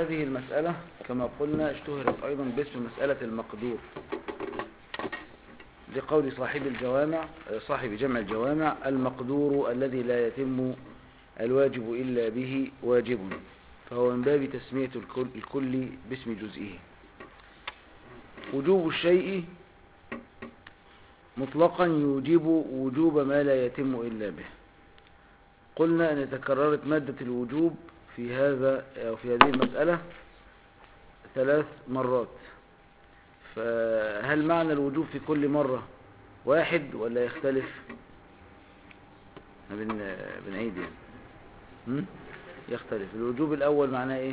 هذه المسألة كما قلنا اشتهرت أيضا باسم مسألة المقدور لقول صاحب الجوامع صاحب جمع الجوامع المقدور الذي لا يتم الواجب إلا به واجب فهو من باب تسمية الكل, الكل باسم جزئه وجوب الشيء مطلقا يوجب وجوب ما لا يتم إلا به قلنا أن تكررت مادة الوجوب في هذا أو في هذه المسألة ثلاث مرات فهل معنى الوجوب في كل مرة واحد ولا يختلف بن بنعيد يعني هم؟ يختلف الوجوب الأول معناه إيه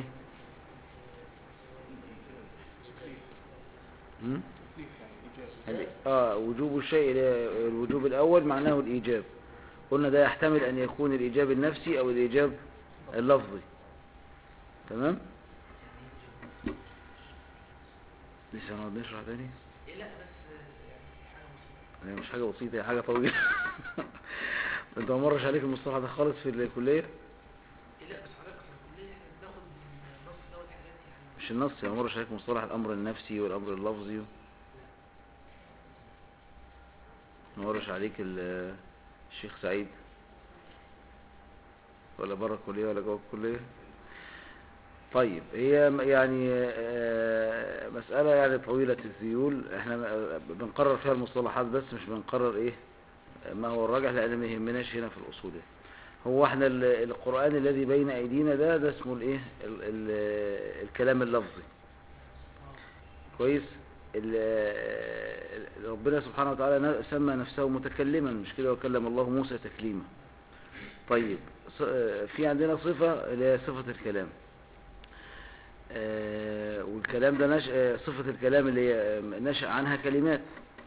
هم؟ هل- آه وجوب الشيء الوجوب الأول معناه الإيجاب قلنا ده يحتمل أن يكون الإيجاب النفسي أو الإيجاب اللفظي تمام لسه نقعد نشرح تاني إيه لا بس يعني حاجة بسيطة هي مش حاجة بسيطة هي حاجة طويلة انت ما مرش عليك المصطلح ده خالص في الكلية إيه لا بس حضرتك في الكلية احنا بناخد من النص دوت حاجات يعني مش النص يعني ما مرش عليك مصطلح الأمر النفسي والأمر اللفظي ما مرش عليك ال- الشيخ سعيد ولا بره الكلية ولا جوه الكلية طيب هي م- يعني آه، مسألة يعني طويلة الذيول احنا م- بنقرر فيها المصطلحات بس مش بنقرر ايه ما هو الراجح لان ما يهمناش هنا في الاصول يعني. هو احنا ال- القرآن الذي بين ايدينا ده ده اسمه الايه ال- ال- الكلام اللفظي كويس ال- ال- ربنا سبحانه وتعالى ن- سمى نفسه متكلما مش كده وكلم الله موسى تكليما طيب ص- في عندنا صفة اللي هي صفة الكلام آه، والكلام ده نش... آه، صفة الكلام اللي هي نشأ عنها كلمات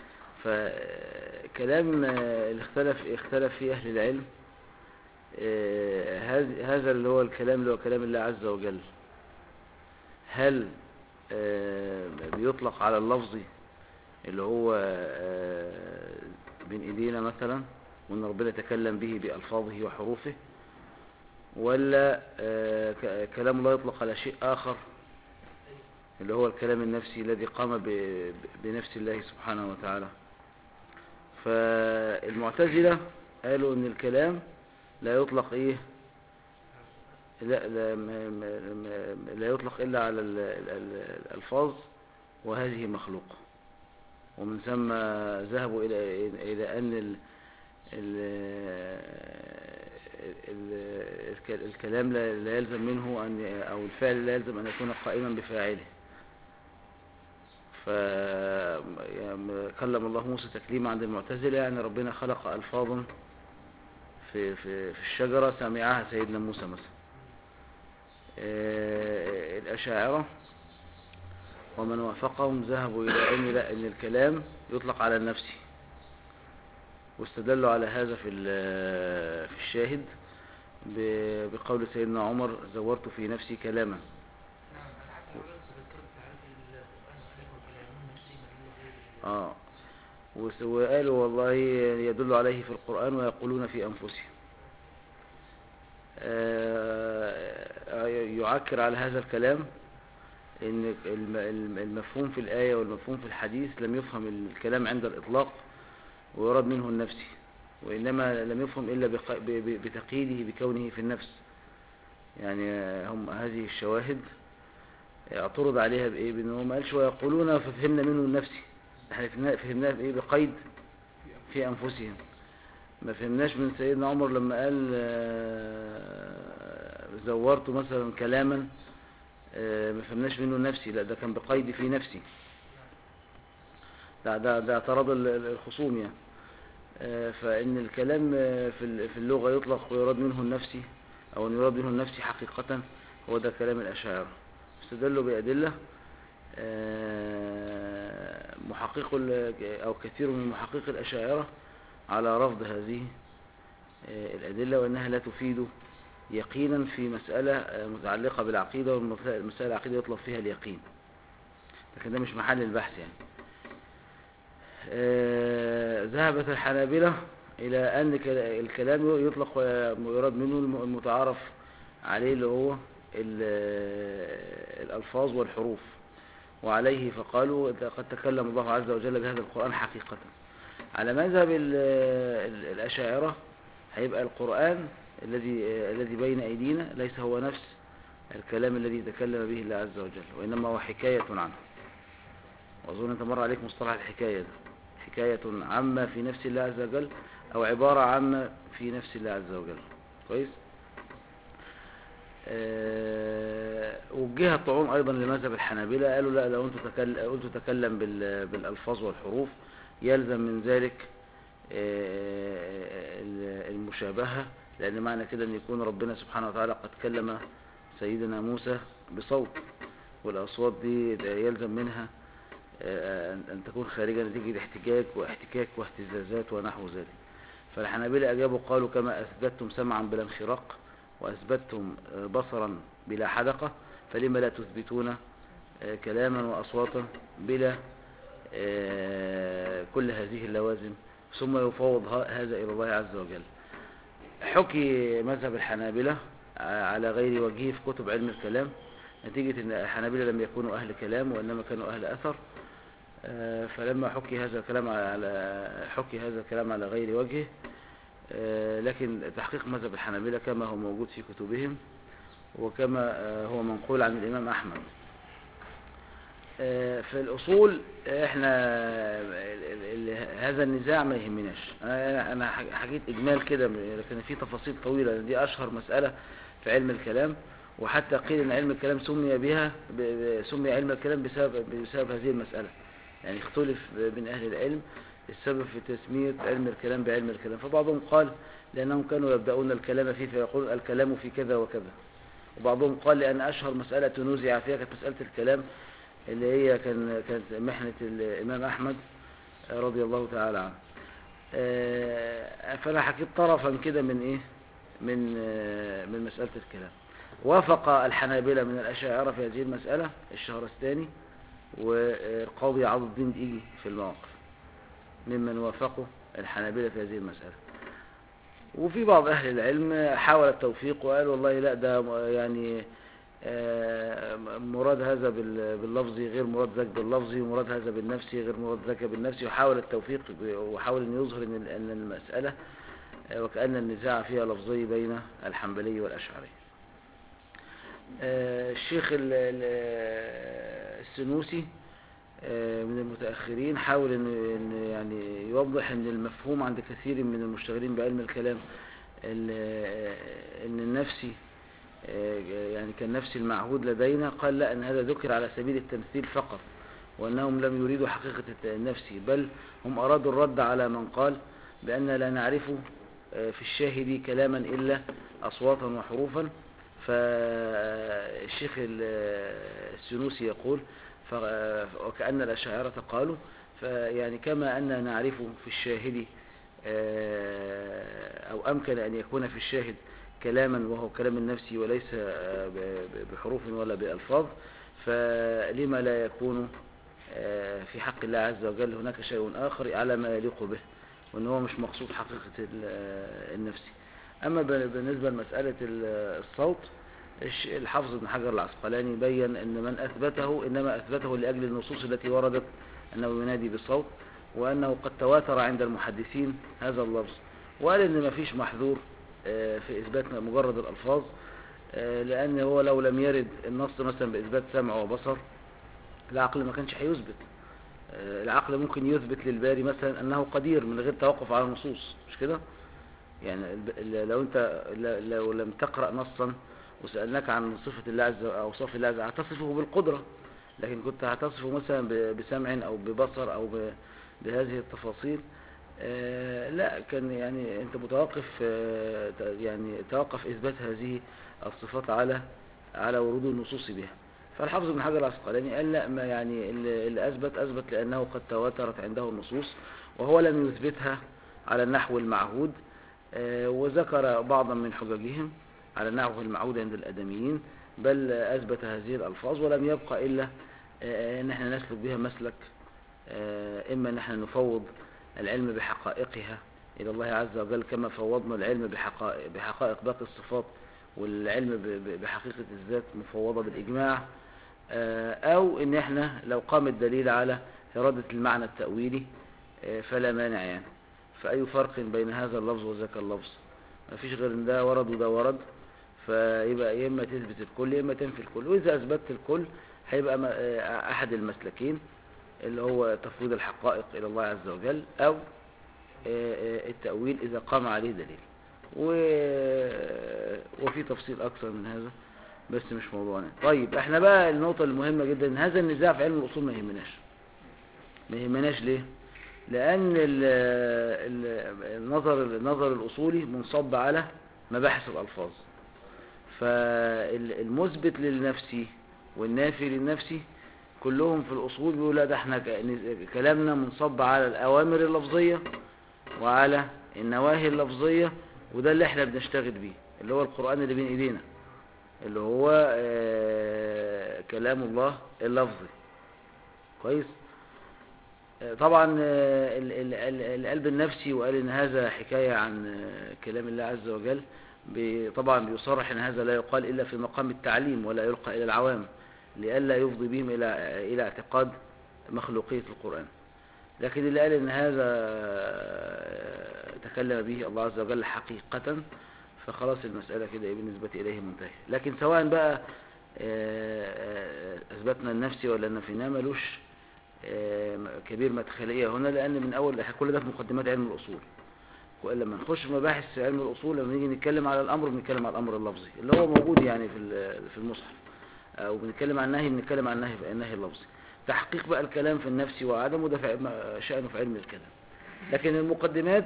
فكلام آه، اللي اختلف اختلف فيه أهل العلم آه، هذ- هذا اللي هو الكلام اللي هو كلام الله عز وجل هل آه، بيطلق على اللفظي اللي هو آه، بين ايدينا مثلا وان ربنا تكلم به بألفاظه وحروفه ولا آه، ك- كلام الله يطلق على شيء آخر اللي هو الكلام النفسي الذي قام ب- ب- بنفس الله سبحانه وتعالى فالمعتزلة قالوا ان الكلام لا يطلق ايه لا لا, ما ما ما لا يطلق الا على ال- ال- ال- الالفاظ وهذه مخلوقة ومن ثم ذهبوا الى الى ان ال ال ال الك- الكلام لا لا يلزم منه أن أو الفعل لا يلزم أن يكون قائما بفاعله ف يعني كلم الله موسى تكليما عند المعتزلة يعني ربنا خلق ألفاظا في في في الشجرة سمعها سيدنا موسى مثلا آه، الأشاعرة ومن وافقهم ذهبوا إلى أن لا أن الكلام يطلق على النفس واستدلوا على هذا في ال- في الشاهد ب- بقول سيدنا عمر زورت في نفسي كلاما نعم أنا حتى حضرتك ذكرت تعريف القرآن خلق كلام نفسي مدلول غير اه وس- وقالوا والله يدل عليه في القرآن ويقولون في أنفسهم آه، يعكر على هذا الكلام ان الم- الم- المفهوم في الآية والمفهوم في الحديث لم يفهم الكلام عند الإطلاق ويراد منه النفسي وإنما لم يفهم إلا بق- ب- ب- بتقييده بكونه في النفس يعني هم هذه الشواهد اعترض عليها بإيه بأنه ما قالش ويقولون ففهمنا منه النفسي احنا فهمنا- فهمناها بإيه بقيد في أنفسهم ما فهمناش من سيدنا عمر لما قال آه، زورت مثلا كلاما آه، ما فهمناش منه النفسي لا ده كان بقيد في نفسي ده ده ده اعتراض ال- ال- الخصوم يعني آه، فإن الكلام آه، في ال- في اللغة يطلق ويراد منه النفسي أو أن يراد منه النفسي حقيقة هو ده كلام الأشاعرة استدلوا بأدلة آه، محقق ال- أو كثير من محقق الأشاعرة على رفض هذه آه، الأدلة وأنها لا تفيد يقينا في مسألة آه، متعلقة بالعقيدة والمسائل العقيدة يطلب فيها اليقين لكن ده مش محل البحث يعني آه، ذهبت الحنابلة إلى أن ك- الكلام يطلق ويراد منه الم- المتعارف عليه اللي هو ال- الألفاظ والحروف وعليه فقالوا قد تكلم الله عز وجل بهذا القرآن حقيقة على مذهب ال- ال- الأشاعرة هيبقى القرآن الذي الذي بين أيدينا ليس هو نفس الكلام الذي تكلم به الله عز وجل وإنما هو حكاية عنه وأظن أنت مر عليك مصطلح الحكاية ده حكاية عما في نفس الله عز وجل أو عبارة عما في نفس الله عز وجل كويس آه، وجه الطعون أيضا لمذهب الحنابلة قالوا لا لو أنتم تكل... قلتوا تكلم بال... بالألفاظ والحروف يلزم من ذلك آه، ال- المشابهة لأن معنى كده أن يكون ربنا سبحانه وتعالى قد كلم سيدنا موسى بصوت والأصوات دي يلزم منها آه، أن أن تكون خارجة نتيجة احتجاج واحتكاك واهتزازات ونحو ذلك فالحنابلة أجابوا قالوا كما أثبتتم سمعا بلا انخراق وأثبتتم آه، بصرا بلا حدقة فلما لا تثبتون آه، كلاما وأصواتا بلا آه، كل هذه اللوازم ثم يفوض ه- هذا إلى الله عز وجل حكي مذهب الحنابلة ع- على غير وجهه في كتب علم الكلام نتيجة أن الحنابلة لم يكونوا أهل كلام وإنما كانوا أهل أثر آه، فلما حكي هذا الكلام على حكي هذا الكلام على غير وجهه آه، لكن تحقيق مذهب الحنابلة كما هو موجود في كتبهم وكما آه، هو منقول عن الإمام أحمد آه، في الأصول آه، احنا ال- ال- ال- هذا النزاع ما يهمناش أنا أنا ح- حكيت إجمال كده لكن في تفاصيل طويلة لأن دي أشهر مسألة في علم الكلام وحتى قيل أن علم الكلام سمي بها ب- ب- سمي علم الكلام بسبب بسبب هذه المسألة يعني اختلف بين أهل العلم السبب في تسمية علم الكلام بعلم الكلام فبعضهم قال لأنهم كانوا يبدأون الكلام فيه فيقول الكلام في كذا وكذا وبعضهم قال لأن أشهر مسألة تنوزع فيها كانت مسألة الكلام اللي هي كان كانت محنة الإمام أحمد رضي الله تعالى عنه آه، فأنا حكيت طرفا كده من إيه من آه، من مسألة الكلام وافق الحنابلة من الأشاعرة في هذه المسألة الشهرستاني والقاضي عبد الدين ديجي في المواقف ممن وافقوا الحنابلة في هذه المسألة وفي بعض أهل العلم حاول التوفيق وقال والله لا ده يعني آه، مراد هذا بال- باللفظي غير مراد ذاك باللفظي ومراد هذا بالنفسي غير مراد ذاك بالنفسي وحاول التوفيق ب- وحاول أن يظهر أن أن المسألة آه، وكأن النزاع فيها لفظي بين الحنبلي والأشعري آه، الشيخ ال- ال- السنوسي آه، من المتأخرين حاول إن إن يعني يوضح أن المفهوم عند كثير من المشتغلين بعلم الكلام ال- أن النفسي آه، يعني كان نفسي المعهود لدينا قال لا أن هذا ذكر على سبيل التمثيل فقط وأنهم لم يريدوا حقيقة الت- النفسي بل هم أرادوا الرد على من قال بأن لا نعرف آه، في الشاهد كلاما إلا أصواتا وحروفا فالشيخ ال- السنوسي يقول ف- وكأن الأشاعرة قالوا فيعني كما أن نعرف في الشاهد آه، أو أمكن أن يكون في الشاهد كلاما وهو كلام النفسي وليس آه، ب- ب- بحروف ولا بألفاظ فلما لا يكون آه، في حق الله عز وجل هناك شيء آخر على ما يليق به وأن هو مش مقصود حقيقة ال- آه، النفسي أما ب- بالنسبة لمسألة ال- الصوت الش- الحافظ ابن حجر العسقلاني بين أن من أثبته إنما أثبته لأجل النصوص التي وردت أنه ينادي بالصوت وأنه قد تواتر عند المحدثين هذا اللفظ وقال أن ما فيش محذور آه، في إثبات مجرد الألفاظ آه، لأن هو لو لم يرد النص مثلا بإثبات سمع وبصر العقل ما كانش هيثبت آه، العقل ممكن يثبت للباري مثلا أنه قدير من غير توقف على النصوص مش كده يعني الب- ال- لو أنت ل- لو لم تقرأ نصا وسألناك عن صفة الله عز وجل أو صف الله عز وجل هتصفه بالقدرة لكن كنت هتصفه مثلا ب- بسمع أو ببصر أو ب- بهذه التفاصيل آه، لا كان يعني أنت متوقف آه، ت- يعني توقف إثبات هذه الصفات على على ورود النصوص بها فالحافظ بن حجر العسقلاني قال لا ما يعني اللي اللي أثبت أثبت لأنه قد تواترت عنده النصوص وهو لم يثبتها على النحو المعهود آه، وذكر بعضا من حججهم على النحو المعهود عند الأدميين بل أثبت هذه الألفاظ ولم يبقى إلا آه، أن احنا نسلك بها مسلك آه، إما أن احنا نفوض العلم بحقائقها إلى الله عز وجل كما فوضنا العلم بحقائق, بحقائق باقي الصفات والعلم ب- ب- بحقيقة الذات مفوضة بالإجماع آه، أو إن إحنا لو قام الدليل على إرادة المعنى التأويلي آه، فلا مانع يعني فأي فرق بين هذا اللفظ وذاك اللفظ ما فيش غير إن ده ورد وده ورد فيبقى يا إما تثبت الكل يا إما تنفي الكل وإذا أثبتت الكل هيبقى م- آه، أحد المسلكين اللي هو تفويض الحقائق إلى الله عز وجل أو آه، آه، التأويل إذا قام عليه دليل و- وفي تفصيل أكثر من هذا بس مش موضوعنا طيب احنا بقى النقطة المهمة جدا ان هذا النزاع في علم الأصول ما يهمناش ما يهمناش ليه لأن ال- ال- النظر النظر الأصولي منصب على مباحث الألفاظ فالمثبت للنفسي والنافي للنفسي كلهم في الأصول بيقول لا ده احنا ك- كلامنا منصب على الأوامر اللفظية وعلى النواهي اللفظية وده اللي احنا بنشتغل بيه اللي هو القرآن اللي بين ايدينا اللي هو آه، كلام الله اللفظي كويس آه، طبعا آه، ال- ال- ال- القلب النفسي وقال ان هذا حكاية عن آه، كلام الله عز وجل بي- طبعا بيصرح ان هذا لا يقال الا في مقام التعليم ولا يلقى الى العوام لئلا يفضي بهم الى الى اعتقاد مخلوقية القرآن لكن اللي قال ان هذا آه، تكلم به الله عز وجل حقيقة فخلاص المسألة كده إيه بالنسبة إليه منتهية لكن سواء بقى آه، آه، أثبتنا النفسي ولا نفيناه ملوش آه، كبير مدخلية هنا لأن من أول إحنا كل ده في مقدمات علم الأصول لما نخش في مباحث علم الأصول لما نيجي نتكلم على الأمر بنتكلم على الأمر اللفظي اللي هو موجود يعني في ال- في المصحف أو بنتكلم عن النهي بنتكلم عن النهي النهي اللفظي تحقيق بقى الكلام في النفس وعدمه ده في علم- شأنه في علم الكلام لكن المقدمات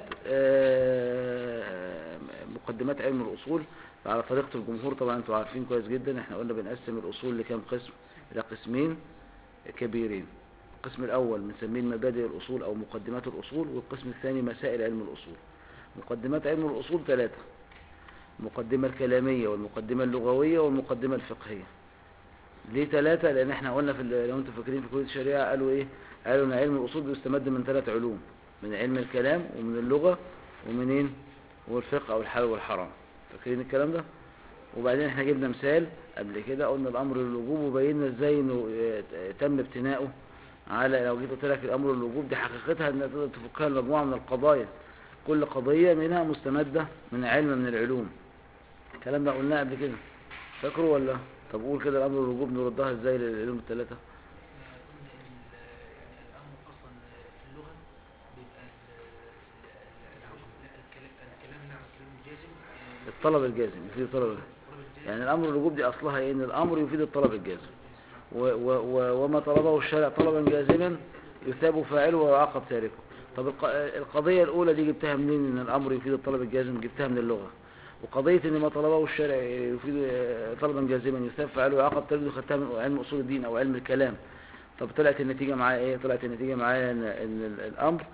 آه، مقدمات علم الأصول على طريقة الجمهور طبعا انتوا عارفين كويس جدا احنا قلنا بنقسم الأصول لكام قسم إلى قسمين كبيرين القسم الأول بنسميه مبادئ الأصول أو مقدمات الأصول والقسم الثاني مسائل علم الأصول مقدمات علم الأصول ثلاثة المقدمة الكلامية والمقدمة اللغوية والمقدمة الفقهية ليه ثلاثة لأن احنا قلنا في ال- لو انتوا فاكرين في كلية الشريعة قالوا ايه قالوا ان علم الأصول بيستمد من ثلاث علوم من علم الكلام ومن اللغة ومنين والفقه أو الحلال والحرام فاكرين الكلام ده وبعدين احنا جبنا مثال قبل كده قلنا الأمر للوجوب وبينا ازاي انه اه، تم ابتناؤه على لو جيت قلت لك الأمر للوجوب دي حقيقتها انها تقدر تفكها لمجموعة من القضايا كل قضية منها مستمدة من علم من العلوم الكلام ده قلناه قبل كده فاكروا ولا طب قول كده الأمر للوجوب نردها ازاي للعلوم الثلاثة قلنا ان ال- يعني الامر اصلا في اللغه بيبقى ال- ال- ال- الكلام الكلام نعم الكلام الجازم الطلب الجازم يفيد الطلب طلب الجازم يعني الأمر الوجوب دي أصلها إيه؟ إن الأمر يفيد الطلب الجازم و و و وما طلبه الشارع طلبا جازما يثاب فاعله ويعاقب تاركه طب الق- القضية الأولى دي جبتها منين إن الأمر يفيد الطلب الجازم جبتها من اللغة وقضية إن ما طلبه الشارع يفيد طلبا جازما يثاب فاعله ويعاقب تاركه خدتها من علم أصول الدين أو علم الكلام طب طلعت النتيجة معايا إيه؟ طلعت النتيجة معايا إن, إن ال- الأمر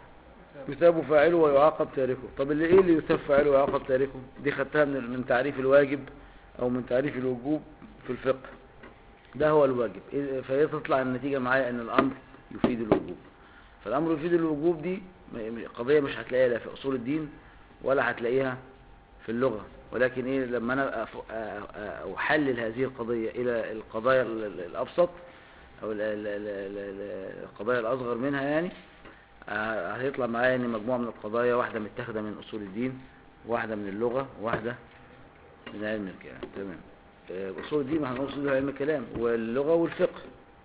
يثاب فاعله ويعاقب تاركه طب اللي ايه اللي يثاب فاعله ويعاقب تاركه دي خدتها من من تعريف الواجب او من تعريف الوجوب في الفقه ده هو الواجب إيه- فهي تطلع النتيجة معايا ان الامر يفيد الوجوب فالامر يفيد الوجوب دي م- م- قضية مش هتلاقيها لا في اصول الدين ولا هتلاقيها في اللغة ولكن ايه لما انا أف- أ- أ- احلل هذه القضية الى القضايا ال- ال- الابسط او ال- ال- ال- ال- القضايا الاصغر منها يعني آه، هيطلع معايا ان مجموعة من القضايا واحدة متاخدة من اصول الدين واحدة من اللغة واحدة من علم الكلام تمام آه، اصول الدين ما هنقول اصول علم الكلام واللغة والفقه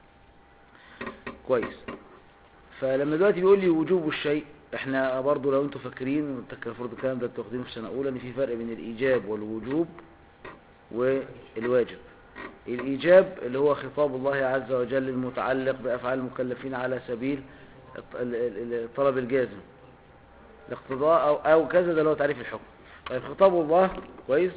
كويس فلما دلوقتي بيقول لي وجوب الشيء احنا برضو لو انتوا فاكرين المفروض الكلام ده انتوا واخدينه في سنة اولى ان في فرق بين الايجاب والوجوب والواجب الايجاب اللي هو خطاب الله عز وجل المتعلق بافعال المكلفين على سبيل الط- ال- ال- الطلب الجازم الاقتضاء او او كذا ده اللي هو تعريف الحكم طيب خطاب الله كويس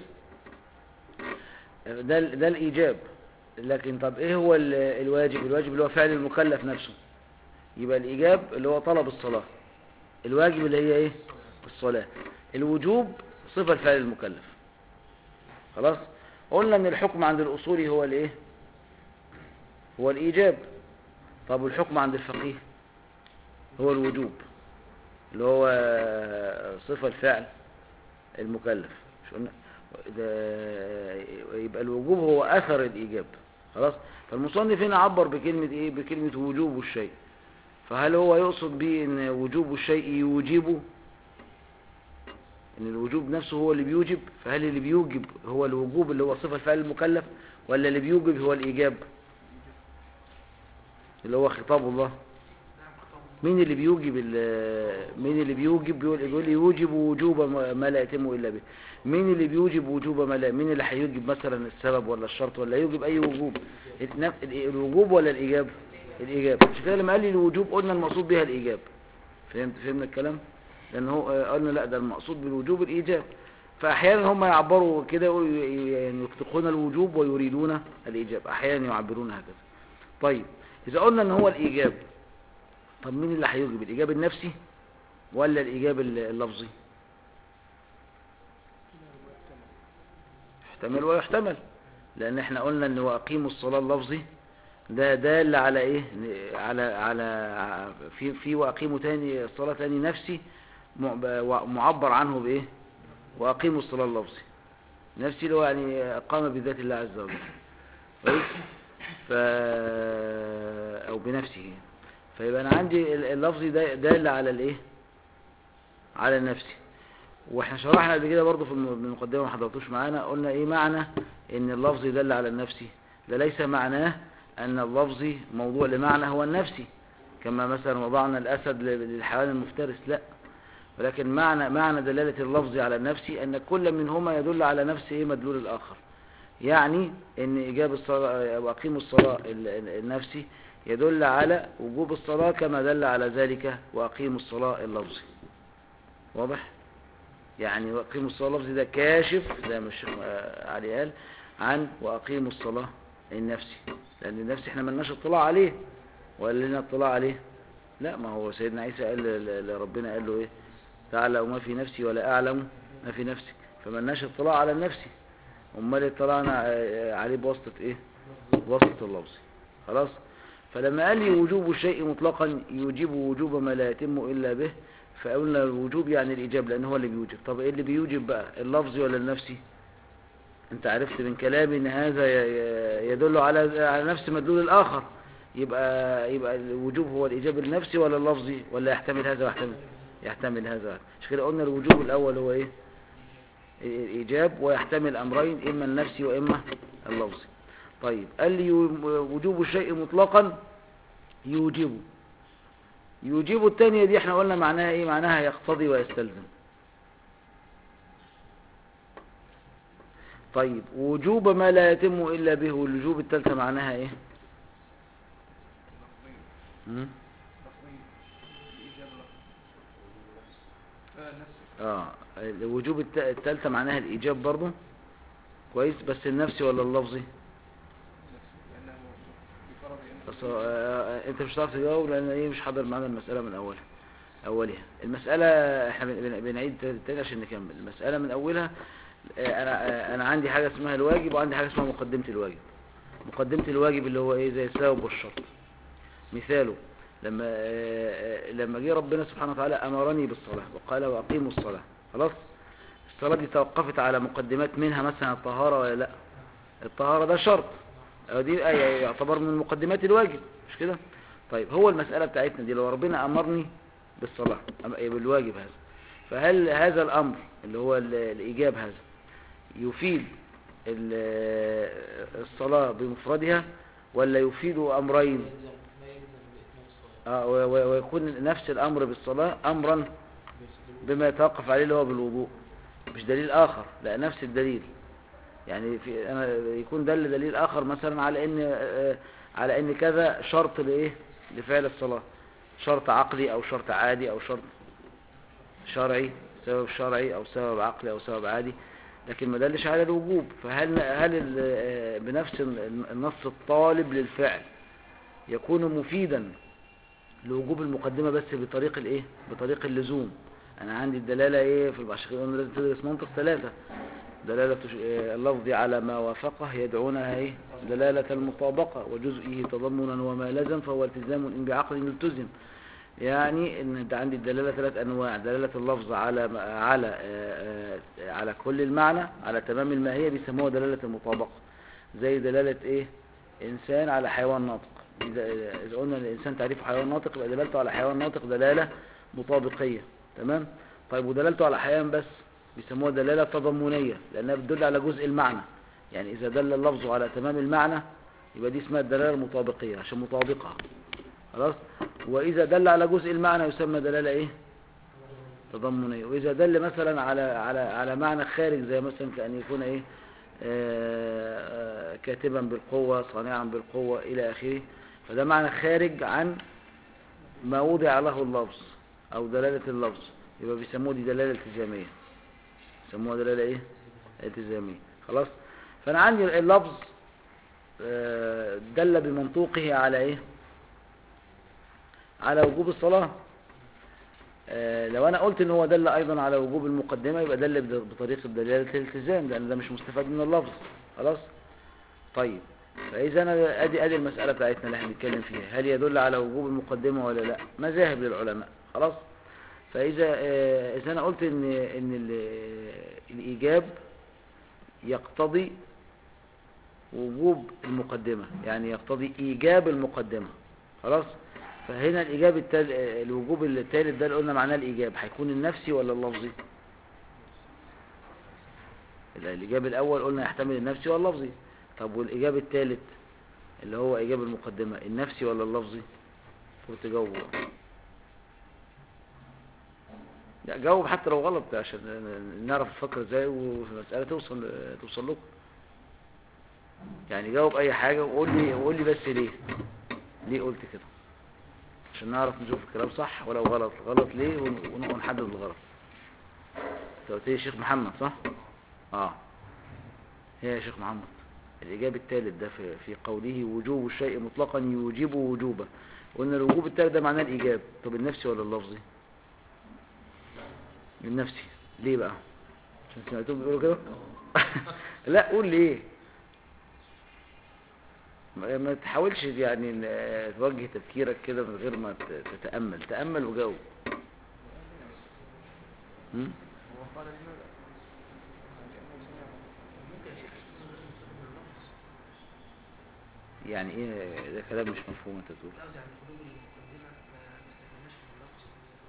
ده ال- ده الايجاب لكن طب ايه هو ال- الواجب الواجب اللي هو فعل المكلف نفسه يبقى الايجاب اللي هو طلب الصلاة الواجب اللي هي ايه الصلاة الوجوب صفة الفعل المكلف خلاص قلنا ان الحكم عند الاصولي هو الايه هو الايجاب طب والحكم عند الفقيه هو الوجوب اللي هو صفة الفعل المكلف مش قلنا ده يبقى الوجوب هو اثر الايجاب خلاص فالمصنف هنا عبر بكلمة ايه بكلمة وجوب الشيء فهل هو يقصد به ان وجوب الشيء يوجبه ان الوجوب نفسه هو اللي بيوجب فهل اللي بيوجب هو الوجوب اللي هو صفة الفعل المكلف ولا اللي بيوجب هو الايجاب اللي هو خطاب الله نعم خطاب مين اللي بيوجب ال- مين اللي بيوجب بيقول بيقول يوجب وجوب ما- ما لا يتم الا به مين اللي بيوجب وجوب ما لا مين اللي هيوجب مثلا السبب ولا الشرط ولا يوجب اي وجوب النف- ال- الوجوب ولا الايجاب الايجاب مش كده لما قال لي الوجوب قلنا المقصود بها الايجاب فهمت فهمنا الكلام لان هو آه، قلنا لا ده المقصود بالوجوب الايجاب فاحيانا هم يعبروا كده يقولوا ي- يعني يطلقون الوجوب ويريدون الايجاب احيانا يعبرون هكذا طيب اذا قلنا ان هو الايجاب طب مين اللي هيوجب الايجاب النفسي ولا الايجاب ال- اللفظي يحتمل ويحتمل لان احنا قلنا ان واقيموا الصلاه اللفظي ده دال على ايه على على في في واقيموا تاني الصلاه تاني نفسي مع- معبر عنه بايه واقيموا الصلاه اللفظي نفسي اللي هو يعني قام بذات الله عز وجل كويس ف او بنفسه فيبقى انا عندي ال- اللفظي ده دال على الايه على نفسي واحنا شرحنا قبل كده برضه في الم- المقدمه ما حضرتوش معانا قلنا ايه معنى ان اللفظ يدل على النفسي ده ليس معناه ان اللفظ موضوع لمعنى هو النفسي كما مثلا وضعنا الاسد ل- للحيوان المفترس لا ولكن معنى معنى دلاله اللفظ على النفسي ان كل منهما يدل على نفس ايه مدلول الاخر يعني ان ايجاب الصلاه واقيموا الصلاه ال- ال- النفسي يدل على وجوب الصلاه كما دل على ذلك واقيموا الصلاه اللفظي واضح يعني واقيموا الصلاه اللفظي ده كاشف زي ما الشيخ آه، علي قال عن واقيموا الصلاه النفسي لان النفسي احنا ملناش اطلاع عليه ولا لنا اطلاع عليه لا ما هو سيدنا عيسى قال ل- ل- ربنا قال له ايه تعلم ما في نفسي ولا اعلم ما في نفسك فملناش اطلاع على النفسي امال اطلعنا آه، عليه بواسطه ايه بواسطه اللفظ خلاص فلما قال لي وجوب الشيء مطلقا يوجب وجوب ما لا يتم الا به فقلنا الوجوب يعني الايجاب لان هو اللي بيوجب طب ايه اللي بيوجب بقى اللفظي ولا النفسي انت عرفت من كلامي ان هذا ي- ي- يدل على على نفس مدلول الاخر يبقى يبقى الوجوب هو الايجاب النفسي ولا اللفظي ولا يحتمل هذا ويحتمل يحتمل هذا مش كده قلنا الوجوب الاول هو ايه الايجاب ويحتمل امرين اما النفسي واما اللفظي طيب قال لي يو- وجوب الشيء مطلقا يوجبه يوجب الثانية دي احنا قلنا معناها ايه معناها يقتضي ويستلزم طيب وجوب ما لا يتم الا به والوجوب الثالثة معناها ايه مم؟ اه الوجوب الت- الثالثة معناها الايجاب برضو كويس بس النفسي ولا اللفظي بس آه، انت مش هتعرف تجاوب لان ايه مش حاضر معانا المسألة من اولها اولها المسألة احنا بن- بن- بنعيد تاني عشان نكمل المسألة من اولها آه، انا آه، انا عندي حاجة اسمها الواجب وعندي حاجة اسمها مقدمة الواجب مقدمة الواجب اللي هو ايه زي السبب والشرط مثاله لما آه، آه، لما جه ربنا سبحانه وتعالى امرني بالصلاة وقال واقيموا الصلاة خلاص الصلاة دي توقفت على مقدمات منها مثلا الطهارة ولا لا الطهارة ده شرط أو دي آية يعتبر من مقدمات الواجب مش كده طيب هو المسألة بتاعتنا دي لو ربنا أمرني بالصلاة أم- إيه بالواجب هذا فهل هذا الأمر اللي هو ال- الإيجاب هذا يفيد ال- الصلاة بمفردها ولا يفيد أمرين يلزم ما يلزم بإتمام الصلاة آه، و- و- ويكون نفس الأمر بالصلاة أمرا بما يتوقف عليه اللي هو بالوضوء مش دليل آخر لا نفس الدليل يعني في أنا يكون دل دليل آخر مثلا على إن آه، على إن كذا شرط لإيه لفعل الصلاة شرط عقلي أو شرط عادي أو شرط شرعي سبب شرعي أو سبب عقلي أو سبب عادي لكن ما دلش على الوجوب فهل هل ال- آه، بنفس ال- النص الطالب للفعل يكون مفيدا لوجوب المقدمة بس بطريق الايه بطريق اللزوم انا عندي الدلالة ايه في البعشقين قلنا لازم تدرس منطق ثلاثة دلالة ش- آه، اللفظ على ما وافقه يدعونها ايه دلالة المطابقة وجزئه تضمنا وما لزم فهو التزام ان بعقل التزم يعني ان انت عندي الدلاله ثلاث انواع دلاله اللفظ على على آه، آه، على كل المعنى على تمام الماهيه بيسموها دلاله المطابقه زي دلاله ايه انسان على حيوان ناطق اذا اذا قلنا الانسان تعريفه حيوان ناطق يبقى دلالته على حيوان ناطق دلاله مطابقيه تمام طيب ودلالته على حيوان بس بيسموها دلاله تضمنيه لانها بتدل على جزء المعنى يعني اذا دل اللفظ على تمام المعنى يبقى دي اسمها الدلاله المطابقيه عشان مطابقه خلاص واذا دل على جزء المعنى يسمى دلاله ايه تضمنيه واذا دل مثلا على على على معنى خارج زي مثلا كان يكون ايه آه، آه، كاتبا بالقوه صانعا بالقوه الى اخره فده معنى خارج عن ما وضع له اللفظ او دلاله اللفظ يبقى بيسموه دي دلاله التزاميه يسموها دلاله ايه التزاميه خلاص فانا عندي اللفظ آه، دل بمنطوقه على ايه على وجوب الصلاة آه، لو انا قلت ان هو دل ايضا على وجوب المقدمة يبقى دل بد- بطريقة دلالة الالتزام لان ده مش مستفاد من اللفظ خلاص طيب فاذا انا ادي ادي المسألة بتاعتنا اللي احنا بنتكلم فيها هل يدل على وجوب المقدمة ولا لا مذاهب للعلماء خلاص فاذا آه، اذا انا قلت ان ان ال- الايجاب يقتضي وجوب المقدمة يعني يقتضي ايجاب المقدمة خلاص فهنا الإيجاب التال... الوجوب الثالث ده اللي قلنا معناه الإيجاب هيكون النفسي ولا اللفظي لا، الإيجاب الأول قلنا يحتمل النفسي واللفظي طب والإيجاب الثالث اللي هو إيجاب المقدمة النفسي ولا اللفظي فوت تجاوبوا بقى. لا جاوب حتى لو غلط عشان نعرف نفكر ازاي والمسألة توصل توصل لكم يعني جاوب أي حاجة وقول لي وقول لي بس ليه ليه قلت كده عشان نعرف نشوف الكلام صح ولو غلط غلط ليه ون- ون- ونحدد الغلط انت قلت لي الشيخ محمد صح اه هي يا شيخ محمد الإجابة الثالث ده في, في قوله وجوب الشيء مطلقا يوجب وجوبه قلنا الوجوب الثالث ده معناه الإيجاب طب النفسي ولا اللفظي النفسي ليه بقى عشان سمعتهم بيقولوا كده لا قول ليه ما ما تحاولش يعني ن- توجه تفكيرك كده من غير ما ت- تتأمل تأمل وجاوب م? هو قال لماذا؟ ممكن يا شيخ يكون مستفاد من اللفظ يعني ايه ده كلام مش مفهوم انت تقول لا يعني خروج المقدمة ما ما استخدمناش من اللفظ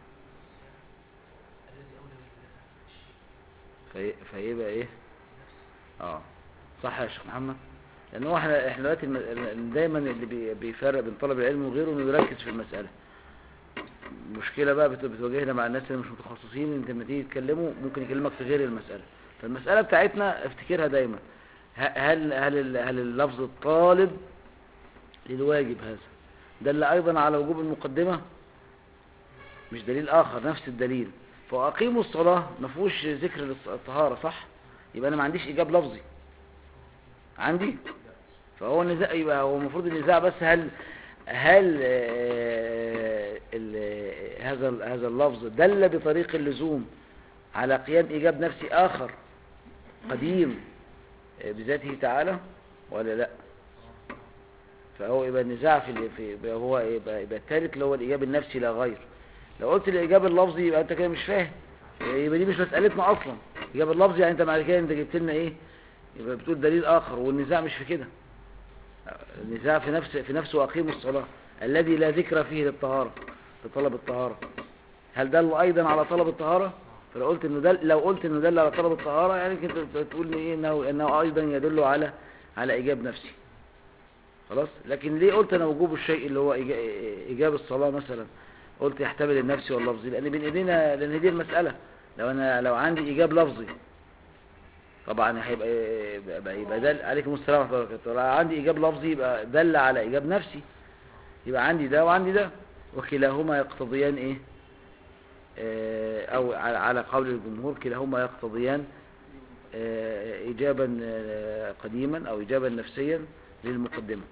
الذي أولى بالشيء في فيبقى ايه نفسه اه صح يا شيخ محمد لان هو احنا احنا دلوقتي الم- دايما اللي بي- بيفرق بين طلب العلم وغيره انه يركز في المسألة مشكلة بقى بت- بتواجهنا مع الناس اللي مش متخصصين انت لما تيجي تكلمه ممكن يكلمك في غير المسألة فالمسألة بتاعتنا افتكرها دايما ه- هل هل ال- هل اللفظ الطالب للواجب هذا دل ايضا على وجوب المقدمة مش دليل اخر نفس الدليل فاقيموا الصلاة ما فيهوش ذكر للص- الطهارة صح يبقى انا ما عنديش ايجاب لفظي عندي فهو النزاع يبقى هو المفروض النزاع بس هل هل آه، ال- هذا ال- هذا اللفظ دل بطريق اللزوم على قيام ايجاب نفسي اخر قديم آه، بذاته تعالى ولا لا فهو يبقى النزاع في ال- في يبقى هو يبقى, يبقى الثالث اللي هو الايجاب النفسي لا غير لو قلت الايجاب اللفظي يبقى انت كده مش فاهم يبقى دي مش مسألتنا اصلا الايجاب اللفظي يعني انت بعد كده انت جبت لنا ايه يبقى بتقول دليل اخر والنزاع مش في كده النزاع في نفس في نفسه واقيموا الصلاه الذي لا ذكر فيه للطهاره لطلب الطهاره هل دل ايضا على طلب الطهاره فلو قلت انه دل لو قلت انه دل على طلب الطهاره يعني كنت تقول لي ايه انه انه ايضا يدل على على ايجاب نفسي خلاص لكن ليه قلت انا وجوب الشيء اللي هو إيجا- ايجاب الصلاه مثلا قلت يحتمل النفسي واللفظي لان بين ايدينا لان دي المساله لو انا لو عندي ايجاب لفظي طبعا هيبقى يبقى, يبقى دل عليكم السلام ورحمه الله وبركاته لو عندي ايجاب لفظي يبقى دل على ايجاب نفسي يبقى عندي ده وعندي ده وكلاهما يقتضيان ايه آه، او على على قول الجمهور كلاهما يقتضيان آه، ايجابا آه، قديما او ايجابا نفسيا للمقدمه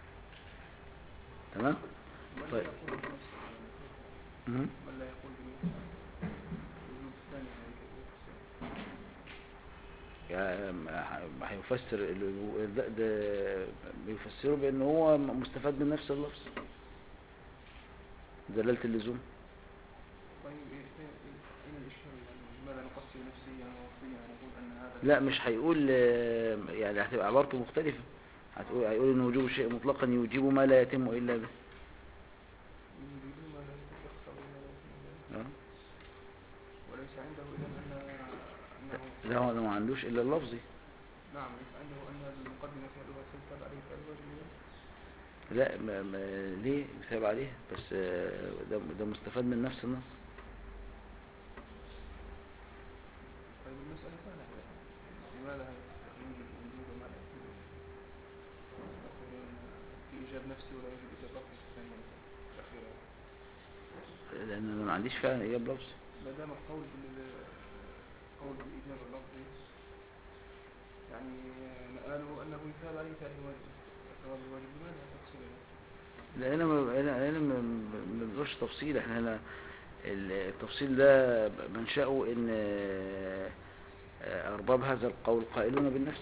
تمام من لا طيب. يقول بنفسه مهم. من لا يقول بنفسه الوجود الثاني هيك يعني ما- ما هيفسر ال- ده, ده بيفسره بان هو مستفاد من نفس اللفظ دلالة اللزوم طيب إيه إيه- أين الإشكال يعني لماذا نقسم نفسيا ووصفيا ونقول أن هذا لا مش هيقول آه، يعني هتبقى عبارته مختلفة هتقول هيقول ان وجوب الشيء مطلقا يوجب ما لا يتم الا به يريد ما لا يخسر ولا يتم آه. وليس عنده إذا أن أنه لا هو ده ما عندوش الا اللفظي نعم ليس عنده أن المقدمة فعلها سلطة عليه فعل الواجب لا ما ما ليه بيثاب عليه بس آه، ده ده مستفاد من نفس النص طيب المسألة سهلة يعني لماذا يوجد وجود ما لا يوجد يقولون في إيجاب نفسي ولا يوجد إيجاب لفظي في الثانية الأخيرة لان انا ما عنديش فعلا ايجاب لفظي ما دام القول بال قول بالإيجاب اللفظي يعني مآله أنه يثاب عليه فعل الواجب ثواب الواجب لماذا تفصيل لا هنا ما هنا هنا ما ما بنقولش تفصيل احنا هنا ال- التفصيل ده منشأه ان آه، آه، ارباب هذا القول قائلون بالنفس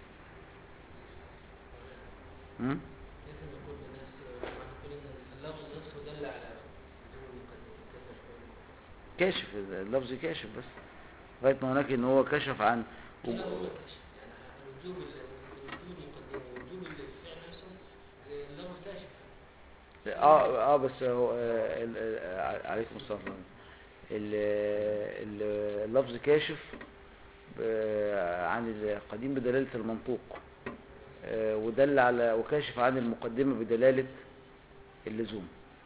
هم؟ كيف نقول بنفس نقول ان اللفظ نفسه دل على وجوب المقدمة كيف نقول كاشف اللفظ كاشف بس لغاية ما هناك ان هو كشف عن كلا هو كاشف يعني الوجوب وجوب المقدمة وجوب الفعل نفسه اللفظ كاشف اه اه بس هو آه، ال- ال- عليكم السلام ورحمة الله. ال- ال- اللفظ كاشف ب- عن القديم بدلالة المنطوق آه، ودل على وكاشف عن المقدمة بدلالة اللزوم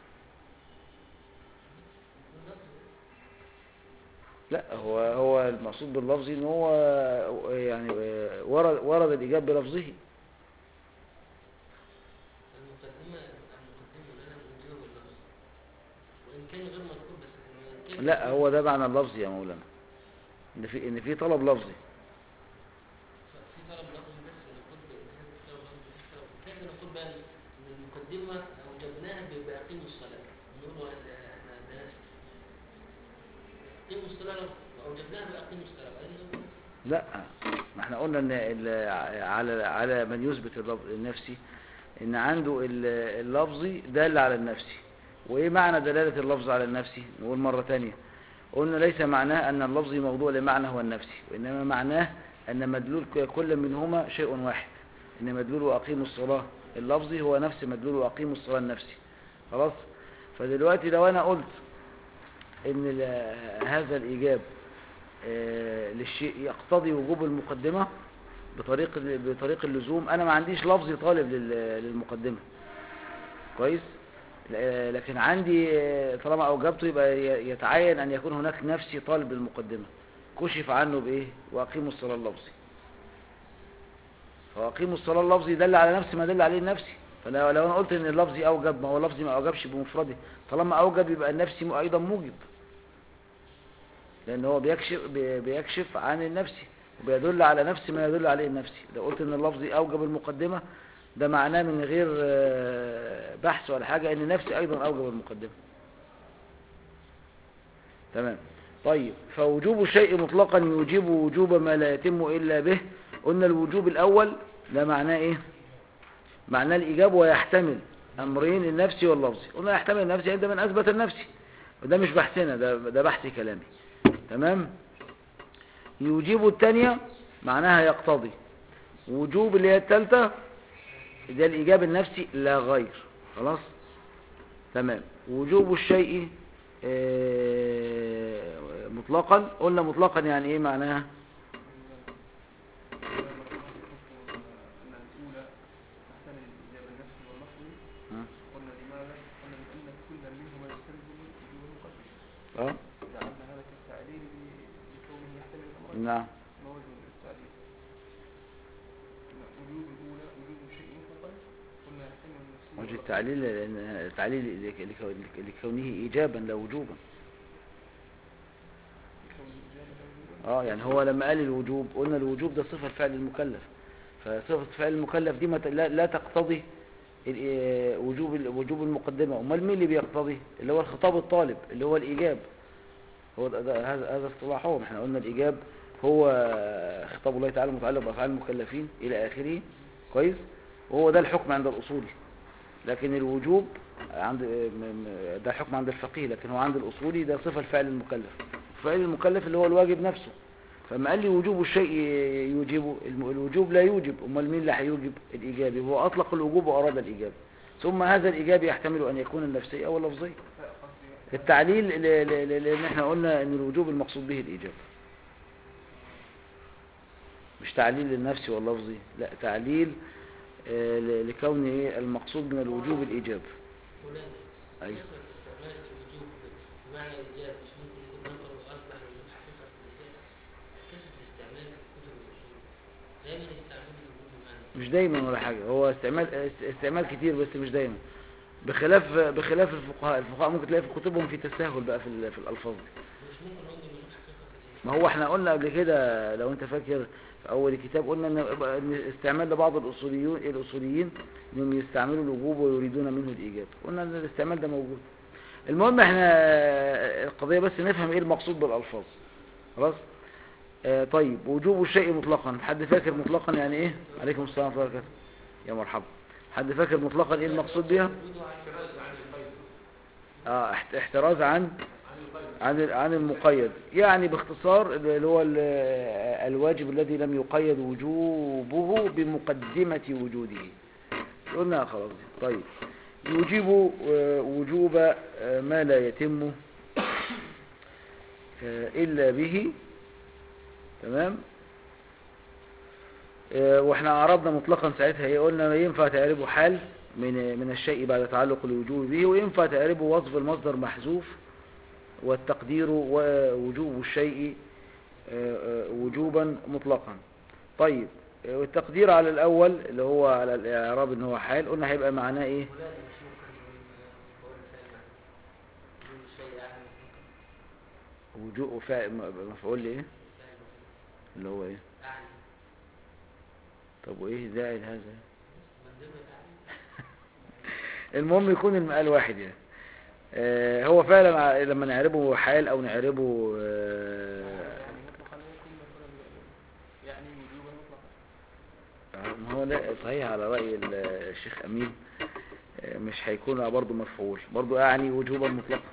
لا هو هو المقصود باللفظ ان هو يعني آه، ورد ورد الاجابه بلفظه المقدمة المقدمة لنا وجوب اللفظ وإن كان غير مذكور بس إن كيف لا هو ده معنى اللفظ يا مولانا ان في ان في طلب لفظي في طلب لفظي بس نقول بإنسان طلب لفظي بس طلب- كيف نقول بقى إن المقدمة أوجبناها ب- بأقيموا الصلاة نقول إحنا ناس أقيموا الصلاة لو أوجبناها بأقيموا الصلاة بعدين نقول لا ما احنا قلنا ان ال- على على من يثبت اللفظ النفسي ان عنده ال- اللفظي دال على النفسي وايه معنى دلالة اللفظ على النفسي نقول مرة تانية قلنا ليس معناه ان اللفظي موضوع لمعنى هو النفسي وانما معناه ان مدلول ك- كل منهما شيء واحد ان مدلول اقيموا الصلاة اللفظي هو نفس مدلول اقيموا الصلاة النفسي خلاص فدلوقتي لو انا قلت ان ال- هذا الايجاب آه، للشيء يقتضي وجوب المقدمة بطريق بطريق اللزوم انا ما عنديش لفظي طالب لل- للمقدمة كويس ل- لكن عندي آه، طالما اوجبته يبقى ي- يتعين ان يكون هناك نفسي طالب للمقدمة كشف عنه بايه واقيموا الصلاة اللفظي فاقيموا الصلاة اللفظي يدل على نفس ما دل عليه النفسي فلو لو انا قلت ان اللفظي اوجب ما هو اللفظي ما اوجبش بمفرده طالما اوجب يبقى النفسي ايضا موجب لان هو بيكشف بي- بيكشف عن النفسي وبيدل على نفس ما يدل عليه النفسي لو قلت ان اللفظي اوجب المقدمة ده معناه من غير آه، بحث ولا حاجة ان نفسي ايضا اوجب المقدمة تمام طيب فوجوب الشيء مطلقا يوجب وجوب ما لا يتم الا به قلنا الوجوب الاول ده معناه ايه معناه الايجاب ويحتمل امرين النفسي واللفظي قلنا يحتمل النفسي عند من اثبت النفسي وده مش بحثنا ده ده بحث كلامي تمام يوجب الثانية معناها يقتضي وجوب اللي هي الثالثة ده الإيجاب النفسي لا غير خلاص تمام وجوب الشيء آه، مطلقا قلنا مطلقا يعني ايه معناها أن الأولى تحتمل الإجابة النفسي واللفظي ها؟ قلنا لماذا؟ قلنا لأن كل منهما يستلزم وجوب المقدمة اه جعلنا هذا كالتعليل ل- لكونه يحتمل الأمرين نعم ما وجه التعليل؟ قلنا وجوب الأولى وجوب شيء مطلقا قلنا يحتمل النفسي وجه واللفظي. التعليل لأن التعليل لك- لك- لكونه إيجابا لا وجوبا كون الإجابة لا وجوبا. اه يعني هو لما قال الوجوب قلنا الوجوب ده صفة فعل المكلف فصفة فعل المكلف دي ما ت- لا, لا تقتضي ال- آه، وجوب ال- وجوب المقدمة امال مين اللي بيقتضي اللي هو الخطاب الطالب اللي هو الإيجاب هو ده ده هذا هذا اصطلاحهم احنا قلنا الإيجاب هو خطاب الله تعالى متعلق بأفعال المكلفين إلى آخره كويس وهو ده الحكم عند الأصولي لكن الوجوب عند م- م- ده حكم عند الفقيه لكن هو عند الأصولي ده صفة الفعل المكلف الفعل المكلف اللي هو الواجب نفسه فما قال لي وجوب الشيء يوجبه الم- الوجوب لا يوجب امال مين اللي هيوجب الإيجابي هو أطلق الوجوب وأراد الإيجاب ثم هذا الإيجاب يحتمل أن يكون النفسي أو اللفظي لا قصدي التعليل ل- ل- ل- لأن احنا قلنا أن الوجوب المقصود به الإيجاب مش تعليل للنفسي واللفظي لا تعليل آه، ل- لكون إيه المقصود من الوجوب الإيجاب مولانا أيوة. كثرة استعمال الوجوب بمعنى الإيجاب مش ممكن يكون نظر وأصبح الوجوب حقيقة في الإيجاب كثرة الاستعمال في كتب الأصول دايما يستعملوا الوجوب بمعنى مش دايما ولا حاجة هو استعمال است- استعمال كتير بس مش دايما بخلاف بخلاف الفقهاء الفقهاء ممكن تلاقي في كتبهم في تساهل بقى في ال- في الألفاظ دي. مش ممكن نقول الوجوب حقيقة في الإيجاب ما هو احنا قلنا قبل كده لو انت فاكر في اول الكتاب قلنا ان إن استعمال لبعض الاصوليين الاصوليين انهم يستعملوا الوجوب ويريدون منه الايجاب قلنا ان الاستعمال ده موجود المهم احنا القضيه بس نفهم ايه المقصود بالالفاظ خلاص آه طيب وجوب الشيء مطلقا حد فاكر مطلقا يعني ايه عليكم السلام ورحمه الله وبركاته يا مرحبا حد فاكر مطلقا ايه المقصود بها اه احت- احتراز عن عن ال- عن المقيد يعني باختصار اللي هو ال- الواجب الذي لم يقيد وجوبه بمقدمة وجوده قلنا خلاص دي. طيب يجيب آه، وجوب آه، ما لا يتم آه، إلا به تمام آه، واحنا عرضنا مطلقا ساعتها ايه قلنا ينفع تعربه حال من من الشيء بعد تعلق الوجوب به وينفع تعربه وصف المصدر محذوف والتقدير ووجوب الشيء آه، آه، وجوبا مطلقا طيب آه، والتقدير على الأول اللي هو على الإعراب ان هو حال قلنا هيبقى معناه ايه مولانا مش ممكن نقول قول فعل وجوب الشيء يعني وجوب فاعل مفعول لايه فعل اللي هو ايه أعني طب وايه زائد هذا من ضمن الأعني المهم يكون المقال واحد يعني آه، هو فعلا ع- لما نعربه حال او نعربه آه، يعني مطلقا يكون مفعولا به يعني وجوبا مطلقا ما هو لا صحيح على رأي ال- الشيخ أمين آه، مش هيكون برضه مفعول برضه أعني وجوبا مطلقا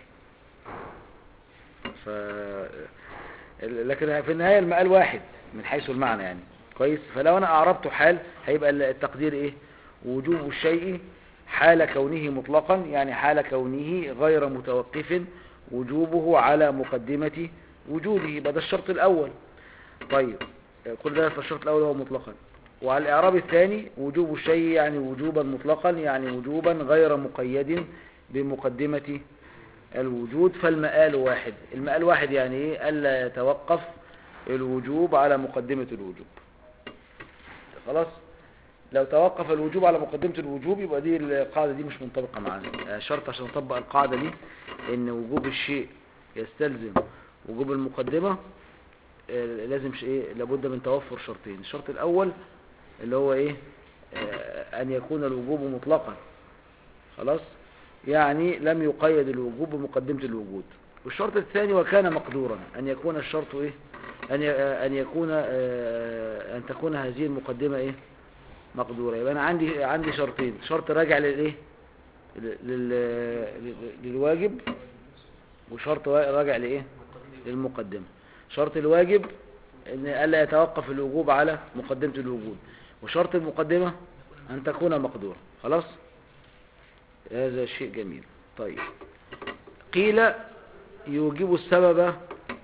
ف ال- لكن في النهاية المقال واحد من حيث المعنى يعني كويس فلو أنا أعربته حال هيبقى ال- التقدير إيه وجوب الشيء حال كونه مطلقا يعني حال كونه غير متوقف وجوبه على مقدمة وجوده يبقى ده الشرط الأول طيب كل ده في الشرط الأول هو مطلقا وعلى الإعراب الثاني وجوب الشيء يعني وجوبا مطلقا يعني وجوبا غير مقيد بمقدمة الوجود فالمآل واحد المآل واحد يعني إيه ألا يتوقف الوجوب على مقدمة الوجوب خلاص لو توقف الوجوب على مقدمة الوجوب يبقى دي القاعدة دي مش منطبقة معانا آه، شرط عشان نطبق القاعدة دي ان وجوب الشيء يستلزم وجوب المقدمة آه، لازم شيء إيه؟ لابد من توفر شرطين الشرط الاول اللي هو ايه آه، ان يكون الوجوب مطلقا خلاص يعني لم يقيد الوجوب بمقدمة الوجود والشرط الثاني وكان مقدورا ان يكون الشرط ايه ان ي- آه، ان يكون آه، ان تكون هذه المقدمة ايه مقدورة يبقى انا عندي عندي شرطين شرط راجع للايه لل- لل- للواجب وشرط راجع لايه للمقدمة شرط الواجب ان الا يتوقف الوجوب على مقدمة الوجود وشرط المقدمة ان تكون مقدورة خلاص هذا شيء جميل طيب قيل يوجب السبب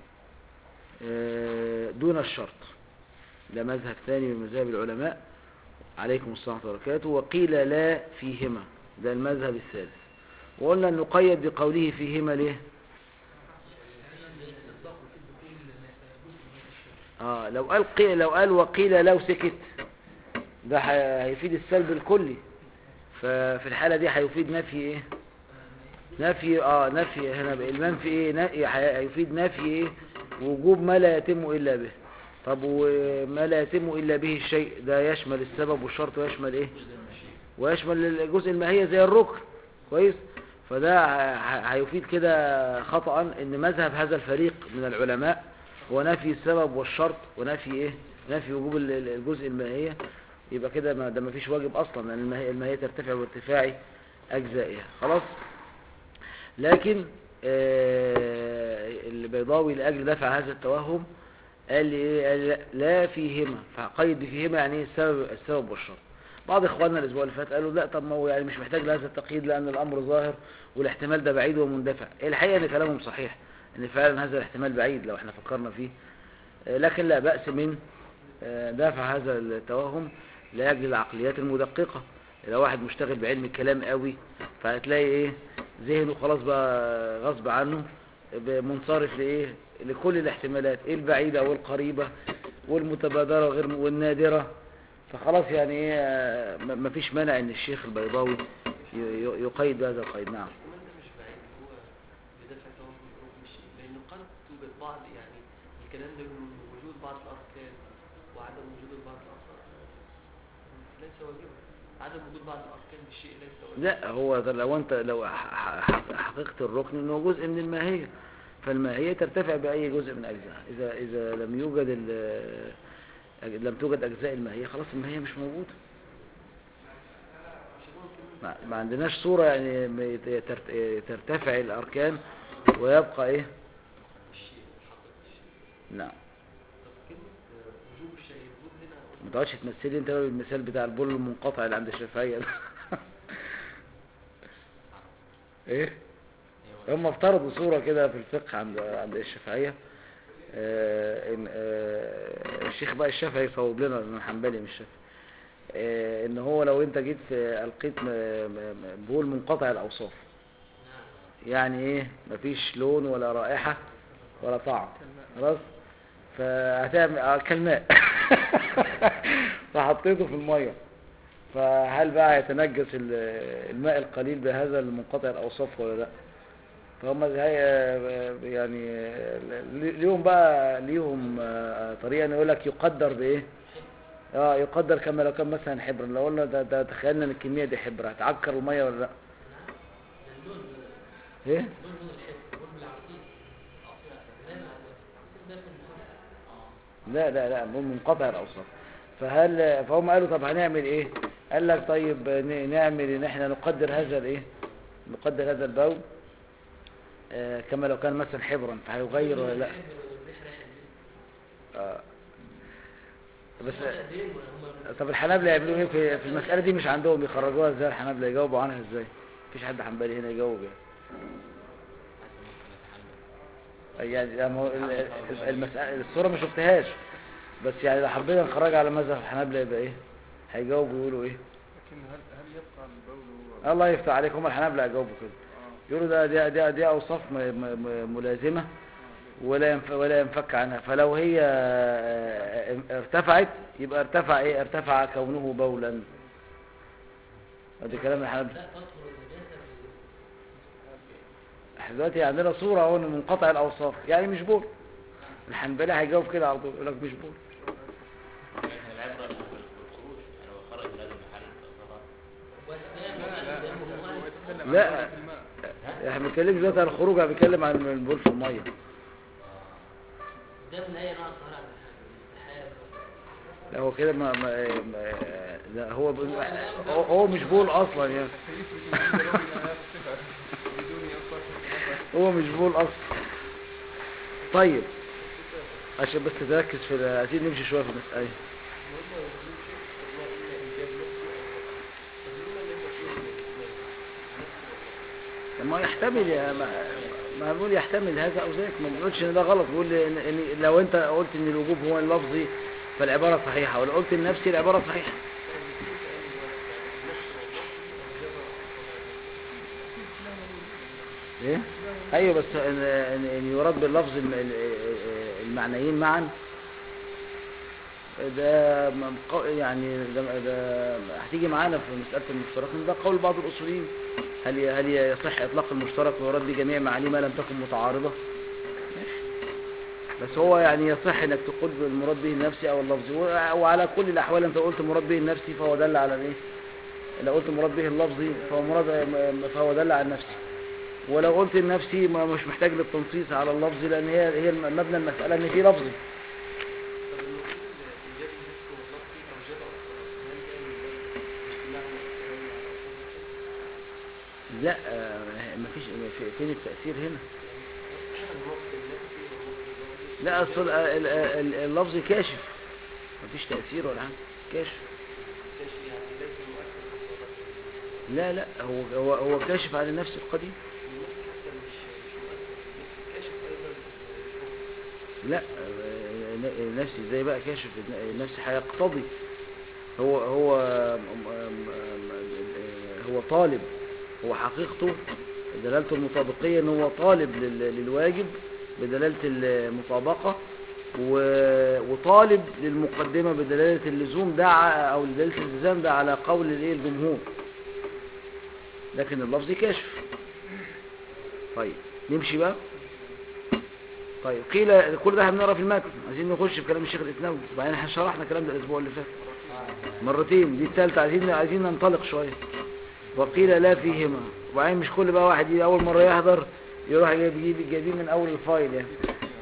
آه، دون الشرط ده مذهب ثاني من مذاهب العلماء عليكم السلام ورحمة الله وبركاته وقيل لا فيهما ده المذهب الثالث وقلنا أن نقيد بقوله فيهما ليه آه لو قال قيل لو قال وقيل لو سكت ده ح- هيفيد السلب الكلي ففي الحالة دي هيفيد نفي ايه نفي اه نفي هنا بقى المنفي ايه نفي هيفيد نفي ايه وجوب ما لا يتم الا به طب وما لا يتم الا به الشيء ده يشمل السبب والشرط ويشمل ايه ويشمل الجزء الماهية زي الركن كويس فده ه- هيفيد كده خطأ ان مذهب هذا الفريق من العلماء هو نفي السبب والشرط ونفي ايه نفي وجوب ال- ال- الجزء الماهية يبقى كده ما ده ما فيش واجب اصلا لان الماهية, الماهية ترتفع بارتفاع أجزائها خلاص لكن آه، البيضاوي لأجل دفع هذا التوهم قال لي إيه قال لي لا- لا فيهما فقيد فيهما يعني إيه السبب السبب والشرط بعض اخواننا الاسبوع اللي فات قالوا لا طب ما هو يعني مش محتاج لهذا التقييد لان الامر ظاهر والاحتمال ده بعيد ومندفع الحقيقه ان كلامهم صحيح ان فعلا هذا الاحتمال بعيد لو احنا فكرنا فيه آه، لكن لا باس من آه، دافع هذا التوهم لاجل العقليات المدققه لو واحد مشتغل بعلم الكلام قوي فهتلاقي ايه ذهنه خلاص بقى غصب عنه منصرف لايه لكل الاحتمالات ايه البعيده والقريبه والمتبادره وغير والنادره فخلاص يعني ايه آه، م- مفيش مانع ان الشيخ البيضاوي ي- ي- يقيد بهذا القيد نعم الاحتمال ده مش بعيد هو بدافع توهم الحكم الشيء لأنه قد توجد بعض يعني الكلام ده من وجود بعض الأركان وعدم وجود بعض الآثار ليس واجبا عدم وجود بعض الأركان بالشيء ليس واجبا لا هو ده لو انت لو ح- ح- حقيقة الركن انه جزء من الماهية فالماهية ترتفع بأي جزء من أجزائها إذا إذا لم يوجد ال- لم توجد أجزاء الماهية خلاص الماهية مش موجودة مش ممكن ما, ما عندناش صورة يعني م- يت- ترت- ترتفع الأركان ويبقى إيه الشيء حقيقة الشيء نعم طب كلمة آه، وجوب الشيء وجوب هنا ما تقعدش تمثلي انت بقى بالمثال بتاع البول المنقطع اللي عند الشافعية ده ايه هم افترضوا صورة كده في الفقه عند عند الشافعية آه ان آه الشيخ بقى الشافعي يصوب لنا لان حنبلي مش شافعي آه ان هو لو انت جيت في القيت م- م- م- بول منقطع الاوصاف يعني ايه مفيش لون ولا رائحة ولا طعم خلاص فهتعمل آه، كالماء فحطيته في المية فهل بقى هيتنجس ال- الماء القليل بهذا المنقطع الاوصاف ولا لا فهم هي يعني ليهم بقى ليهم آه، طريقه ان يقول لك يقدر بايه اه يقدر كما لو كان مثلا حبر لو قلنا ده, ده تخيلنا ان الكميه دي حبر هتعكر الميه ولا لا ده اللون ايه لون لون الحب لون بالعصير عصير لا لا العصير ده في النهار لا لا لا من منقطع الاوصاف فهل فهم قالوا طب هنعمل ايه قال لك طيب ن- نعمل ان احنا نقدر هذا الايه نقدر هذا البول آه كما لو كان مثلا حبرا فهيغير ولا لا الحب والريح رايحة ليه؟ آه بس هو تقدير ولا هم طب الحنابلة يعملوا ايه في, في المسألة دي مش عندهم يخرجوها ازاي الحنابلة يجاوبوا عنها ازاي مفيش حد حنبلي هنا يجاوب يعني يعني لما هو ال- ال- المسألة الصورة ما شفتهاش بس يعني لو حبينا نخرج على مذهب الحنابلة يبقى ايه هيجاوبوا يقولوا ايه لكن هل هل يبقى البول هو الله يفتح عليك هم الحنابلة يجاوبوا كده آه. يقولوا ده دي, دي, دي اوصاف م- م- م- ملازمة ولا ينف ولا ينفك عنها فلو هي آه، ارتفعت يبقى ارتفع ايه ارتفع كونه بولا ادي كلام الحنابلة لا تطهر النجاسة في احنا دلوقتي عندنا صورة اهو إن منقطع الاوصاف يعني مش بول الحنبلي هيجاوب كده على طول يقول لك مش بول العبرة بالخروج يعني هو خرج من هذا المحل فصار وأسباب لا لا وأسباب هو ومواد. يتكلم عن لا. درجة الماء احنا بنتكلم دلوقتي عن الخروج انا بنتكلم عن البول في المية ده من أي نوع الطهارة عند الحنابلة؟ الاستحالة لا هو كده ما, ما, ما لا هو بيقول- هو, هو مش بول اصلا يعني فيثبت وجود لون من هذه الصفة بدون أوصاف الخلافة. هو مش بول اصلا طيب عشان بس تركز في ال- عايزين نمشي شوية في المسألة وهم وجود شيء هو إما إيجاب نفسي أو فضل. طب لما يكون نفسي ولا ما يحتمل يا ما, ما بنقول يحتمل هذا او ذاك ما بنقولش ان ده غلط بنقول ان, إن لو انت قلت ان الوجوب هو اللفظي فالعبارة صحيحة ولو قلت النفسي العبارة صحيحة ايه ايوه بس ان, إن, إن يراد باللفظ الم- ال- المعنيين معا ده م- قو- يعني ده, ده هتيجي معانا في مسألة المشترك ده قول بعض الأصوليين هل ي- هل يصح إطلاق المشترك ويراد بجميع معانيه ما لم تكن متعارضة ماشي. بس هو يعني يصح انك تقول المراد به النفسي او اللفظي و- وعلى كل الاحوال انت قلت مراد به النفسي فهو دل على الايه لو قلت مراد به اللفظي فهو مراد م- فهو دل على النفسي ولو قلت النفسي ما مش محتاج للتنصيص على اللفظ لان هي هي الم- مبنى المساله ان في لفظي طب المفروض إيجاب النفس واللفظ أوجب أكثر هل ده من باب اجتماع مؤثرين على أصول الفقه؟ لا آه، مفيش في- فين التأثير هنا النص النفسي والنص اللفظي لا اصل ال- ال- ال- اللفظ كاشف مفيش تأثير ولا حاجة كاشف كانش يعني ليس مؤثر في الصلاة لا لا هو هو هو كاشف عن النفس القديم النفس حتى مش مش مؤثر النفس كاشف أيضا بالحكم لا آه، ن- النفس ازاي بقى كاشف الن- النفس هيقتضي هو هو م- م- م- هو طالب هو حقيقته دلالته المطابقية ان هو طالب لل- للواجب بدلالة المطابقة و- وطالب للمقدمة بدلالة اللزوم ده ع- او دلالة الالتزام ده على قول الايه الجمهور لكن اللفظ كاشف طيب نمشي بقى طيب قيل كل ده هنقرا في المتن عايزين نخش في كلام الشيخ الاسلامي وبعدين احنا شرحنا الكلام ده الاسبوع اللي فات مرتين دي الثالثه عايزين عايزين ننطلق شويه وقيل لا فيهما وبعدين مش كل بقى واحد يجي اول مره يحضر يروح جايب يجيب جايبين من اول الفايل يعني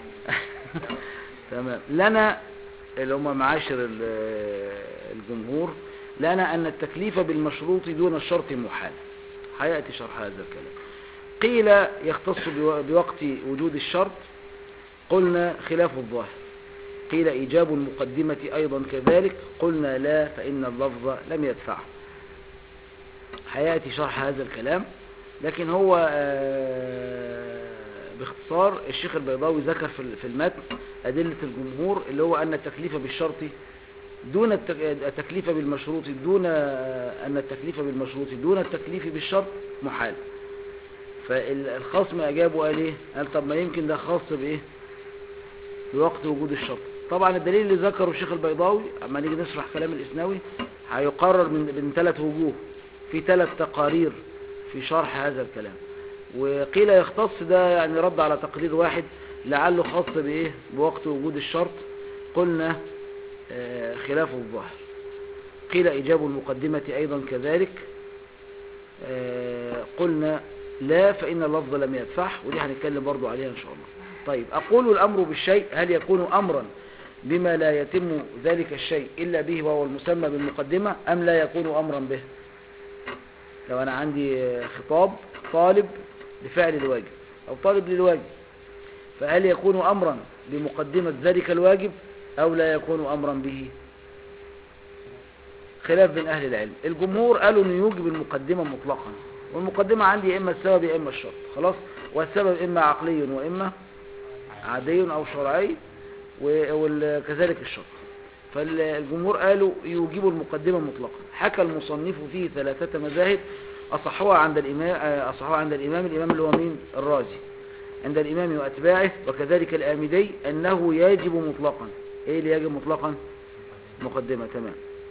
تمام لنا اللي هم معاشر ال- الجمهور لنا ان التكليف بالمشروط دون الشرط محال هياتي شرح هذا الكلام قيل يختص بو- بوقت وجود الشرط قلنا خلاف الظاهر قيل إيجاب المقدمة أيضا كذلك قلنا لا فإن اللفظ لم يدفعه حياتي شرح هذا الكلام لكن هو آه، باختصار الشيخ البيضاوي ذكر في في المتن أدلة الجمهور اللي هو أن التكليف بالشرط دون التك- التكليف بالمشروط دون آه، أن التكليف بالمشروط دون التكليف بالشرط محال فالخصم أجابه قال إيه قال طب ما يمكن ده خاص بإيه بوقت وجود الشرط طبعا الدليل اللي ذكره الشيخ البيضاوي اما نيجي نشرح كلام الاسناوي هيقرر من من ثلاث وجوه في ثلاث تقارير في شرح هذا الكلام وقيل يختص ده يعني رد على تقرير واحد لعله خاص بايه بوقت وجود الشرط قلنا آه، خلاف الظاهر قيل ايجاب المقدمة ايضا كذلك آه، قلنا لا فإن اللفظ لم يدفعه ودي هنتكلم برضو عليها إن شاء الله طيب أقول الأمر بالشيء هل يكون أمرا بما لا يتم ذلك الشيء إلا به وهو المسمى بالمقدمة أم لا يكون أمرا به لو أنا عندي آه، خطاب طالب لفعل الواجب أو طالب للواجب فهل يكون أمرا بمقدمة ذلك الواجب أو لا يكون أمرا به خلاف بين أهل العلم الجمهور قالوا أنه يوجب المقدمة مطلقا والمقدمة عندي يا إما السبب يا إما الشرط خلاص والسبب إما عقلي وإما عادي أو شرعي وكذلك الشرط فالجمهور قالوا يوجب المقدمة مطلقا حكى المصنف فيه ثلاثة مذاهب أصحوها عند الإمام أصحوها عند الإمام الإمام اللي هو مين الرازي عند الإمام وأتباعه وكذلك الآمدي أنه يجب مطلقا إيه اللي يجب مطلقا مقدمة تمام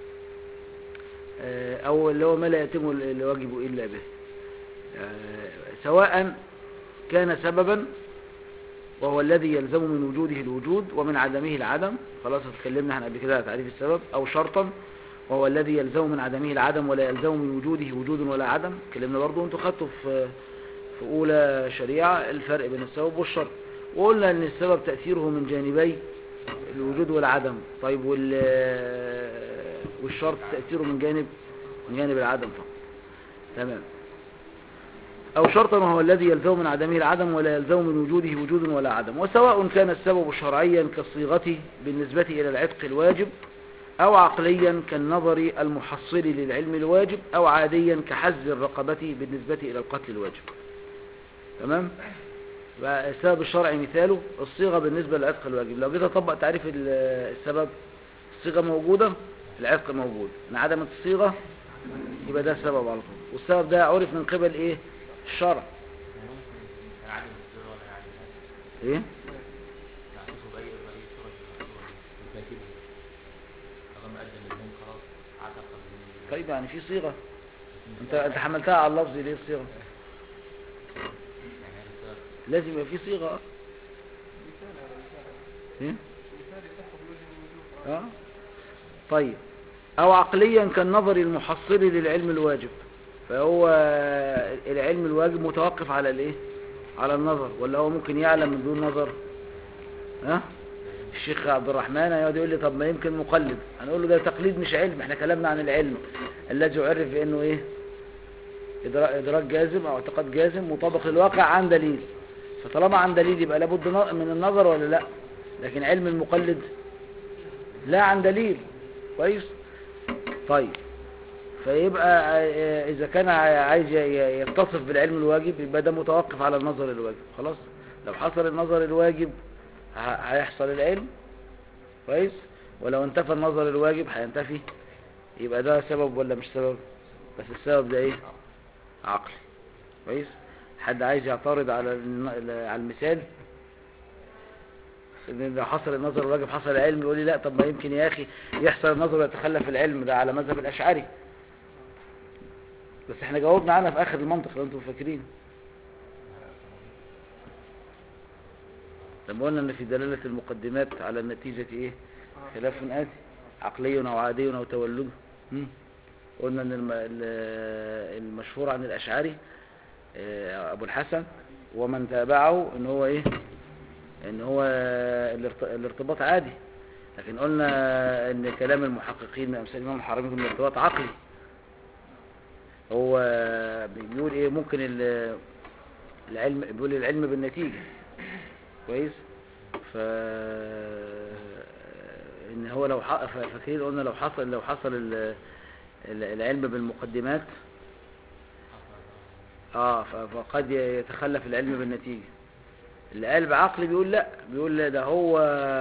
آه، أو اللي هو ما لا يتم الواجب إلا به آه، سواء كان سببا وهو الذي يلزم من وجوده الوجود ومن عدمه العدم خلاص اتكلمنا عن قبل كده على تعريف السبب أو شرطا وهو الذي يلزم من عدمه العدم ولا يلزم من وجوده وجود ولا عدم اتكلمنا برضو انتوا خدتوا في في أولى شريعة الفرق بين السبب والشرط وقلنا أن السبب تأثيره من جانبي الوجود والعدم طيب وال والشرط تأثيره من جانب من جانب العدم فقط تمام أو شرطا وهو الذي يلزم من عدمه العدم ولا يلزم من وجوده وجود ولا عدم وسواء كان السبب شرعيا كالصيغة بالنسبة إلى العتق الواجب أو عقليا كالنظر المحصل للعلم الواجب أو عاديا كحز الرقبة بالنسبة إلى القتل الواجب تمام السبب الشرعي مثاله الصيغة بالنسبة للعتق الواجب لو جيت أطبق تعريف السبب الصيغة موجودة العتق موجود انعدمت الصيغة يبقى ده السبب على طول والسبب ده عرف من قبل ايه الشرع كان عدم الصيغة ولا عدم الهدف ايه نعطفه بأي بأي صورة الكاتب طالما أدى منهم خلاص عتق من طيب يعني في صيغة انت انت حملتها على اللفظ ليه الصيغة يعني هذا السبب لازم يبقى في صيغة آه. مثال على مثال ايه مثال يصح بوجه من وجوه اه طيب او عقليا كالنظر المحصل للعلم الواجب فهو العلم الواجب متوقف على الايه على النظر ولا هو ممكن يعلم من دون نظر ها الشيخ عبد الرحمن يقعد يقول لي طب ما يمكن مقلد هنقول له ده تقليد مش علم احنا كلامنا عن العلم الذي يعرف بانه ايه إدرا- ادراك جازم او اعتقاد جازم مطابق للواقع عن دليل فطالما عن دليل يبقى لابد ن- من النظر ولا لا لكن علم المقلد لا عن دليل كويس طيب فيبقى آه، اذا كان عاي- عايز ي- ي- يتصف بالعلم الواجب يبقى ده متوقف على النظر الواجب خلاص لو حصل النظر الواجب ه- هيحصل العلم كويس ولو انتفى النظر الواجب هينتفي يبقى ده سبب ولا مش سبب بس السبب ده ايه عقلي كويس حد عايز يعترض على الن- ال- على المثال ان لو حصل النظر الواجب حصل العلم يقول لي لا طب ما يمكن يا اخي يحصل النظر ويتخلف العلم ده على مذهب الاشعري بس احنا جاوبنا عنها في اخر المنطق لو انتم فاكرين لما قلنا ان في دلالة المقدمات على النتيجة ايه خلاف آتي عقلي او عادي او تولد مم. قلنا ان الم- ال- المشهور عن الاشعري آه، ابو الحسن ومن تابعه ان هو ايه ان هو الارت- الارتباط عادي لكن قلنا ان كلام المحققين من امثال الامام الحرمي ان الارتباط عقلي هو بيقول ايه ممكن ال- العلم بيقول العلم بالنتيجة كويس ف ان هو لو ح- ف- فاكرين قلنا لو حصل لو حصل ال- ال- العلم بالمقدمات اه ف- فقد يتخلف العلم بالنتيجة اللي قال بعقل بيقول لا بيقول لا ده هو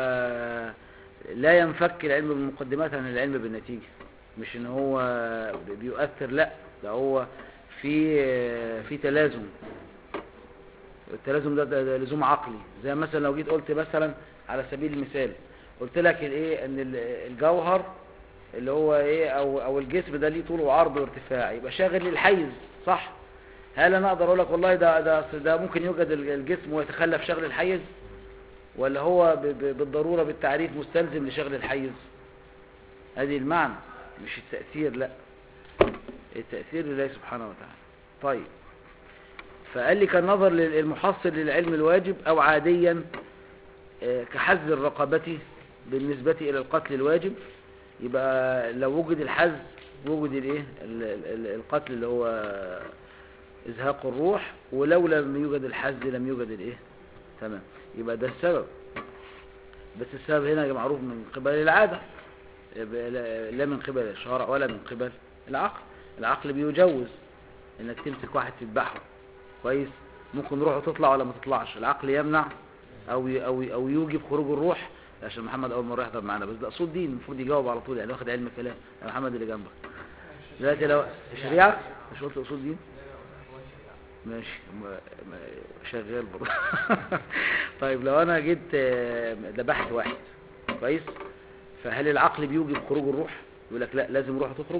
لا ينفك العلم بالمقدمات عن العلم بالنتيجة مش ان هو بيؤثر لا ده هو في في تلازم التلازم ده, ده, ده لزوم عقلي زي مثلا لو جيت قلت مثلا على سبيل المثال قلت لك الايه ان ال- الجوهر اللي هو ايه او او الجسم ده ليه طول وعرض وارتفاع يبقى شاغل للحيز صح هل انا اقدر اقول لك والله ده ده أصل ده ممكن يوجد ال- الجسم ويتخلف شغل الحيز ولا هو ب- ب- بالضرورة بالتعريف مستلزم لشغل الحيز هذه المعنى مش التأثير لا التأثير لله سبحانه وتعالى طيب فقال لي كان نظر للمحصل للعلم الواجب او عاديا آه، كحز الرقبة بالنسبة الى القتل الواجب يبقى لو وجد الحز وجد الايه ال- ال- القتل اللي هو ازهاق الروح ولو لم يوجد الحز لم يوجد الايه تمام يبقى ده السبب بس السبب هنا معروف من قبل العادة يبقى لا لا من قبل الشرع ولا من قبل العقل العقل بيجوز انك تمسك واحد تذبحه كويس ممكن روحه تطلع ولا ما تطلعش العقل يمنع او ي- او ي- او يوجب خروج الروح عشان محمد اول مره يحضر معانا بس ده اصول دين المفروض يجاوب على طول يعني واخد علم كلام يا محمد اللي جنبك دلوقتي لو الشريعه مش قلت اصول دين ماشي ما- ما- شغال برضه طيب لو انا جيت آه، ذبحت واحد كويس فهل العقل بيوجب خروج الروح يقول لك لا لازم روحه تخرج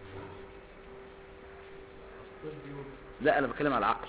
لا انا بتكلم على العقل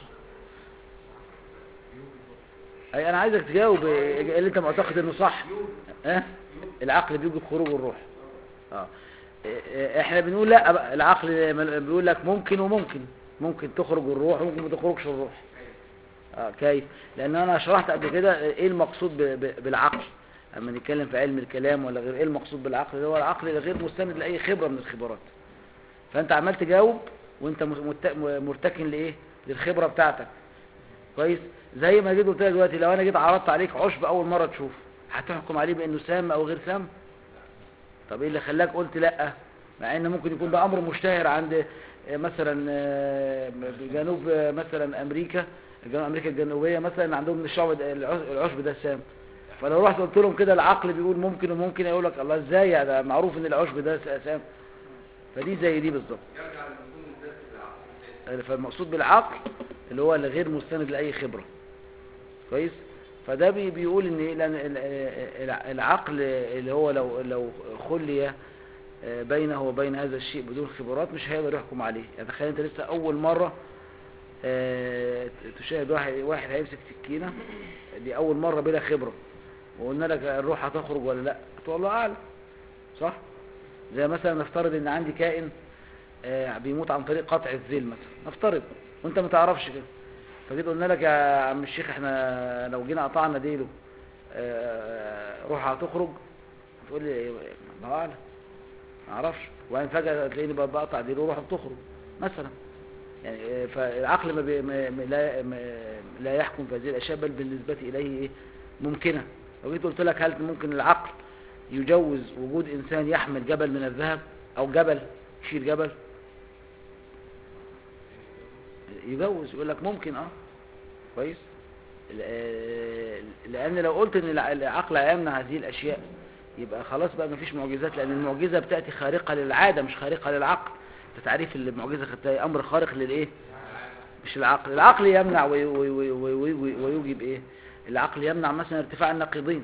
اي انا عايزك تجاوب آه، اللي انت معتقد انه صح اه العقل بيوجب خروج الروح اه آه، احنا بنقول لا بقى، العقل بيقول لك ممكن وممكن ممكن تخرج الروح وممكن ما تخرجش الروح اه كيف لان انا شرحت قبل كده ايه المقصود ب- ب- بالعقل اما نتكلم في علم الكلام ولا غير ايه المقصود بالعقل اللي هو العقل اللي غير مستند لاي خبره من الخبرات فانت عمال تجاوب وانت مت- مرتكن لايه للخبره بتاعتك كويس زي ما جيت قلت لك دلوقتي لو انا جيت عرضت عليك عشب اول مره تشوفه هتحكم عليه بانه سام او غير سام طب ايه اللي خلاك قلت لا مع ان ممكن يكون ده امر مشتهر عند آه، مثلا آه، جنوب آه، مثلا امريكا جنوب امريكا الجنوبيه مثلا عندهم الشعب ده- العش- العشب ده سام فلو رحت قلت لهم كده العقل بيقول ممكن وممكن يقول لك الله ازاي يعني ده معروف ان العشب ده س- سام فدي زي دي بالظبط فالمقصود بالعقل اللي هو اللي غير مستند لاي خبره كويس فده بي بيقول ان إيه؟ لأن ال- ال- العقل اللي هو لو لو خلي آه، بينه وبين هذا الشيء بدون خبرات مش هيقدر يحكم عليه يعني تخيل انت لسه اول مره آه، تشاهد واحد واحد هيمسك سكينه دي اول مره بلا خبره وقلنا لك الروح هتخرج ولا لا تقول الله اعلم صح زي مثلا نفترض ان عندي كائن آه، بيموت عن طريق قطع الذيل مثلا نفترض وانت ما تعرفش كده فجيت قلنا لك يا عم الشيخ احنا لو جينا قطعنا ديله آه، روح هتخرج تقول لي الله اعلم ما اعرفش وبعدين فجاه تلاقيني بقى بقطع ديله وروح بتخرج مثلا يعني آه، فالعقل ما بي ما ما- لا ما لا يحكم في هذه الاشياء بل بالنسبه اليه ايه ممكنه لو جيت قلت لك هل ممكن العقل يجوز وجود انسان يحمل جبل من الذهب او جبل يشيل جبل يجوز يقول لك ممكن اه كويس ل- آه، لان لو قلت ان الع- العقل هيمنع هذه الاشياء يبقى خلاص بقى مفيش معجزات لان المعجزه بتاتي خارقه للعاده مش خارقه للعقل انت تعريف المعجزه خدتها امر خارق للايه مش العقل العقل يمنع وي- وي- وي- وي- وي- ويوجب ايه العقل يمنع مثلا ارتفاع النقيضين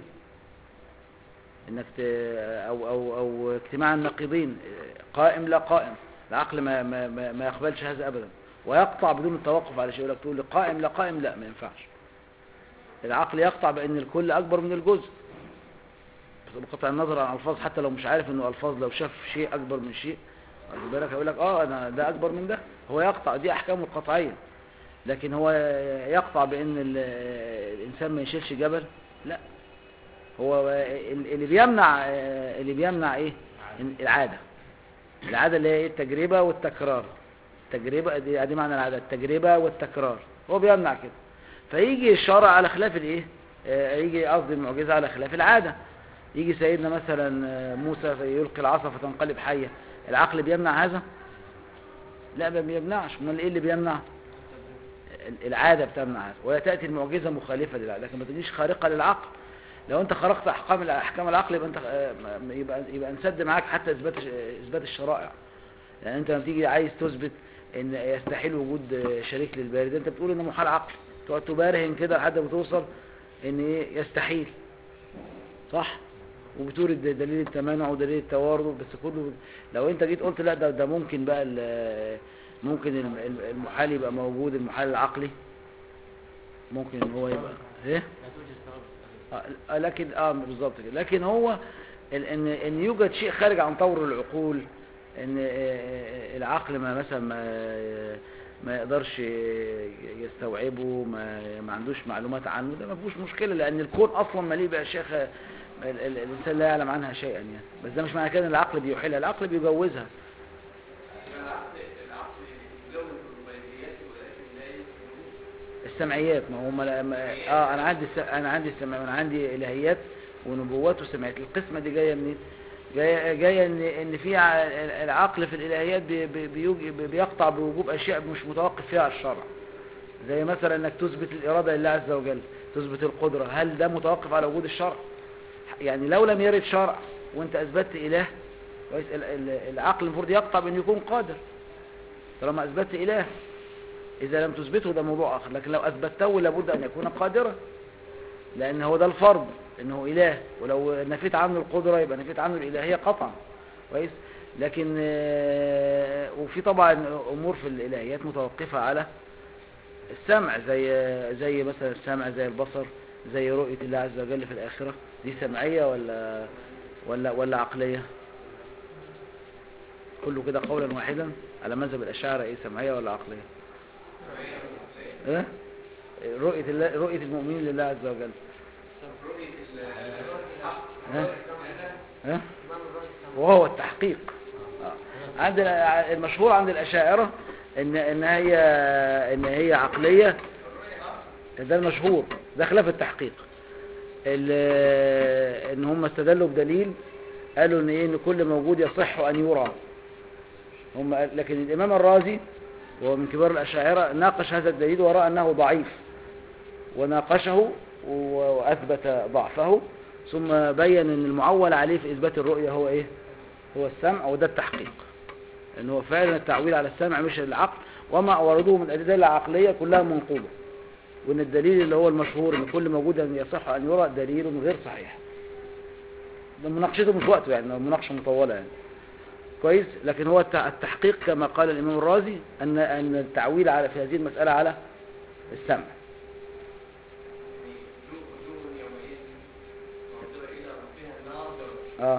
انك ت... او او او اجتماع النقيضين قائم لا قائم العقل ما ما ما, ما يقبلش هذا ابدا ويقطع بدون التوقف على شيء يقول لك تقول لي قائم لا قائم لا ما ينفعش العقل يقطع بان الكل اكبر من الجزء بقطع النظر عن الفاظ حتى لو مش عارف انه الفاظ لو شاف شيء اكبر من شيء واخد بالك هيقول لك اه انا ده اكبر من ده هو يقطع دي احكامه القطعيه لكن هو يقطع بان ال- الانسان ما يشيلش جبل لا هو اللي بيمنع اللي بيمنع ايه العاده العاده اللي هي ايه التجربه والتكرار التجربه دي, دي معنى العاده التجربه والتكرار هو بيمنع كده فيجي الشرع على خلاف الايه آه، يجي قصدي المعجزه على خلاف العاده يجي سيدنا مثلا آه، موسى يلقي العصا فتنقلب حيه العقل بيمنع هذا لا ما بيمنعش امال ايه اللي بيمنع ال- العاده بتمنع هذا وتاتي المعجزه مخالفه للعاده لكن ما تجيش خارقه للعقل لو انت خرقت احكام احكام العقل يبقى انت آه، م- يبقى يبقى انسد معاك حتى اثبات اثبات الشرائع يعني انت لما تيجي عايز تثبت ان يستحيل وجود آه، شريك للبارد انت بتقول انه محال عقل تقعد تبرهن كده لحد ما توصل ان ايه يستحيل صح وبتورد دليل التمانع ودليل التوارد بس كله لو انت جيت قلت لا ده ده ممكن بقى ال- ممكن الم- الم- المحال يبقى موجود المحال العقلي ممكن ان هو يبقى ايه لا توجد سبب آه، لكن اه بالظبط كده لكن هو ال- ان ان يوجد شيء خارج عن طور العقول ان آه، آه، العقل ما مثلا ما ما يقدرش يستوعبه ما ما عندوش معلومات عنه ده ما فيهوش مشكله لان الكون اصلا مليء باشياء خ- ال- ال- الانسان لا يعلم عنها شيئا يعني بس ده مش معنى كده ان العقل بيحيلها العقل بيجوزها السمعيات ما هم لا- ما اه انا عندي الس- انا عندي السمع انا عندي الهيات ونبوات وسمعيات القسمه دي جايه منين جايه جايه ان ان في ع- العقل في الالهيات بي بي بيوج- بي- بيقطع بوجوب اشياء مش متوقف فيها على الشرع زي مثلا انك تثبت الاراده لله عز وجل تثبت القدره هل ده متوقف على وجود الشرع يعني لو لم يرد شرع وانت اثبتت اله كويس ال- ال- العقل المفروض يقطع بان يكون قادر طالما اثبتت اله إذا لم تثبته ده موضوع آخر لكن لو أثبته لابد أن يكون قادرا لأن هو ده الفرض إنه إله ولو نفيت عنه القدرة يبقى نفيت عنه الإلهية قطعا كويس لكن آه، وفي طبعا أمور في الإلهيات متوقفة على السمع زي زي مثلا السمع زي البصر زي رؤية الله عز وجل في الآخرة دي سمعية ولا ولا ولا عقلية كله كده قولا واحدا على مذهب الأشاعرة إيه سمعية ولا عقلية ايه رؤية الله رؤية المؤمنين لله عز وجل ها ها وهو التحقيق آه. عند ال- المشهور عند الأشاعرة ان ان هي ان هي عقلية ده المشهور ده خلاف التحقيق ال- ان هم استدلوا بدليل قالوا ان ايه ان كل موجود يصح ان يرى هم قال- لكن الامام الرازي وهو من كبار الأشاعرة ناقش هذا الدليل ورأى أنه ضعيف وناقشه و- وأثبت ضعفه ثم بين أن المعول عليه في إثبات الرؤية هو إيه هو السمع وده التحقيق أن هو فعلا التعويل على السمع مش العقل وما أوردوه من الأدلة العقلية كلها منقوبة وأن الدليل اللي هو المشهور أن كل موجود أن يصح أن يرى دليل غير صحيح ده مناقشته مش وقته يعني مناقشة مطولة يعني كويس لكن هو الت- التحقيق كما قال الإمام الرازي أن أن التعويل على في هذه المسألة على السمع اه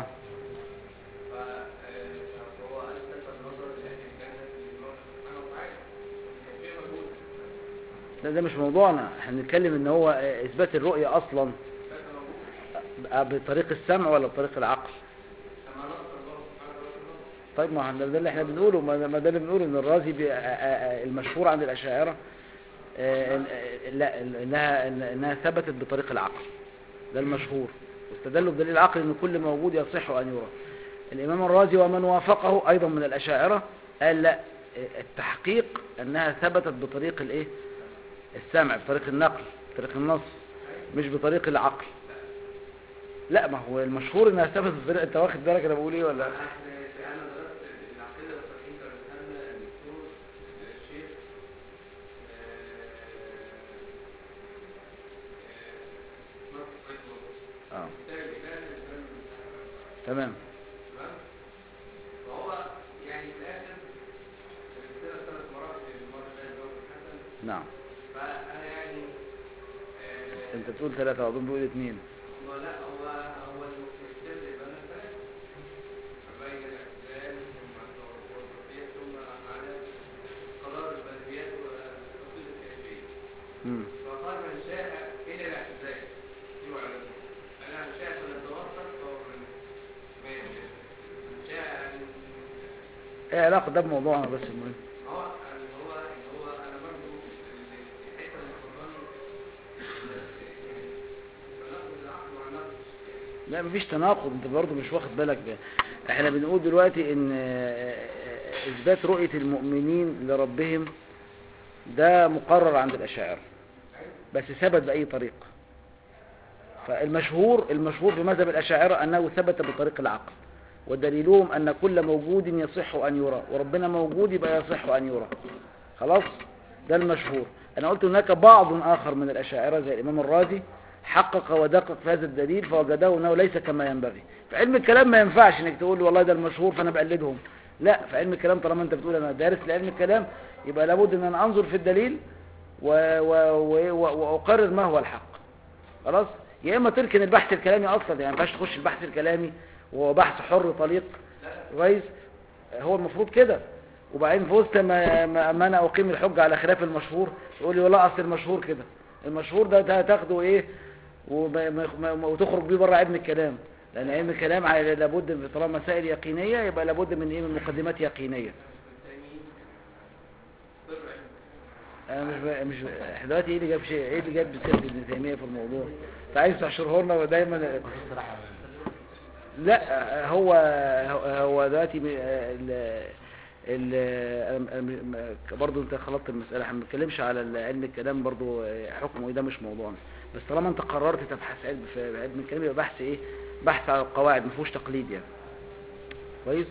ده, ده مش موضوعنا احنا بنتكلم ان هو آه، اثبات الرؤية اصلا آه، بطريق السمع ولا بطريق العقل طيب ما احنا ده اللي احنا بنقوله ما ما ده اللي بنقوله ان الرازي بي- آه، آه، آه، المشهور عند الاشاعره آه، إن- آه، لا انها إن- انها ثبتت بطريق العقل ده المشهور واستدلوا بدليل العقل ان كل موجود يصح ان يرى الامام الرازي ومن وافقه ايضا من الاشاعره قال لا آه، التحقيق انها ثبتت بطريق الايه السمع بطريق النقل بطريق النص مش بطريق العقل لا ما هو المشهور انها ثبتت بطريق انت واخد بالك انا بقول ايه ولا احنا انا درست العقيده والتوحيد كان الدكتور الشيخ اه تمام فهو يعني في الاخر الرساله ثلاث مرات المره اللي فاتت دكتور حسن نعم فانا يعني آه، انت بتقول ثلاثة وأظن بتقول اثنين هو لا هو هو المستشفى يبقى انا ثلاث فبين الاعتزال ثم الوظيفيه ثم على قرار البلديات وتفصيل الكيفيه مم. فقال من شاء الى الاعتزال يعلم انا من شاء فليتوسط فهو من من شاء ان ايه علاقة ده بموضوعنا بس المهم هو ان هو ان هو انا برضه الحته اللي خرجاني تناقض العقل مع النقل لا مفيش تناقض انت برضه مش واخد بالك بقى. احنا بنقول دلوقتي ان آه، آه، اثبات رؤية المؤمنين لربهم ده مقرر عند الاشاعرة بس ثبت بأي طريق فالمشهور المشهور في مذهب الاشاعرة انه ثبت بطريق العقل ودليلهم ان كل موجود يصح ان يرى وربنا موجود يبقى يصح ان يرى خلاص ده المشهور انا قلت هناك بعض اخر من الاشاعرة زي الامام الرازي حقق ودقق في هذا الدليل فوجده انه ليس كما ينبغي في علم الكلام ما ينفعش انك تقول والله ده المشهور فانا بقلدهم لا في علم الكلام طالما انت بتقول انا دارس لعلم الكلام يبقى لابد ان انا انظر في الدليل و... و... و... و... واقرر ما هو الحق خلاص يا اما تركن البحث الكلامي اصلا يعني ما ينفعش تخش البحث الكلامي وهو بحث حر طليق كويس هو المفروض كده وبعدين في وسط ما, ما, ما انا اقيم الحجه على خلاف المشهور تقول لي والله اصل المشهور كده المشهور ده ده تاخده ايه وما ما ما وتخرج بيه بره علم الكلام لان علم الكلام على- لابد طالما مسائل يقينيه يبقى لابد من ايه من مقدمات يقينيه انا مش ب... مش ب... إحنا دلوقتي ايه اللي جاب شيء ايه اللي جاب سيره ابن تيميه في الموضوع انت عايز تحشره لنا ودايما الصراحة لا هو هو دلوقتي ب- ال ال برضه انت خلطت المساله احنا ما بنتكلمش على علم الكلام برضه حكمه ايه ده مش موضوعنا بس طالما انت قررت تبحث علم في علم الكلام يبقى بحث ايه بحث على القواعد ما فيهوش تقليد يعني كويس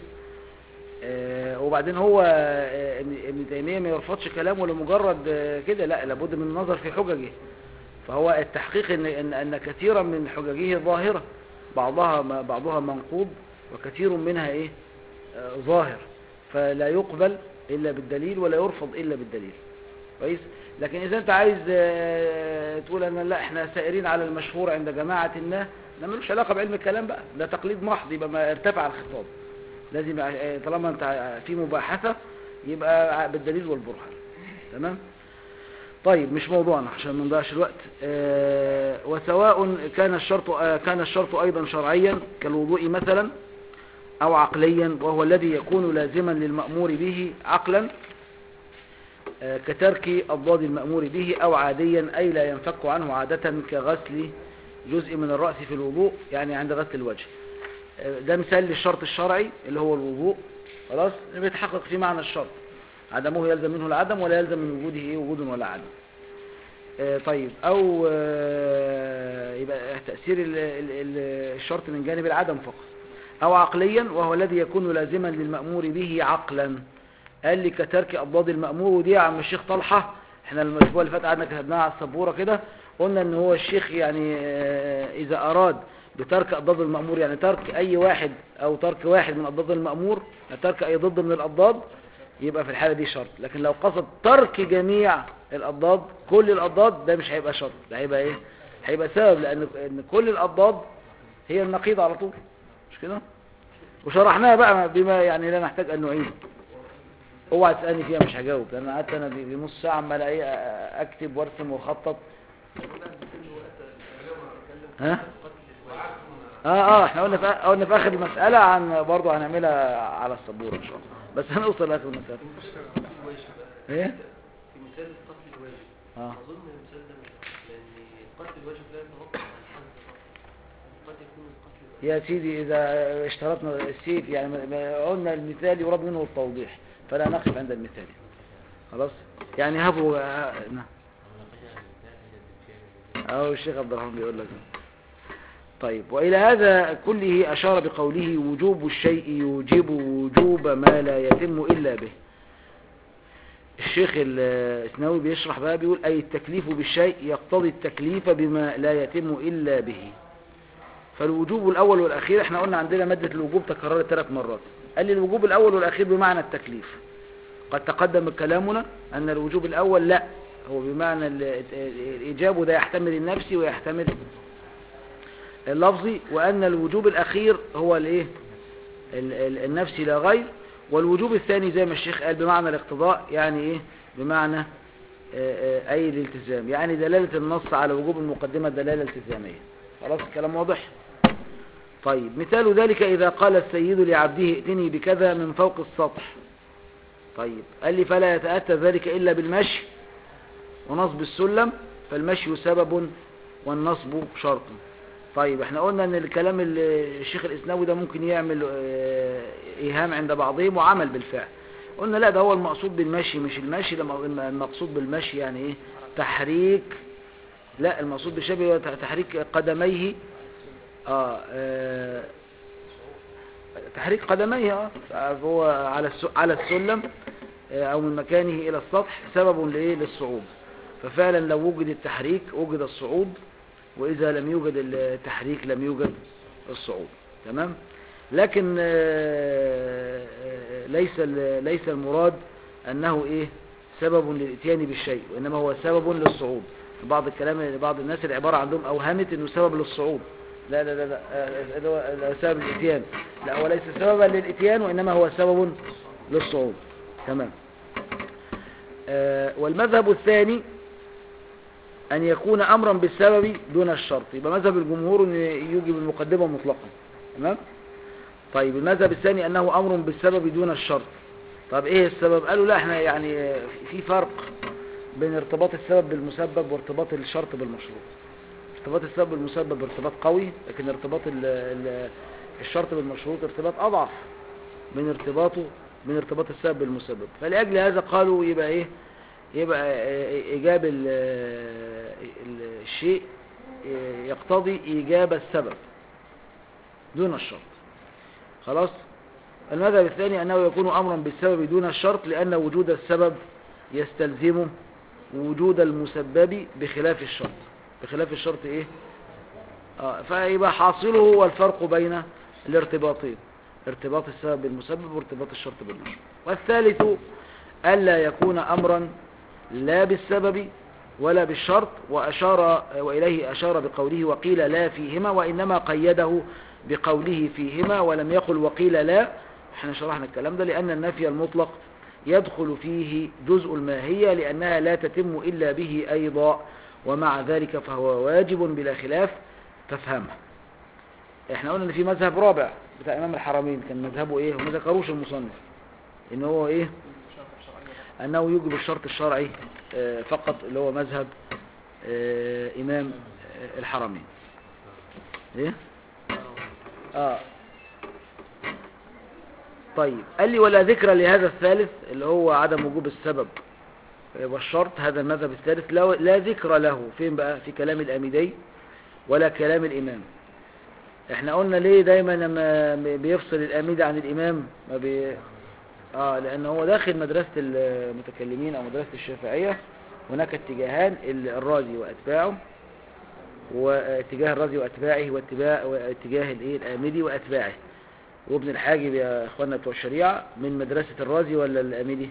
آه وبعدين هو آه، ابن ابن تيميه ما يرفضش كلامه لمجرد آه، كده لا لابد من النظر في حججه فهو التحقيق ان ان, أن كثيرا من حججه ظاهره بعضها بعضها منقوض وكثير منها ايه آه، ظاهر فلا يقبل الا بالدليل ولا يرفض الا بالدليل كويس لكن اذا انت عايز آه، تقول ان لا احنا سائرين على المشهور عند جماعه ما ده ملوش علاقه بعلم الكلام بقى ده تقليد محض يبقى ما ارتفع الخطاب لازم آه، طالما انت في مباحثه يبقى بالدليل والبرهان تمام طيب مش موضوعنا عشان ما نضيعش الوقت آه وسواء كان الشرط آه كان الشرط ايضا شرعيا كالوضوء مثلا او عقليا وهو الذي يكون لازما للمأمور به عقلا آه كترك أضداد المأمور به أو عاديا أي لا ينفك عنه عادة كغسل جزء من الرأس في الوضوء يعني عند غسل الوجه آه ده مثال للشرط الشرعي اللي هو الوضوء خلاص بيتحقق في معنى الشرط عدمه يلزم منه العدم ولا يلزم من وجوده إيه وجود ولا عدم آه، طيب او آه، يبقى تأثير ال- ال- ال- الشرط من جانب العدم فقط او عقليا وهو الذي يكون لازما للمأمور به عقلا قال لي كترك أضداد المأمور ودي يا عم الشيخ طلحة احنا الاسبوع اللي فات قعدنا كتبناها على السبورة كده قلنا ان هو الشيخ يعني آه، اذا اراد بترك أضداد المأمور يعني ترك اي واحد او ترك واحد من أضداد المأمور ترك اي ضد من الأضداد يبقى في الحالة دي شرط لكن لو قصد ترك جميع الأضداد كل الأضداد ده مش هيبقى شرط ده هيبقى ايه هيبقى سبب لأن إن كل الأضداد هي النقيض على طول مش كده وشرحناها بقى بما يعني لا نحتاج أن نعيد اوعى تسألني فيها مش هجاوب لأن قعدت أنا بنص ساعة عمال ايه أكتب وأرسم وأخطط ها اه اه احنا قلنا في قلنا في اخر المسألة عن برضه هنعملها على السبورة ان شاء الله بس هنوصل لاخر المسألة في مثال القتل الواجب بقى. ايه في مثال القتل الواجب اه اظن المثال ده مش صح، لان القتل الواجب لا يتوقف عن الحد فقط قد يكون القتل الواجب يا سيدي اذا اشترطنا السيف يعني ما- ما قلنا المثال يراد منه التوضيح فلا نقف عند المثال خلاص يعني هبوا آه، نعم اهو الشيخ عبد الرحمن بيقول لك طيب والى هذا كله اشار بقوله وجوب الشيء يوجب وجوب ما لا يتم الا به الشيخ الاسناوي بيشرح بقى بيقول اي التكليف بالشيء يقتضي التكليف بما لا يتم الا به فالوجوب الاول والاخير احنا قلنا عندنا ماده الوجوب تكررت ثلاث مرات قال لي الوجوب الاول والاخير بمعنى التكليف قد تقدم كلامنا ان الوجوب الاول لا هو بمعنى ال- ال- الايجاب وده يحتمل النفسي ويحتمل اللفظي وان الوجوب الاخير هو الايه ال- ال- النفسي لا غير والوجوب الثاني زي ما الشيخ قال بمعنى الاقتضاء يعني ايه بمعنى آه، آه، اي الالتزام يعني دلالة النص على وجوب المقدمة دلالة التزامية خلاص الكلام واضح طيب مثال ذلك إذا قال السيد لعبده ائتني بكذا من فوق السطح طيب قال لي فلا يتأتى ذلك إلا بالمشي ونصب السلم فالمشي سبب والنصب شرط طيب احنا قلنا ان الكلام اللي الشيخ الاسناوي ده ممكن يعمل اه، ايهام عند بعضهم وعمل بالفعل قلنا لا ده هو المقصود بالمشي مش المشي لما المقصود بالمشي يعني ايه تحريك لا المقصود بالشبه هو تحريك قدميه اه, آه تحريك قدميه اه فهو على الس- على السلم آه، او من مكانه الى السطح سبب لايه للصعود ففعلا لو وجد التحريك وجد الصعود واذا لم يوجد التحريك لم يوجد الصعود تمام لكن آه، آه، ليس ال- ليس المراد انه ايه سبب للاتيان بالشيء وانما هو سبب للصعود في بعض الكلام بعض الناس العباره عندهم اوهمت انه سبب للصعود لا لا لا لا آه، ده هو- ده سبب الاتيان لا هو ليس سببا للاتيان وانما هو سبب للصعود تمام آه، والمذهب الثاني أن يكون أمرا بالسبب دون الشرط يبقى مذهب الجمهور أن يوجب المقدمة مطلقا تمام طيب المذهب الثاني أنه أمر بالسبب دون الشرط طب إيه السبب قالوا لا احنا يعني آه، في فرق بين ارتباط السبب بالمسبب وارتباط الشرط بالمشروط ارتباط السبب بالمسبب ارتباط قوي لكن ارتباط ال ال الشرط بالمشروط ارتباط أضعف من ارتباطه من ارتباط السبب بالمسبب فلأجل هذا قالوا يبقى ايه يبقى آه، إيجاب ال- ال- الشيء آه، يقتضي إيجاب السبب دون الشرط خلاص المذهب الثاني أنه يكون أمرا بالسبب دون الشرط لأن وجود السبب يستلزم وجود المسبب بخلاف الشرط بخلاف الشرط إيه آه فيبقى حاصله هو الفرق بين الارتباطين ارتباط السبب بالمسبب وارتباط الشرط بالمشروط والثالث ألا يكون أمرا لا بالسبب ولا بالشرط وأشار وإليه أشار بقوله وقيل لا فيهما وإنما قيده بقوله فيهما ولم يقل وقيل لا احنا شرحنا الكلام ده لأن النفي المطلق يدخل فيه جزء الماهية لأنها لا تتم إلا به أيضا ومع ذلك فهو واجب بلا خلاف تفهمه احنا قلنا ان في مذهب رابع بتاع امام الحرمين كان مذهبه ايه وما ذكروش المصنف ان هو ايه شرط الشرعية أنه يوجب الشرط الشرعي آه، فقط اللي هو مذهب آه، إمام آه، الحرمين إيه؟ آه طيب قال لي ولا ذكر لهذا الثالث اللي هو عدم وجوب السبب والشرط هذا المذهب الثالث لا, لا ذكر له فين بقى في كلام الأميدي ولا كلام الإمام احنا قلنا ليه دايما لما بيفصل الأميدي عن الإمام ما بي... اه لان هو داخل مدرسة المتكلمين او مدرسة الشافعية هناك اتجاهان ال- الرازي واتباعه واتجاه الرازي واتباعه واتباع واتجاه الايه الامدي واتباعه وابن الحاجب يا اخوانا بتوع الشريعة من مدرسة الرازي ولا الامدي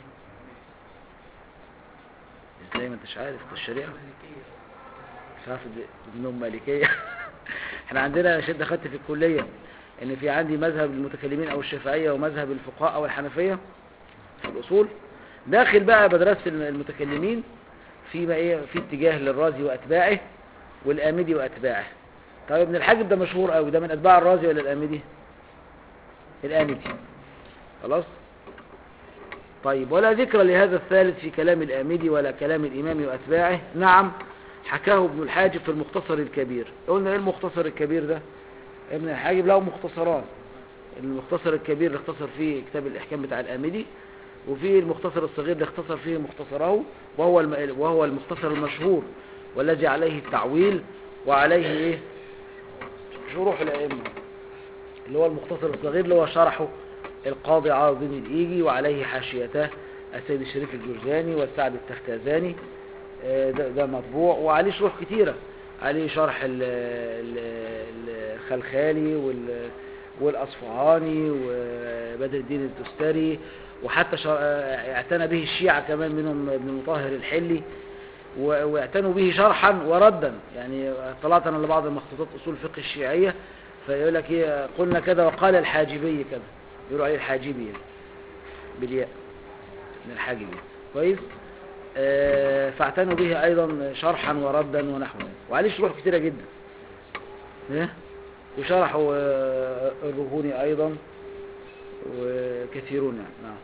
ازاي ما انتش عارف بتوع الشريعة مش عارف دي- انهم مالكية احنا عندنا شد خدت في الكلية ان في عندي مذهب المتكلمين او الشافعية ومذهب الفقهاء او الحنفية في الاصول داخل بقى مدرسة المتكلمين في ما ايه في اتجاه للرازي واتباعه والامدي واتباعه طيب ابن الحاجب ده مشهور قوي ده من اتباع الرازي ولا الامدي الامدي خلاص طيب ولا ذكر لهذا الثالث في كلام الآمدي ولا كلام الإمام وأتباعه نعم حكاه ابن الحاجب في المختصر الكبير قلنا ايه المختصر الكبير ده ابن الحاجب له مختصران المختصر الكبير اللي اختصر فيه كتاب الإحكام بتاع الآمدي وفي المختصر الصغير اللي اختصر فيه مختصره وهو الم... وهو المختصر المشهور والذي عليه التعويل وعليه ايه شروح الأئمة اللي هو المختصر الصغير اللي هو شرحه القاضي عاظم الإيجي وعليه حاشيته السيد الشريف الجرجاني والسعد التختازاني آه، ده, ده مطبوع وعليه شروح كتيرة عليه شرح ال- ال- ال- الخلخالي وال- والأصفهاني وبدر الدين الدستري وحتى شر- آه، اعتنى به الشيعة كمان منهم ابن المطهر الحلي و- واعتنوا به شرحا وردا يعني طلعت انا لبعض المخطوطات اصول الفقه الشيعيه فيقول لك ايه قلنا كذا وقال الحاجبي كذا يقولوا عليه الحاجبي يعني بالياء من الحاجبي كويس آه فاعتنوا به ايضا شرحا وردا ونحو ذلك وعليه شروح كتيره جدا إيه؟ وشرحوا آه، الرهوني ايضا وكثيرون يعني نعم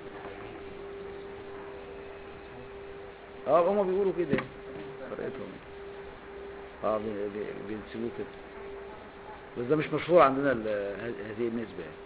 اه هما بيقولوا كده يعني. طريقتهم اه بي- بي- بينسبوه كده بس ده مش مشهور عندنا ال- ه- هذه النسبة يعني.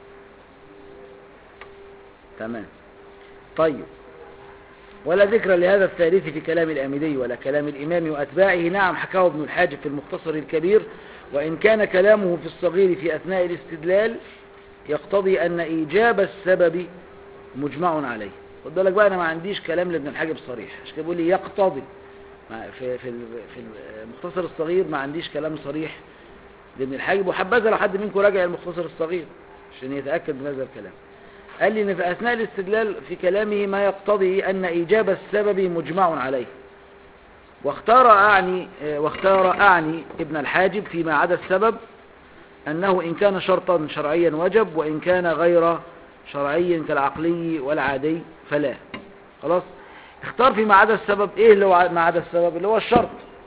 تمام طيب ولا ذكر لهذا الثالث في كلام الأمدي ولا كلام الإمام وأتباعه نعم حكاه ابن الحاجب في المختصر الكبير وإن كان كلامه في الصغير في أثناء الاستدلال يقتضي أن إيجاب السبب مجمع عليه خد بالك بقى أنا ما عنديش كلام لابن الحاجب صريح عشان كده بيقول لي يقتضي ما- في في ال- في المختصر الصغير ما عنديش كلام صريح لابن الحاجب وحبذا لو حد منكم راجع المختصر الصغير عشان يتأكد من هذا الكلام قال لي ان في اثناء الاستدلال في كلامه ما يقتضي ان ايجاب السبب مجمع عليه واختار اعني آه، واختار اعني ابن الحاجب فيما عدا السبب انه ان كان شرطا شرعيا وجب وان كان غير شرعي كالعقلي والعادي فلا خلاص اختار فيما عدا السبب ايه اللي هو ما عدا السبب اللي هو الشرط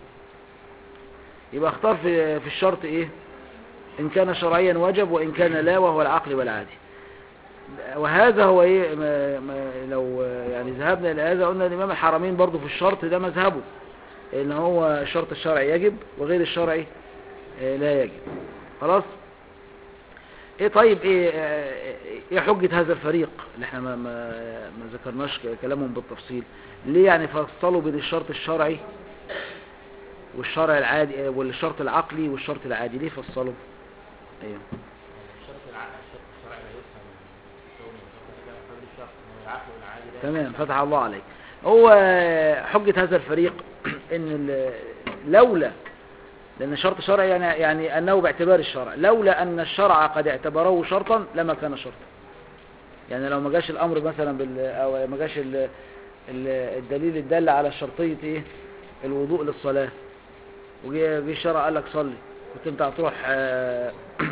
يبقى اختار في في الشرط ايه ان كان شرعيا وجب وان كان لا وهو العقل والعادي وهذا هو ايه ما ما لو يعني ذهبنا الى هذا قلنا الامام الحرمين برضو في الشرط ده مذهبه ان هو الشرط الشرعي يجب وغير الشرعي آه، لا يجب خلاص ايه طيب ايه آه، ايه حجة هذا الفريق اللي احنا ما ما, ما ذكرناش كلامهم بالتفصيل ليه يعني فصلوا بين الشرط الشرعي والشرع العادي آه، والشرط العقلي والشرط العادي ليه فصلوا ايوه الشرط الع- الشرط الشرعي لا يفهم كونه شرط كده قبل الشرط انما العقل والعادي لا تمام يفهم. فتح الله عليك هو حجة هذا الفريق ان ال- لولا لان شرط شرعي يعني, يعني انه باعتبار الشرع لولا ان الشرع قد اعتبره شرطا لما كان شرطا يعني لو ما جاش الامر مثلا بال او ما جاش ال- ال- الدليل الدال على شرطية ايه الوضوء للصلاة وجي جه الشرع قال لك صلي كنت انت هتروح آه،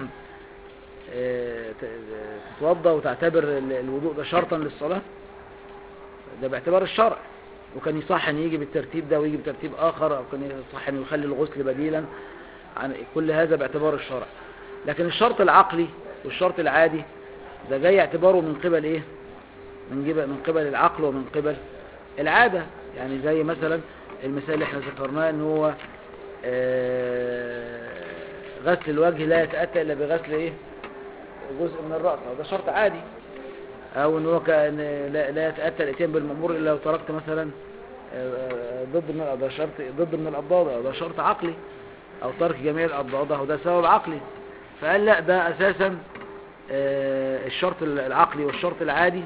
آه، ت- تتوضا وتعتبر ال- الوضوء ده شرطا للصلاة ده باعتبار الشرع وكان يصح ان يجي بالترتيب ده ويجي بترتيب اخر او كان يصح ان يخلي الغسل بديلا عن كل هذا باعتبار الشرع لكن الشرط العقلي والشرط العادي ده جاي اعتباره من قبل ايه من جب- من قبل العقل ومن قبل العادة يعني زي مثلا المثال اللي احنا ذكرناه ان هو آه، غسل الوجه لا يتأتى الا بغسل ايه جزء من الرأس أو ده شرط عادي او ان هو كان لا, لا يتأتى الاتيان بالمأمور الا لو تركت مثلا آه، آه، ضد من ده شرط ضد من الأضداد أو ده شرط عقلي او ترك جميع الأضداد أو ده سبب عقلي فقال لا ده اساسا آه، الشرط العقلي والشرط العادي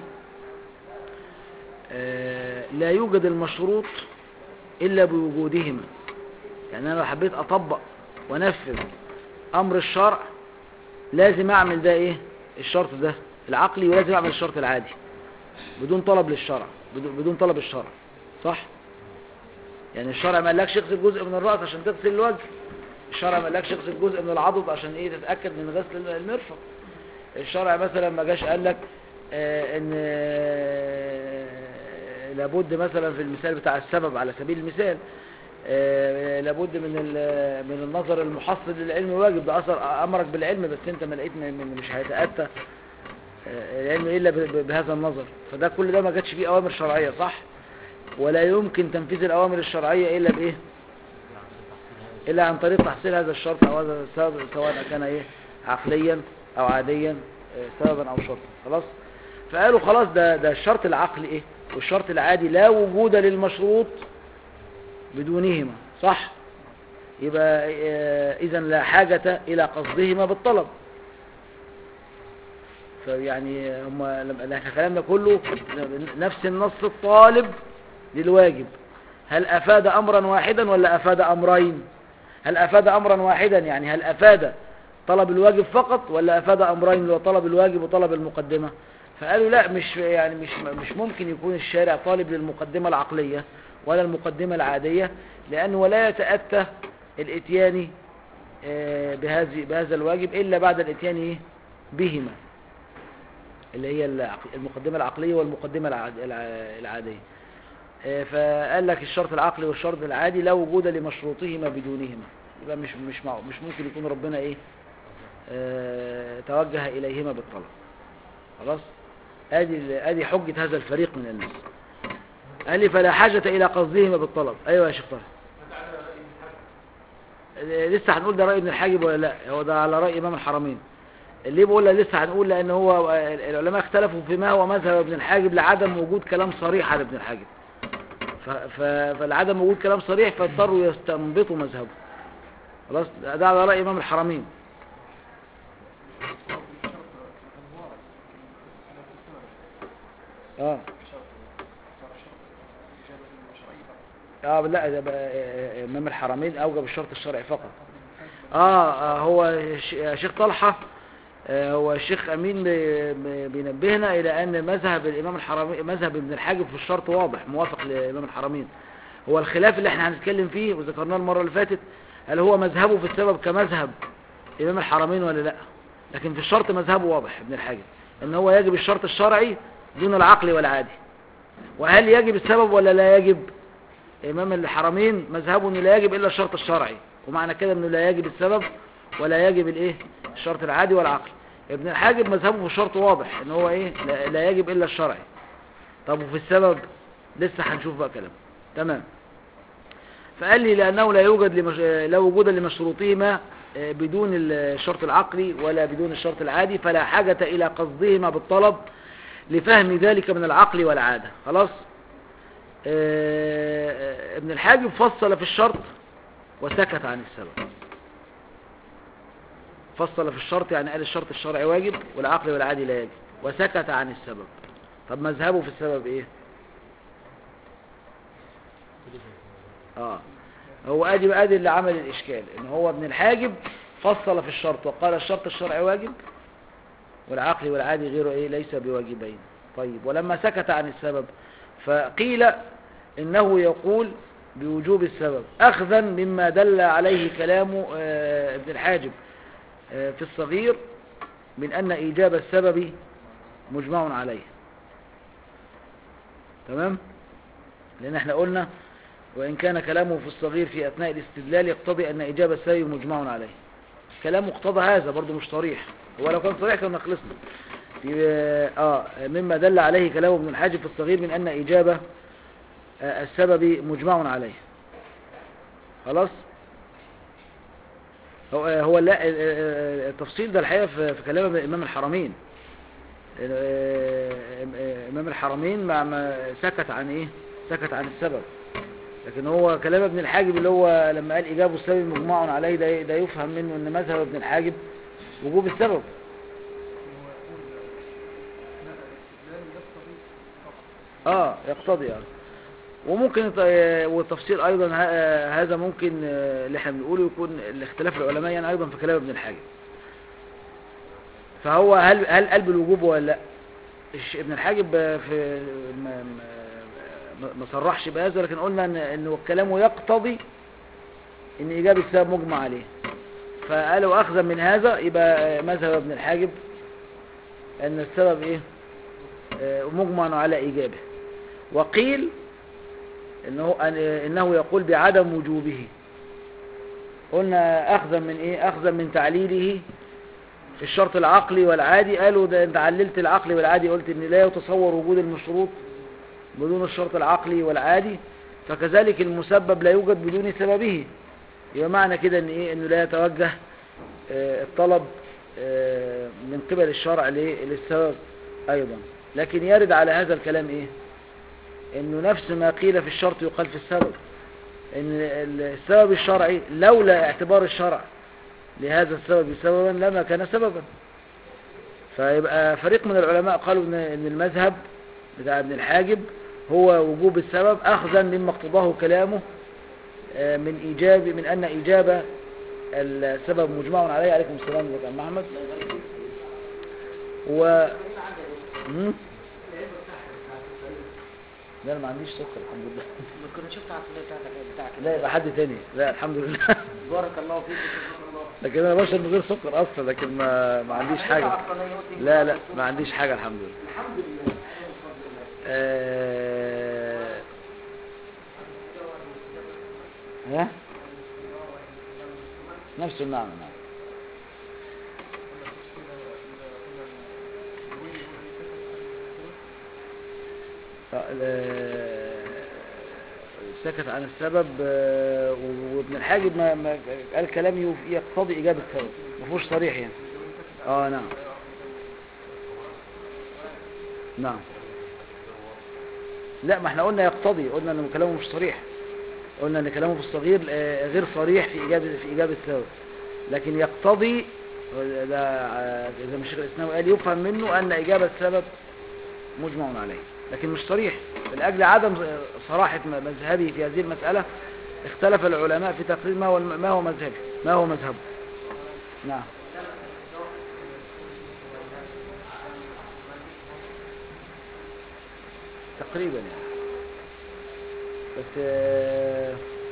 آه، لا يوجد المشروط إلا بوجودهما يعني أنا لو حبيت أطبق ونفذ أمر الشرع لازم أعمل ده إيه الشرط ده العقلي ولازم أعمل الشرط العادي بدون طلب للشرع بدون بدون طلب الشرع صح يعني الشرع ما قالكش اغسل جزء من الرأس عشان تغسل الوجه الشرع ما قالكش اغسل جزء من العضد عشان ايه تتأكد من غسل المرفق الشرع مثلا ما جاش قال لك آه، ان آه، لابد مثلا في المثال بتاع السبب على سبيل المثال آه، لابد من ال- من النظر المحصل للعلم واجب ده اثر امرك بالعلم بس انت ما لقيت من- من- مش هيتاتى آه، العلم الا ب- ب- بهذا النظر فده كل ده ما جاتش فيه اوامر شرعيه صح ولا يمكن تنفيذ الاوامر الشرعيه الا بايه الا عن طريق تحصيل هذا الشرط او هذا السبب سواء كان ايه عقليا او عاديا آه، سببا او شرطا خلاص فقالوا خلاص ده ده الشرط العقلي ايه والشرط العادي لا وجود للمشروط بدونهما صح يبقى اذا لا حاجة الى قصدهما بالطلب فيعني هم لما احنا كلامنا كله نفس النص الطالب للواجب هل افاد امرا واحدا ولا افاد امرين هل افاد امرا واحدا يعني هل افاد طلب الواجب فقط ولا افاد امرين اللي هو طلب الواجب وطلب المقدمة فقالوا لا مش يعني مش مش ممكن يكون الشارع طالب للمقدمة العقلية ولا المقدمة العادية لأنه لا يتأتى الاتيان آه، بهذه بهذا الواجب إلا بعد الاتيان إيه؟ بهما اللي هي العق- المقدمة العقلية والمقدمة العاد- الع- العادية آه، فقال لك الشرط العقلي والشرط العادي لا وجود لمشروطهما بدونهما يبقى مش مش مع- مش ممكن يكون ربنا ايه آه، توجه اليهما بالطلب خلاص ادي ال- ادي حجة هذا الفريق من الناس قال لي فلا حاجة الى قصدهما بالطلب ايوه يا شيخ طارق آه، لسه هنقول ده رأي ابن الحاجب ولا لا هو ده على رأي امام الحرمين اللي بقول لا لسه هنقول لان هو آه، العلماء اختلفوا فيما هو مذهب ابن الحاجب لعدم وجود كلام صريح على ابن الحاجب ف- ف- فلعدم وجود كلام صريح فاضطروا يستنبطوا مذهبه خلاص ده ده على رأي امام الحرمين اه اه لا ده بقى آه، آه، امام الحرمين اوجب الشرط الشرعي فقط اه, آه هو ش- آه، شيخ طلحه آه، هو الشيخ امين بي- بي- بينبهنا الى ان مذهب الامام الحرمين مذهب ابن الحاجب في الشرط واضح موافق لامام الحرمين هو الخلاف اللي احنا هنتكلم فيه وذكرناه المره اللي فاتت هل هو مذهبه في السبب كمذهب امام الحرمين ولا لا لكن في الشرط مذهبه واضح ابن الحاجب ان هو يجب الشرط الشرعي دون العقل والعادي وهل يجب السبب ولا لا يجب امام الحرمين مذهبه انه لا يجب الا الشرط الشرعي ومعنى كده انه لا يجب السبب ولا يجب الايه الشرط العادي والعقلي ابن الحاجب مذهبه في الشرط واضح ان هو ايه لا, لا يجب الا الشرعي طب وفي السبب لسه هنشوف بقى كلام تمام فقال لي لانه لا يوجد لمش... لا وجود لمشروطهما آه، بدون الشرط العقلي ولا بدون الشرط العادي فلا حاجة الى قصدهما بالطلب لفهم ذلك من العقل والعادة خلاص آه، آه، ابن الحاجب فصل في الشرط وسكت عن السبب فصل في الشرط يعني قال الشرط الشرعي واجب والعقل والعادي لا يجب وسكت عن السبب طب مذهبه في السبب ايه اه هو ادي ادي اللي عمل الاشكال ان هو ابن الحاجب فصل في الشرط وقال الشرط الشرعي واجب والعقل والعادي غيره ايه ليس بواجبين طيب ولما سكت عن السبب فقيل انه يقول بوجوب السبب اخذا مما دل عليه كلام آه، ابن الحاجب آه، في الصغير من ان ايجاب السبب مجمع عليه تمام لان احنا قلنا وان كان كلامه في الصغير في اثناء الاستدلال يقتضي ان ايجاب السبب مجمع عليه كلامه اقتضى هذا برضو مش صريح هو لو كان صريح كنا خلصنا في اه مما دل عليه كلام ابن الحاجب في الصغير من ان اجابه آه، السبب مجمع عليه خلاص هو هو لا آه، آه، التفصيل ده الحقيقه في في كلام امام الحرمين آه، آه، امام الحرمين ما ما سكت عن ايه سكت عن السبب لكن هو كلام ابن الحاجب اللي هو لما قال اجابه السبب مجمع عليه ده ده يفهم منه ان مذهب ابن الحاجب وجوب السبب اه يقتضي اه وممكن يط- والتفصيل ايضا ه- هذا ممكن آه، اللي احنا بنقوله يكون الاختلاف العلماء يعني ايضا في كلام ابن الحاجب فهو هل هل قلب الوجوب ولا لا الش- ابن الحاجب آه، في ما, ما, ما صرحش بهذا لكن قلنا ان انه كلامه يقتضي ان اجابه السبب مجمع عليه فقالوا اخذا من هذا يبقى آه، مذهب ابن الحاجب ان السبب ايه آه، مجمع على ايجابه وقيل انه أن- انه يقول بعدم وجوبه قلنا اخذا من ايه اخذا من تعليله في الشرط العقلي والعادي قالوا ده انت عللت العقلي والعادي قلت ان لا يتصور وجود المشروط بدون الشرط العقلي والعادي فكذلك المسبب لا يوجد بدون سببه يبقى معنى كده ان ايه انه لا يتوجه آه، الطلب آه، من قبل الشرع ليه؟ للسبب ايضا لكن يرد على هذا الكلام ايه انه نفس ما قيل في الشرط يقال في السبب ان السبب الشرعي لولا اعتبار الشرع لهذا السبب سببا لما كان سببا فيبقى فريق من العلماء قالوا ان إن المذهب بتاع ابن الحاجب هو وجوب السبب اخذا مما اقتضاه كلامه آه، من ايجاب من ان ايجاب السبب مجمع عليه عليكم السلام ورحمه الله محمد و مم؟ لا انا ما عنديش سكر الحمد لله ما كنا شفت على الصينيه بتاعتك بتاعك لا يبقى حد تاني لا الحمد لله بارك الله فيك وشكرا الله لكن انا بشرب من غير سكر اصلا لكن ما ما عنديش حاجه لا لا ما عنديش حاجه الحمد لله الحمد لله بفضل الله آه... ها نفس المعنى نعم آه، سكت عن السبب آه، وابن الحاجب ما ما قال كلام يف- يقتضي إجابة السبب ما فيهوش صريح يعني اه نعم نعم لا ما احنا قلنا يقتضي قلنا ان كلامه مش صريح قلنا ان كلامه في الصغير آه، غير صريح في إجابة في إجابة السبب لكن يقتضي ده آه، زي ما الشيخ الإسلام قال يفهم منه أن إجابة السبب مجمع عليه لكن مش صريح من أجل عدم صراحة م- مذهبه في هذه المسألة اختلف العلماء في تقرير ما هو ما هو مذهبه ما هو مذهبه نعم تقريبا يعني بس آه،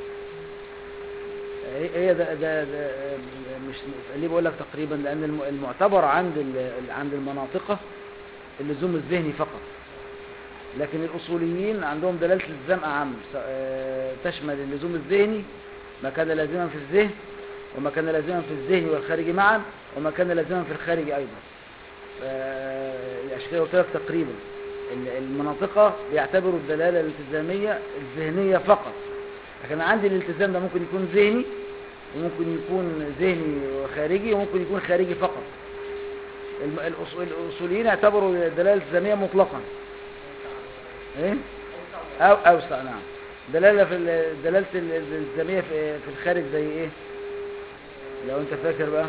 هي هي ده, ده, ده مش ليه بقول لك تقريبا لان الم- المعتبر عند ال- عند المناطقه اللزوم الذهني فقط لكن الاصوليين عندهم دلاله الالتزام اعم س- آه، تشمل اللزوم الذهني ما كان لازما في الذهن وما كان لازما في الذهن والخارج معا وما كان لازما في الخارج ايضا ف- عشان كده قلت لك تقريبا ال- المناطقه بيعتبروا الدلاله الالتزاميه الذهنيه فقط لكن عندي الالتزام ده ممكن يكون ذهني وممكن يكون ذهني وخارجي وممكن يكون خارجي فقط الم- الأص- الاصوليين اعتبروا الدلاله الالتزاميه مطلقا ايه او اوسع نعم دلاله في ال- دلاله ال- الالتزاميه في في الخارج زي ايه لو انت فاكر بقى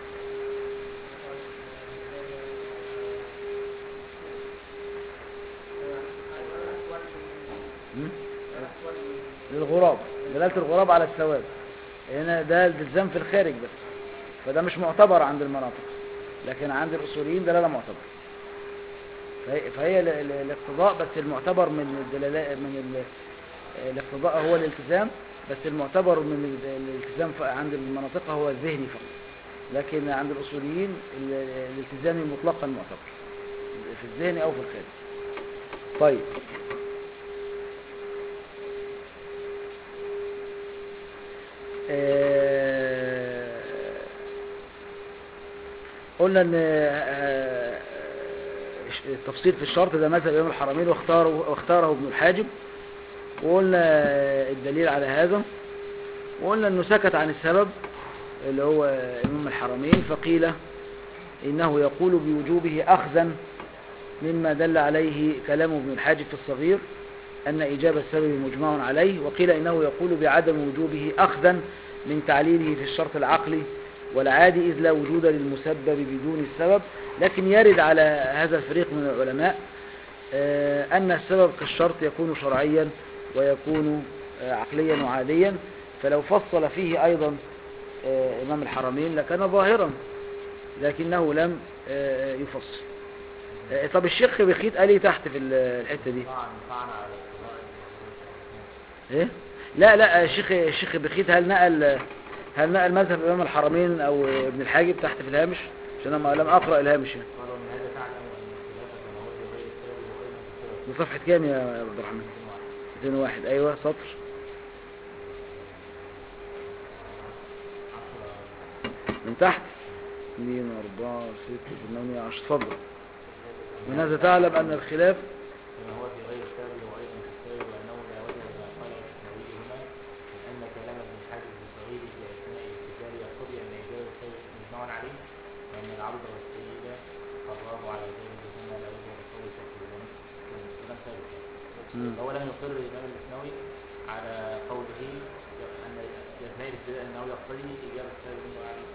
مم؟ للغراب دلالة الغراب على الثواب هنا ده الالتزام في الخارج بس فده مش معتبر عند المناطق لكن عند الأصوليين دلالة معتبر فهي, فهي ال- ال- الاقتضاء بس المعتبر من الدلالة من ال- الاقتضاء هو الالتزام بس المعتبر من ال- الالتزام ف- عند المناطق هو الذهني فقط لكن عند الأصوليين ال- الالتزامي مطلقا معتبر في الذهن أو في الخارج طيب آه، قلنا ان آه، التفصيل في الشرط ده مذهب امام الحرمين واختاره واختاره ابن الحاجب وقلنا الدليل على هذا وقلنا انه سكت عن السبب اللي هو امام الحرمين فقيل انه يقول بوجوبه اخذا مما دل عليه كلام ابن الحاجب في الصغير أن إجابة السبب مجمع عليه وقيل إنه يقول بعدم وجوبه أخذا من تعليله في الشرط العقلي والعادي إذ لا وجود للمسبب بدون السبب لكن يرد على هذا الفريق من العلماء آه، أن السبب كالشرط يكون شرعيا ويكون آه، عقليا وعاديا فلو فصل فيه أيضا آه، إمام الحرمين لكان ظاهرا لكنه لم آه، يفصل آه، طب الشيخ بخيت قال ايه تحت في الحتة دي طعن طعن على القضاء ايه لا لا الشيخ الشيخ بخيت هل نقل هل نقل مذهب امام الحرمين او ابن الحاجب تحت في الهامش عشان انا ما- لم اقرا الهامش يعني قالوا ان هذا تعلم ان خلاف الجمهور بغير السبب وغير السبب دي صفحه كام يا عبد الرحمن 201 ايوه سطر من تحت 2 4 6 8 10 اتفضل من هذا تعلم ان الخلاف كما هو في غير السابق وايضا في السابق وانه لا وجه لما قال الاسماعيلي هنا من ان كلام ابن الحاجب الصغير في اثناء الاستدلال يقتضي ان اجابه السابق مجمع عليه وان العبد والسيد قرره على ذلك هنا لا وجه لقول تقريبا كلام ثابت مم. هو لم يصر الامام الاسنوي على قوله ان في اثناء الاستدلال انه يقتضي اجابه السابق مجمع عليه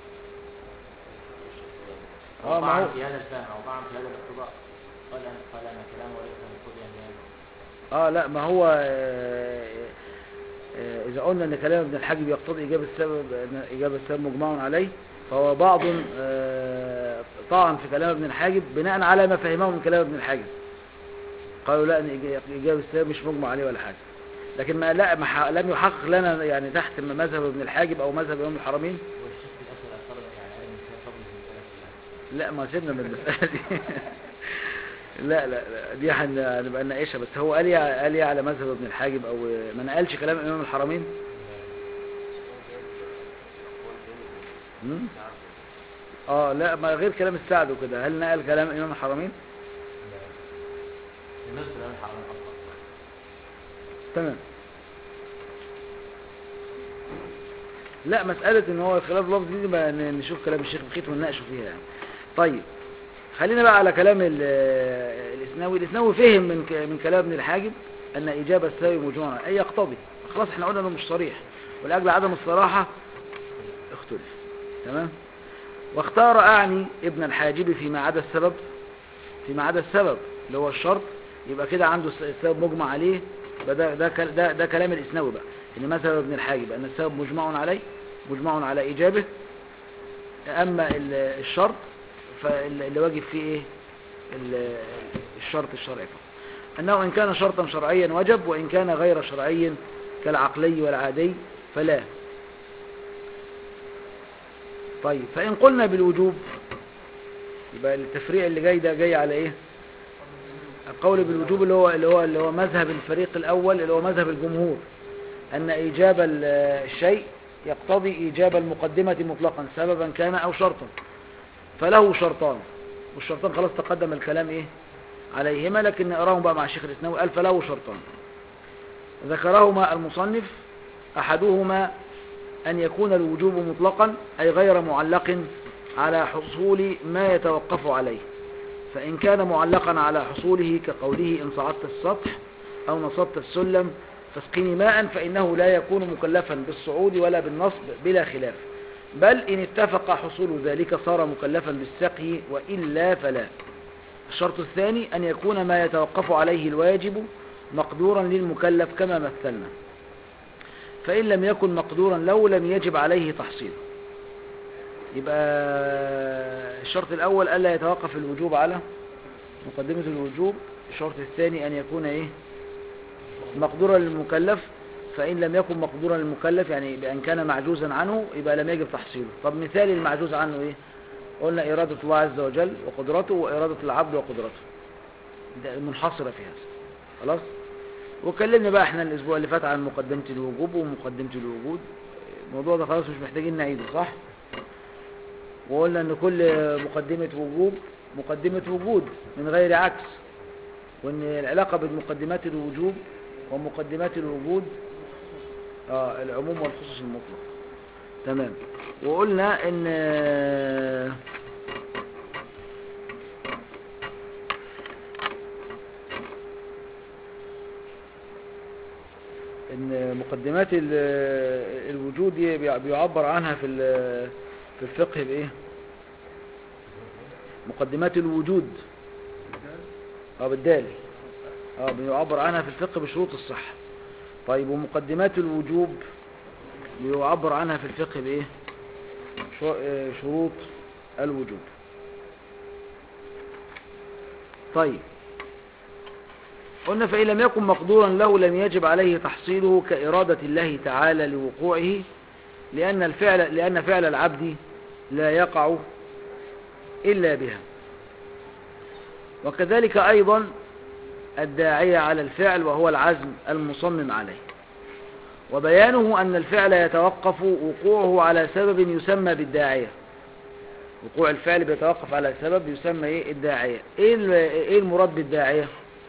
آه، أو ما طعن هو- في هذا الفهم او طعن في هذا الاقتضاء قال ان قال ان كلامه ليس مقتضيا بهذا اه لا ما هو آه، آه، اذا قلنا ان كلام ابن الحاجب يقتضي اجابه السبب ان اجابه السبب مجمع عليه فهو بعض آه، طعن في كلام ابن الحاجب بناء على ما فهمه من كلام ابن الحاجب قالوا لا ان إج- اجابه السبب مش مجمع عليه ولا حاجه لكن ما لا ما ح- لم يحقق لنا يعني تحت مذهب ابن الحاجب او مذهب امام الحرمين والشيخ في الاخر اثر يعني قال ان فيها فضل في المساله كلها لا ما سيبنا من المسألة دي لا لا لا دي هن- هنبقى نناقشها بس هو قال لي قال لي على مذهب ابن الحاجب او ما نقلش كلام امام الحرمين مم؟ اه لا ما غير كلام السعد وكده هل نقل كلام امام الحرمين الناس كلام الحرمين اصلا تمام لا مسألة ان هو خلاف لفظ دي ما ن- نشوف كلام الشيخ بخيت ونناقشه فيها يعني طيب خلينا بقى على كلام ال- الاسناوي الاسناوي فهم من ك- من كلام ابن الحاجب ان اجابة الساوي مجموعة اي يقتضي خلاص احنا قلنا انه مش صريح ولاجل عدم الصراحة اختلف تمام واختار اعني ابن الحاجب فيما عدا السبب فيما عدا السبب اللي هو الشرط يبقى كده عنده الس- السبب مجمع عليه يبقى ده ده كل- ده, ده كلام الاسناوي بقى ان مذهب ابن الحاجب ان السبب مجمع عليه مجمع على ايجابه اما ال- الشرط فاللي واجب فيه ايه ال- الشرط الشرعي فقط. انه ان كان شرطا شرعيا وجب وان كان غير شرعي كالعقلي والعادي فلا طيب فان قلنا بالوجوب يبقى التفريع اللي جاي ده جاي على ايه القول بالوجوب اللي هو اللي هو اللي هو مذهب الفريق الاول اللي هو مذهب الجمهور ان ايجاب ال- الشيء يقتضي ايجاب المقدمه مطلقا سببا كان او شرطا فله شرطان والشرطان خلاص تقدم الكلام ايه عليهما لكن نقراهم بقى مع الشيخ الاسناوي قال فله شرطان ذكرهما المصنف احدهما ان يكون الوجوب مطلقا اي غير معلق على حصول ما يتوقف عليه فإن كان معلقا على حصوله كقوله إن صعدت السطح أو نصبت السلم فاسقني ماء فإنه لا يكون مكلفا بالصعود ولا بالنصب بلا خلاف بل إن اتفق حصول ذلك صار مكلفا بالسقي وإلا فلا الشرط الثاني أن يكون ما يتوقف عليه الواجب مقدورا للمكلف كما مثلنا فإن لم يكن مقدورا لو لم يجب عليه تحصيله يبقى الشرط الأول ألا يتوقف الوجوب على مقدمة الوجوب الشرط الثاني أن يكون إيه مقدورا للمكلف فإن لم يكن مقدورا للمكلف يعني بأن كان معجوزا عنه يبقى لم يجب تحصيله طب مثال المعجوز عنه إيه قلنا إرادة الله عز وجل وقدرته وإرادة العبد وقدرته ده منحصرة في هذا خلاص وكلمنا بقى احنا الأسبوع اللي فات عن مقدمة الوجوب ومقدمة الوجود الموضوع ده خلاص مش محتاجين نعيده صح وقلنا ان كل مقدمة وجوب مقدمة وجود من غير عكس وان العلاقة بين مقدمات الوجوب ومقدمات الوجود آه العموم والخصوص المطلق تمام وقلنا ان ان مقدمات ال- الوجود دي بيع- بيعبر عنها في ال- في الفقه بايه مقدمات الوجود اه بالدال اه بيعبر عنها في الفقه بشروط الصحة طيب ومقدمات الوجوب بيعبر عنها في الفقه بايه شو- آه، شروط الوجوب طيب قلنا فإن لم يكن مقدورا له لم يجب عليه تحصيله كإرادة الله تعالى لوقوعه لأن الفعل لأن فعل العبد لا يقع إلا بها وكذلك أيضا الداعية على الفعل وهو العزم المصمم عليه وبيانه أن الفعل يتوقف وقوعه على سبب يسمى بالداعية وقوع الفعل بيتوقف على سبب يسمى ايه الداعية ايه ال- ايه المراد بالداعية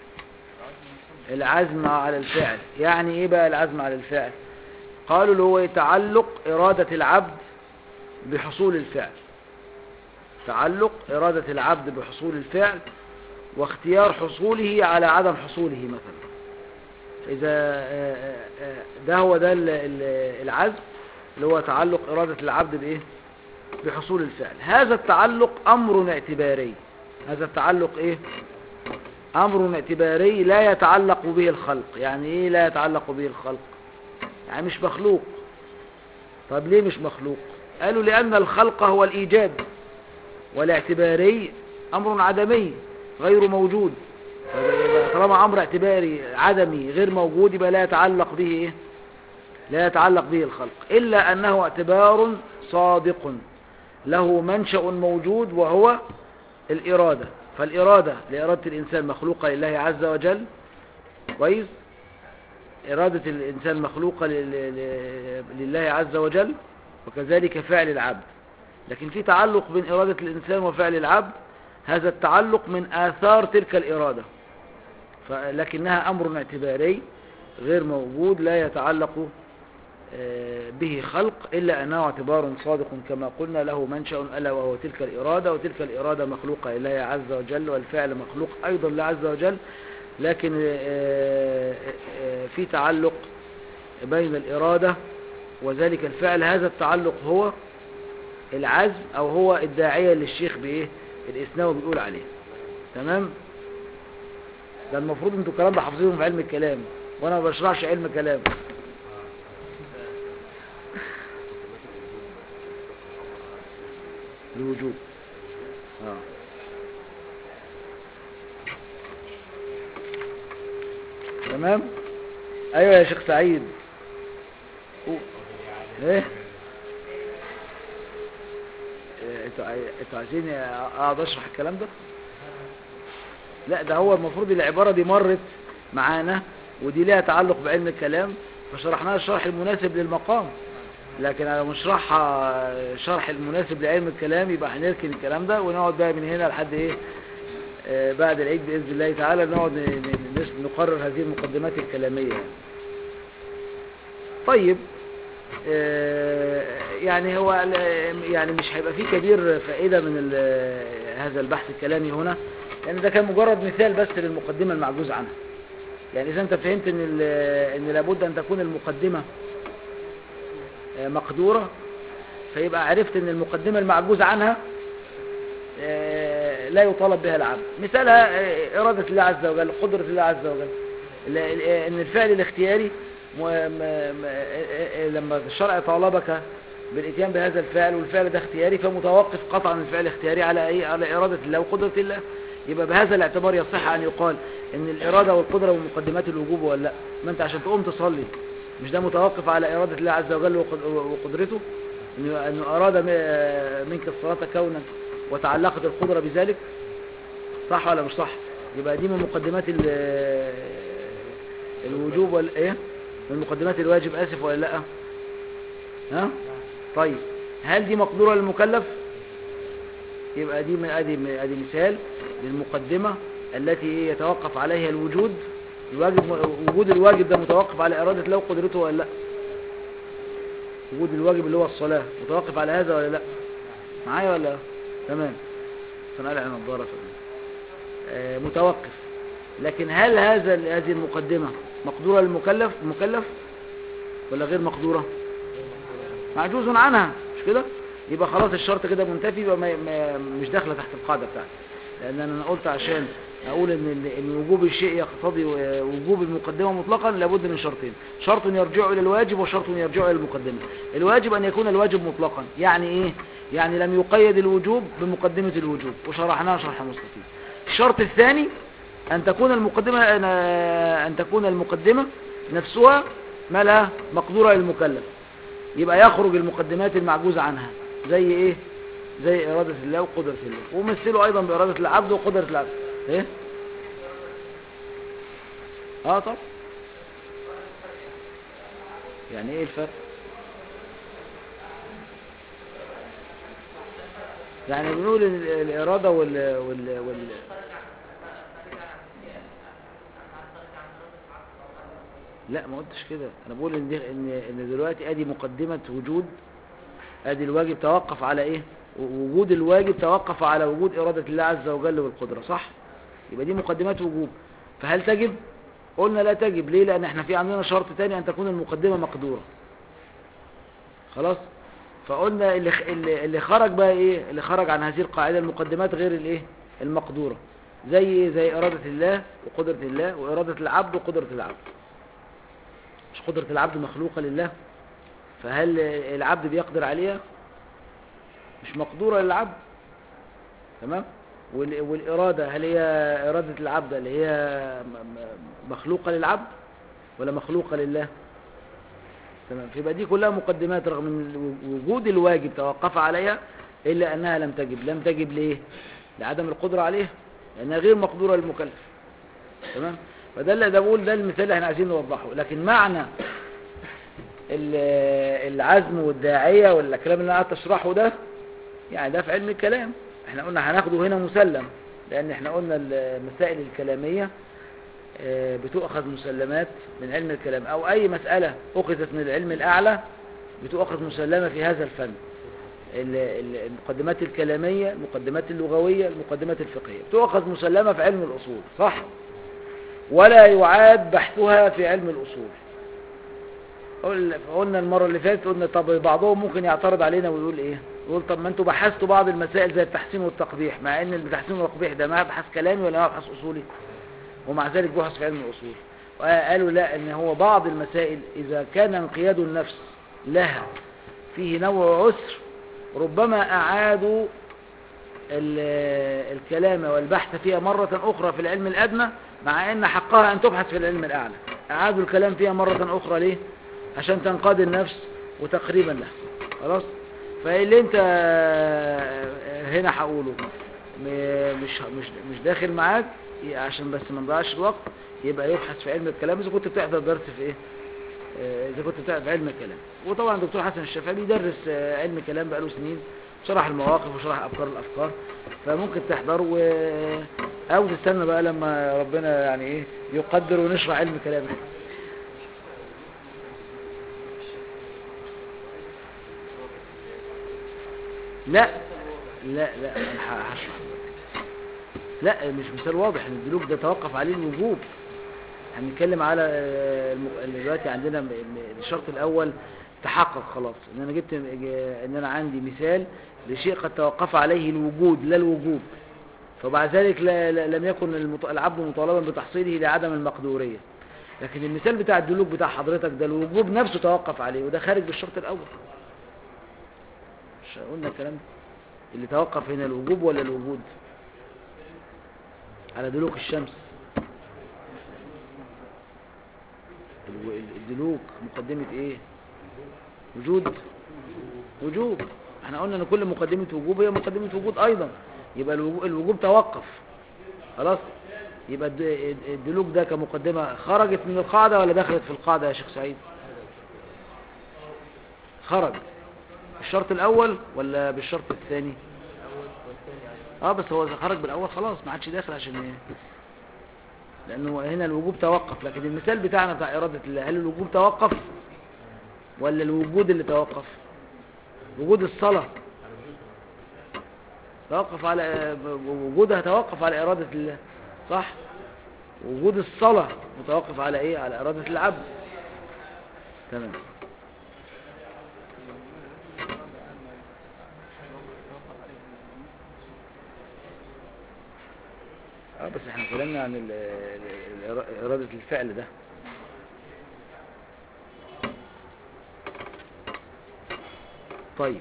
العزم على الفعل يعني ايه بقى العزم على الفعل قالوا اللي هو تعلق إرادة العبد بحصول الفعل تعلق إرادة العبد بحصول الفعل واختيار حصوله على عدم حصوله مثلا إذا آه، آه، آه، ده هو ده ال- ال- العزم اللي هو تعلق إرادة العبد بإيه بحصول الفعل هذا التعلق أمر اعتباري هذا التعلق إيه أمر اعتباري لا يتعلق به الخلق يعني إيه لا يتعلق به الخلق يعني مش مخلوق طب ليه مش مخلوق قالوا لأن الخلق هو الإيجاد والاعتباري أمر عدمي غير موجود فيبقى طالما أمر اعتباري عدمي غير موجود يبقى لا يتعلق به إيه؟ لا يتعلق به الخلق إلا أنه اعتبار صادق له منشأ موجود وهو الإرادة فالإرادة لإرادة الإنسان مخلوقة لله عز وجل كويس إرادة الإنسان مخلوقة ل- ل- لله عز وجل وكذلك فعل العبد لكن في تعلق بين إرادة الإنسان وفعل العبد هذا التعلق من آثار تلك الإرادة لكنها أمر اعتباري غير موجود لا يتعلق آه، به خلق إلا أنه اعتبار صادق كما قلنا له منشأ ألا وهو تلك الإرادة وتلك الإرادة مخلوقة لله عز وجل والفعل مخلوق أيضا لله عز وجل لكن آه، آه، في تعلق بين الإرادة وذلك الفعل هذا التعلق هو العزم أو هو الداعية اللي الشيخ بإيه الإسناوي بيقول عليه تمام ده المفروض انتوا الكلام ده حافظينه في علم الكلام وانا ما بشرحش علم كلام الوجوب اه تمام ايوه يا شيخ سعيد قول. ايه إيه، انتوا عاي- انتوا عايزين اقعد اشرح الكلام ده لا ده هو المفروض العبارة دي مرت معانا ودي ليها تعلق بعلم الكلام فشرحناها الشرح المناسب للمقام لكن انا مشرحها شرح المناسب لعلم الكلام يبقى هنركن الكلام ده ونقعد بقى من هنا لحد ايه آه، بعد العيد بإذن الله تعالى نقعد ن- ن- نس- نقرر هذه المقدمات الكلامية يعني. طيب آه، يعني هو ال- يعني مش هيبقى فيه كبير فائدة من ال- هذا البحث الكلامي هنا لأن ده كان مجرد مثال بس للمقدمة المعجوز عنها يعني إذا أنت فهمت إن, ال- إن لابد أن تكون المقدمة آه، مقدورة فيبقى عرفت إن المقدمة المعجوز عنها آه، لا يطالب بها العبد مثالها آه، إرادة الله عز وجل قدرة الله عز وجل ال- ال- إن الفعل الاختياري م- م- م- آه، آه، لما الشرع طالبك بالاتيان بهذا الفعل والفعل ده اختياري فمتوقف قطعا الفعل الاختياري على ايه على إرادة الله وقدرة الله يبقى بهذا الاعتبار يصح أن يقال ان الإرادة والقدرة ومقدمات الوجوب ولا لا ما انت عشان تقوم تصلي مش ده متوقف على إرادة الله عز وجل وقد- وقدرته انه أنه أراد م- منك الصلاة كونا وتعلقت القدرة بذلك صح ولا مش صح يبقى دي من مقدمات ال- الوجوب ولا ايه من مقدمات الواجب اسف ولا لا ها طيب هل دي مقدورة للمكلف يبقى دي من ادي من ادي مثال للمقدمة التي يتوقف عليها الوجود الواجب وجود الواجب ده متوقف على إرادة الله وقدرته ولا لا وجود الواجب اللي هو الصلاة متوقف على هذا ولا لا معايا ولا لا؟ تمام سنقلع نظارة آه متوقف لكن هل هذا هذه المقدمة مقدورة للمكلف المكلف ولا غير مقدورة معجوز عنها مش كده يبقى خلاص الشرط كده منتفي يبقى ما ما مش داخله تحت القاعده بتاعتي لان انا قلت عشان اقول ان ان وجوب الشيء يقتضي وجوب المقدمه مطلقا لابد من شرطين شرط يرجع الى الواجب وشرط يرجع الى المقدمه الواجب ان يكون الواجب مطلقا يعني ايه يعني لم يقيد الوجوب بمقدمه الوجوب وشرحناها شرح مستفيد الشرط الثاني ان تكون المقدمه ان تكون المقدمه نفسها ما لا مقدوره للمكلف يبقى يخرج المقدمات المعجوز عنها زي ايه زي إرادة الله وقدرة الله ومثله أيضا بإرادة العبد وقدرة العبد إيه؟ اه طب يعني ايه الفرق يعني بنقول ال- الإرادة وال وال وال لا ما قلتش كده انا بقول ان دي- ان ان دلوقتي ادي مقدمة وجود ادي الواجب توقف على ايه وجود الواجب توقف على وجود إرادة الله عز وجل والقدرة صح يبقى دي مقدمات وجوب فهل تجب قلنا لا تجب ليه لان احنا في عندنا شرط تاني ان تكون المقدمة مقدورة خلاص فقلنا اللي خ- اللي اللي خرج بقى ايه اللي خرج عن هذه القاعدة المقدمات غير الايه المقدورة زي إيه؟ زي إرادة الله وقدرة الله وإرادة العبد وقدرة العبد مش قدرة العبد مخلوقة لله فهل العبد بيقدر عليها مش مقدورة للعبد تمام وال- والإرادة هل هي إرادة العبد اللي هي م- م- مخلوقة للعبد ولا مخلوقة لله تمام فيبقى دي كلها مقدمات رغم ان وجود الواجب توقف عليها إلا أنها لم تجب لم تجب ليه لعدم القدرة عليها لأنها غير مقدورة للمكلف تمام فده اللي ده بقول ده المثال اللي احنا عايزين نوضحه لكن معنى ال- العزم والداعية والكلام اللي انا قعدت اشرحه ده يعني ده في علم الكلام احنا قلنا هناخده هنا مسلم لان احنا قلنا المسائل الكلامية آه، بتؤخذ مسلمات من علم الكلام او اي مسألة اخذت من العلم الاعلى بتؤخذ مسلمة في هذا الفن ال- ال- المقدمات الكلامية المقدمات اللغوية المقدمات الفقهية تؤخذ مسلمة في علم الأصول صح ولا يعاد بحثها في علم الأصول قل- قلنا المرة اللي فاتت قلنا طب بعضهم ممكن يعترض علينا ويقول ايه يقول طب ما انتوا بحثتوا بعض المسائل زي التحسين والتقبيح مع ان التحسين والتقبيح ده مبحث كلامي ولا مبحث أصولي ومع ذلك بحث في علم الأصول وقالوا لا ان هو بعض المسائل اذا كان انقياد النفس لها فيه نوع عسر ربما أعادوا ال- الكلام والبحث فيها مرة أخرى في العلم الأدنى مع أن حقها أن تبحث في العلم الأعلى أعادوا الكلام فيها مرة أخرى ليه عشان تنقاد النفس وتقريبا لها خلاص فاللي انت هنا هقوله م- مش مش مش داخل معاك عشان بس ما نضيعش الوقت يبقى يبحث في علم الكلام اذا كنت بتحضر درس في ايه آه، اذا كنت بتعرف علم الكلام وطبعا الدكتور حسن الشافعي بيدرس آه، علم كلام بقاله سنين شرح المواقف وشرح افكار الافكار فممكن تحضر و... او تستنى بقى لما ربنا يعني ايه يقدر ونشرح علم كلام لا لا لا انا ه- هشرح لا مش مثال واضح ان الدلوك ده توقف عليه الوجوب هنتكلم على آه، الم- اللي دلوقتي عندنا م- م- الشرط الاول تحقق خلاص ان انا جبت ان انا عندي مثال لشيء قد توقف عليه الوجود لا الوجوب فبعد ذلك لا لا لم يكن المط- العبد مطالبا بتحصيله لعدم المقدورية لكن المثال بتاع الدلوك بتاع حضرتك ده الوجوب نفسه توقف عليه وده خارج بالشرط الاول مش قلنا الكلام ده اللي توقف هنا الوجوب ولا الوجود على دلوك الشمس الو- الدلوك مقدمة ايه وجود وجوب احنا قلنا ان كل مقدمة وجوب هي مقدمة وجود ايضا يبقى الوجو- الوجوب توقف خلاص يبقى الد- الدلوك ده كمقدمة خرجت من القاعدة ولا دخلت في القاعدة يا شيخ سعيد خرج الشرط الاول ولا بالشرط الثاني اه بس هو إذا خرج بالاول خلاص ما عادش داخل عشان ايه لانه هنا الوجوب توقف لكن المثال بتاعنا بتاع اراده الله هل الوجوب توقف ولا الوجود اللي توقف وجود الصلاه توقف على وجودها توقف على اراده الله صح وجود الصلاه متوقف على ايه على اراده العبد تمام اه بس احنا كلامنا عن ال- ال- ال- إرادة الفعل ده طيب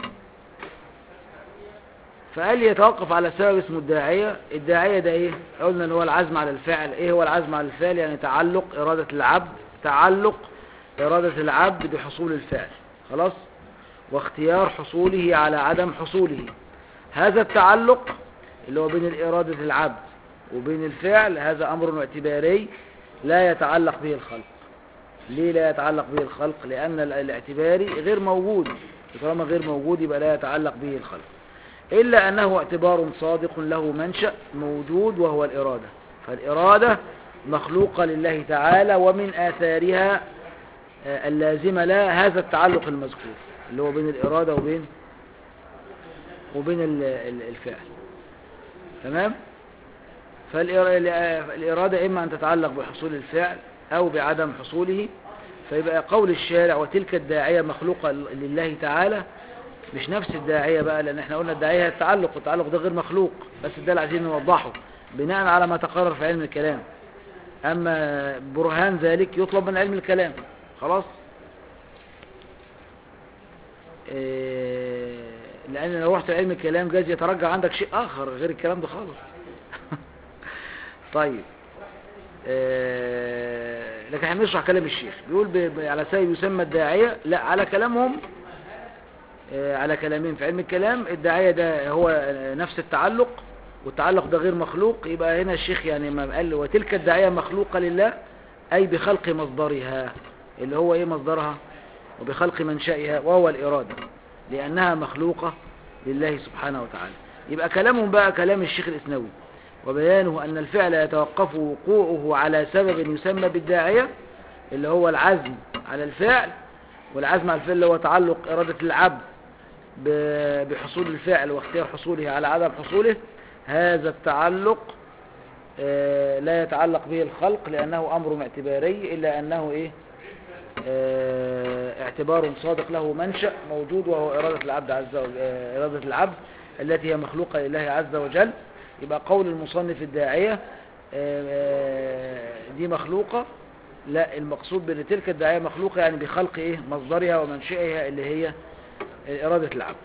فقال يتوقف على سبب اسمه الداعية الداعية ده ايه قلنا ان هو العزم على الفعل ايه هو العزم على الفعل يعني تعلق إرادة العبد تعلق إرادة العبد بحصول الفعل خلاص واختيار حصوله على عدم حصوله هذا التعلق اللي هو بين إرادة العبد وبين الفعل هذا أمر اعتباري لا يتعلق به الخلق ليه لا يتعلق به الخلق لأن ال- الاعتباري غير موجود طالما غير موجود يبقى لا يتعلق به الخلق إلا أنه اعتبار صادق له منشأ موجود وهو الإرادة فالإرادة مخلوقة لله تعالى ومن آثارها آه، اللازمة لها هذا التعلق المذكور اللي هو بين الإرادة وبين وبين ال- ال- الفعل تمام فالإرادة إما أن تتعلق بحصول الفعل أو بعدم حصوله فيبقى قول الشارع وتلك الداعية مخلوقة لله تعالى مش نفس الداعية بقى لأن احنا قلنا الداعية التعلق والتعلق ده غير مخلوق بس ده اللي عايزين نوضحه بناء على ما تقرر في علم الكلام أما برهان ذلك يطلب من علم الكلام خلاص إيه، لأن لو رحت علم الكلام جايز يترجع عندك شيء آخر غير الكلام ده خالص طيب آه، لكن احنا بنشرح كلام الشيخ بيقول ب- ب- على سبيل يسمى الداعية لا على كلامهم آه، على كلامين في علم الكلام الداعية ده هو آه، نفس التعلق والتعلق ده غير مخلوق يبقى هنا الشيخ يعني ما قال وتلك الداعية مخلوقة لله أي بخلق مصدرها اللي هو ايه مصدرها وبخلق منشأها وهو الإرادة لأنها مخلوقة لله سبحانه وتعالى يبقى كلامهم بقى كلام الشيخ الإسنوي وبيانه أن الفعل يتوقف وقوعه على سبب يسمى بالداعية اللي هو العزم على الفعل والعزم على الفعل اللي هو تعلق إرادة العبد ب- بحصول الفعل واختيار حصوله على عدم حصوله هذا التعلق آه، لا يتعلق به الخلق لأنه أمر اعتباري إلا أنه إيه آه، اعتبار صادق له منشأ موجود وهو إرادة العبد عز وجل آه، إرادة العبد التي هي مخلوقة لله عز وجل يبقى قول المصنف الداعية آه، آه، دي مخلوقة لا المقصود بأن تلك الداعية مخلوقة يعني بخلق إيه مصدرها ومنشئها اللي هي إرادة العبد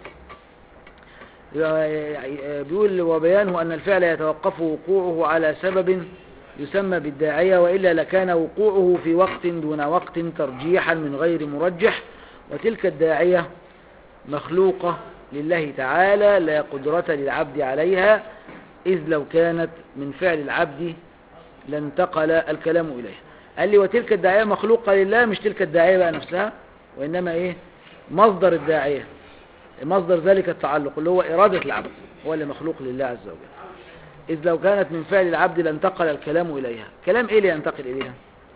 يبقى بيقول وبيانه أن الفعل يتوقف وقوعه على سبب يسمى بالداعية وإلا لكان وقوعه في وقت دون وقت ترجيحا من غير مرجح وتلك الداعية مخلوقة لله تعالى لا قدرة للعبد عليها إذ لو كانت من فعل العبد لانتقل الكلام إليها قال لي وتلك الداعية مخلوقة لله مش تلك الداعية بقى نفسها وإنما إيه مصدر الداعية مصدر ذلك التعلق اللي هو إرادة العبد هو اللي مخلوق لله عز وجل إذ لو كانت من فعل العبد لانتقل الكلام إليها كلام إيه اللي ينتقل إليها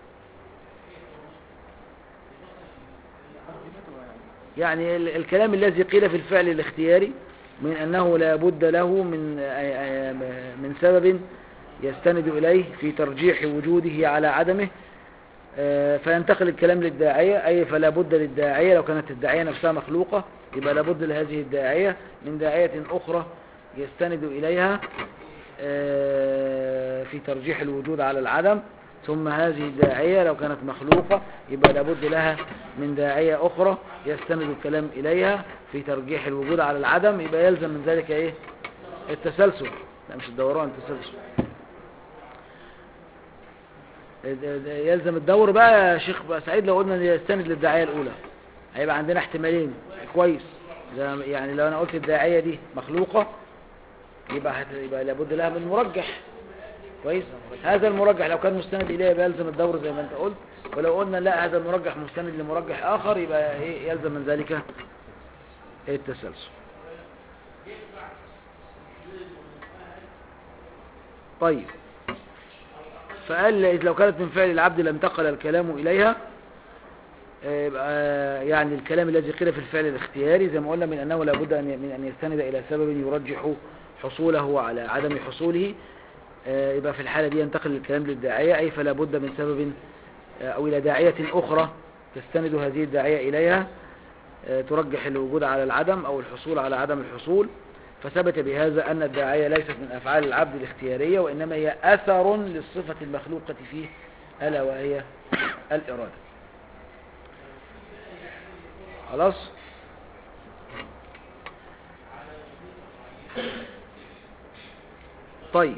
يعني ال- الكلام الذي قيل في الفعل الاختياري من أنه لا بد له من من سبب يستند إليه في ترجيح وجوده على عدمه آه، فينتقل الكلام للداعية أي فلا بد للداعية لو كانت الداعية نفسها مخلوقة يبقى لابد لهذه الداعية من داعية أخرى يستند إليها آه، في ترجيح الوجود على العدم ثم هذه الداعية لو كانت مخلوقة يبقى لابد لها من داعية أخرى يستند الكلام إليها في ترجيح الوجود على العدم يبقى يلزم من ذلك إيه التسلسل لا مش الدوران التسلسل يلزم الدور بقى يا شيخ بقى سعيد لو قلنا يستند للداعية الأولى هيبقى عندنا احتمالين كويس زي- يعني لو أنا قلت الداعية دي مخلوقة يبقى, هت... يبقى لابد لها من مرجح كويس هذا المرجح لو كان مستند إليه يبقى يلزم الدور زي ما أنت قلت ولو قلنا لا هذا المرجح مستند لمرجح آخر يبقى إيه يلزم من ذلك التسلسل طيب فقال إذ لو كانت من فعل العبد لانتقل الكلام إليها آه، يبقى يعني الكلام الذي قيل في الفعل الاختياري زي ما قلنا من أنه لابد أن من أن يستند إلى سبب يرجح حصوله على عدم حصوله آه، يبقى في الحالة دي ينتقل الكلام للداعية أي فلا بد من سبب آه، أو إلى داعية أخرى تستند هذه الداعية إليها آه، ترجح الوجود على العدم أو الحصول على عدم الحصول فثبت بهذا أن الداعية ليست من أفعال العبد الاختيارية وإنما هي أثر للصفة المخلوقة فيه ألا وهي الإرادة خلاص طيب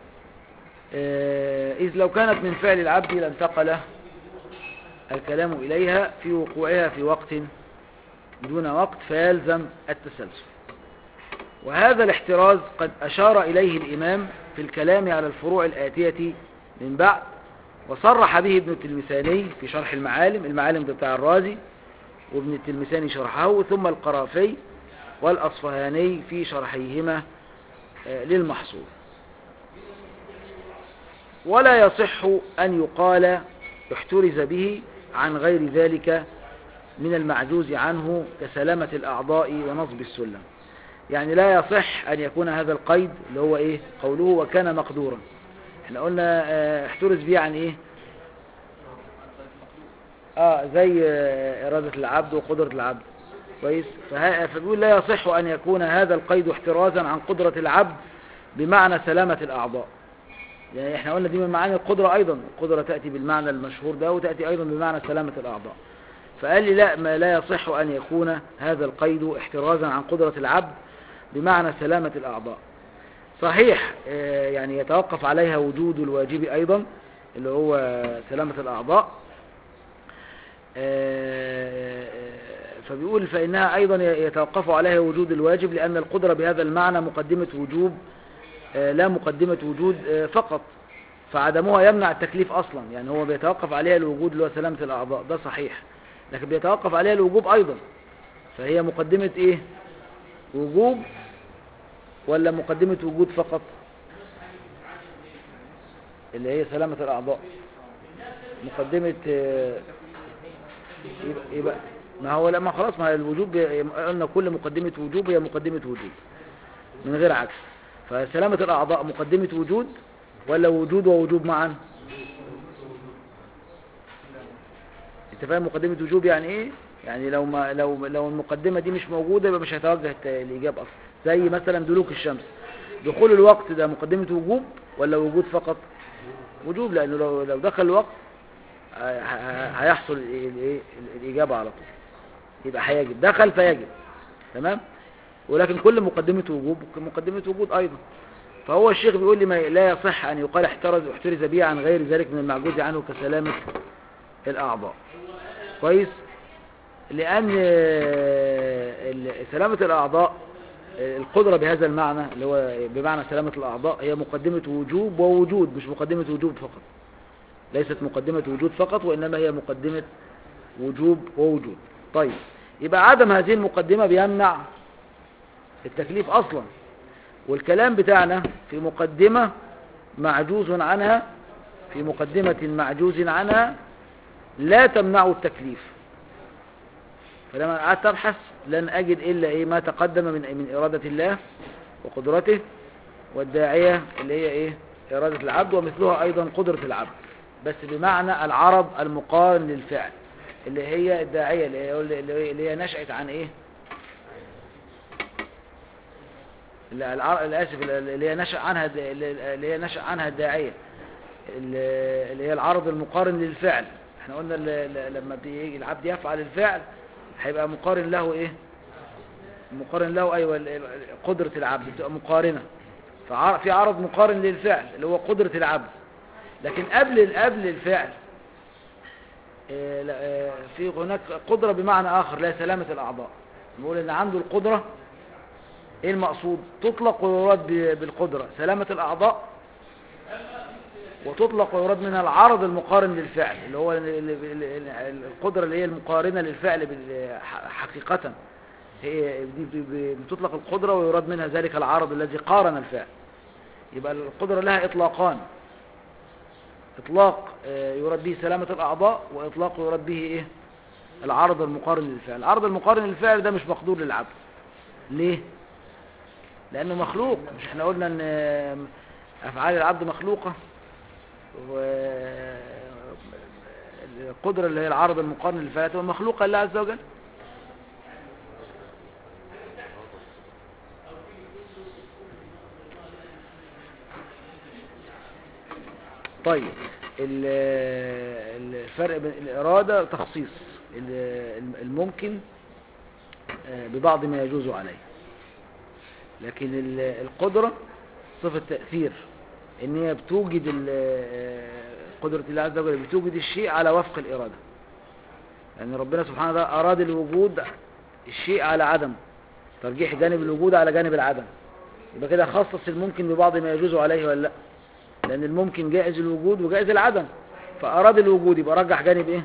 آه، إذ لو كانت من فعل العبد لانتقل الكلام إليها في وقوعها في وقت دون وقت فيلزم التسلسل وهذا الاحتراز قد أشار إليه الإمام في الكلام على الفروع الآتية من بعد وصرح به ابن التلمساني في شرح المعالم المعالم ده بتاع الرازي وابن التلمساني شرحه ثم القرافي والأصفهاني في شرحيهما آه، للمحصول ولا يصح أن يقال احترز به عن غير ذلك من المعجوز عنه كسلامة الأعضاء ونصب السلم يعني لا يصح أن يكون هذا القيد اللي هو إيه قوله وكان مقدورا احنا قلنا آه، احترز به عن إيه اه زي آه، إرادة العبد وقدرة العبد كويس فه- فبيقول لا يصح أن يكون هذا القيد احترازا عن قدرة العبد بمعنى سلامة الأعضاء يعني احنا قلنا دي من معاني القدرة أيضا القدرة تأتي بالمعنى المشهور ده وتأتي أيضا بمعنى سلامة الأعضاء فقال لي لا ما لا يصح أن يكون هذا القيد احترازا عن قدرة العبد بمعنى سلامة الأعضاء صحيح آه، يعني يتوقف عليها وجود الواجب أيضا اللي هو سلامة الأعضاء آه، فبيقول فإنها أيضا يتوقف عليها وجود الواجب لأن القدرة بهذا المعنى مقدمة وجوب آه، لا مقدمة وجود آه، فقط فعدمها يمنع التكليف أصلا يعني هو بيتوقف عليها الوجود اللي هو سلامة الأعضاء ده صحيح لكن بيتوقف عليها الوجوب أيضا فهي مقدمة إيه وجوب ولا مقدمة وجود فقط اللي هي سلامة الأعضاء مقدمة آه، يبقى, يبقى ما هو لما خلاص ما هي الوجوب قلنا كل مقدمة وجوب هي مقدمة وجود من غير عكس فسلامة الأعضاء مقدمة وجود ولا وجود ووجوب معا انت فاهم مقدمة وجوب يعني ايه يعني لو ما لو لو المقدمة دي مش موجودة يبقى مش هيتوجه الت- الإجابة أصلا زي مثلا دلوك الشمس دخول الوقت ده مقدمة وجوب ولا وجود فقط وجوب لأنه لو لو دخل الوقت ه- ه- هيحصل ال- الايه الإجابة على طول يبقى هيجب دخل فيجب تمام ولكن كل مقدمة وجوب مقدمة وجود أيضا فهو الشيخ بيقول لي ما لا يصح أن يقال احترز احترز به عن غير ذلك من المعجوز عنه كسلامة الأعضاء كويس لأن آه، ال- سلامة الأعضاء آه، القدرة بهذا المعنى اللي هو بمعنى سلامة الأعضاء هي مقدمة وجوب ووجود مش مقدمة وجوب فقط ليست مقدمة وجود فقط وإنما هي مقدمة وجوب ووجود طيب يبقى عدم هذه المقدمة بيمنع التكليف أصلا والكلام بتاعنا في مقدمة معجوز عنها في مقدمة معجوز عنها لا تمنع التكليف فلما قعدت أبحث لن أجد إلا إيه ما تقدم من من إرادة الله وقدرته والداعية اللي هي إيه إرادة العبد ومثلها أيضا قدرة العبد بس بمعنى العرض المقارن للفعل اللي هي الداعية اللي هي, اللي هي, اللي هي نشأت عن إيه اللي الع- اللي آسف اللي هي نشأ عنها الد- اللي هي نشأ عنها الداعية اللي اللي هي العرض المقارن للفعل احنا قلنا ال- ال- لما بيجي العبد يفعل الفعل هيبقى مقارن له ايه مقارن له ايوه ال- ال- قدرة العبد بتبقى مقارنة فع- في عرض مقارن للفعل اللي هو قدرة العبد لكن قبل قبل الفعل آه، لا، آه، في هناك قدرة بمعنى آخر لا سلامة الأعضاء نقول إن عنده القدرة إيه المقصود تطلق ويراد ب- بالقدرة سلامة الأعضاء وتطلق ويراد منها العرض المقارن للفعل اللي هو ال- ال- ال- القدرة اللي هي المقارنة للفعل بال- ح- حقيقة هي دي ب- ب- بتطلق القدرة ويراد منها ذلك العرض الذي قارن الفعل يبقى القدرة لها إطلاقان إطلاق آه، يراد به سلامة الأعضاء وإطلاق يراد به إيه العرض المقارن للفعل العرض المقارن للفعل ده مش مقدور للعبد ليه لأنه مخلوق مش احنا قلنا ان آه، أفعال العبد مخلوقة والقدرة اللي هي العرض المقارن للفعل تبقى مخلوقة لله عز وجل طيب ال- الفرق بين الإرادة تخصيص ال- الممكن آه، ببعض ما يجوز عليه لكن ال- القدرة صفة تأثير ان هي بتوجد ال- آه، قدرة الله عز وجل بتوجد الشيء على وفق الإرادة لأن ربنا سبحانه وتعالى أراد الوجود الشيء على عدم ترجيح جانب الوجود على جانب العدم يبقى كده خصص الممكن ببعض ما يجوز عليه ولا لا لأن الممكن جائز الوجود وجائز العدم فأراد الوجود يبقى رجح جانب ايه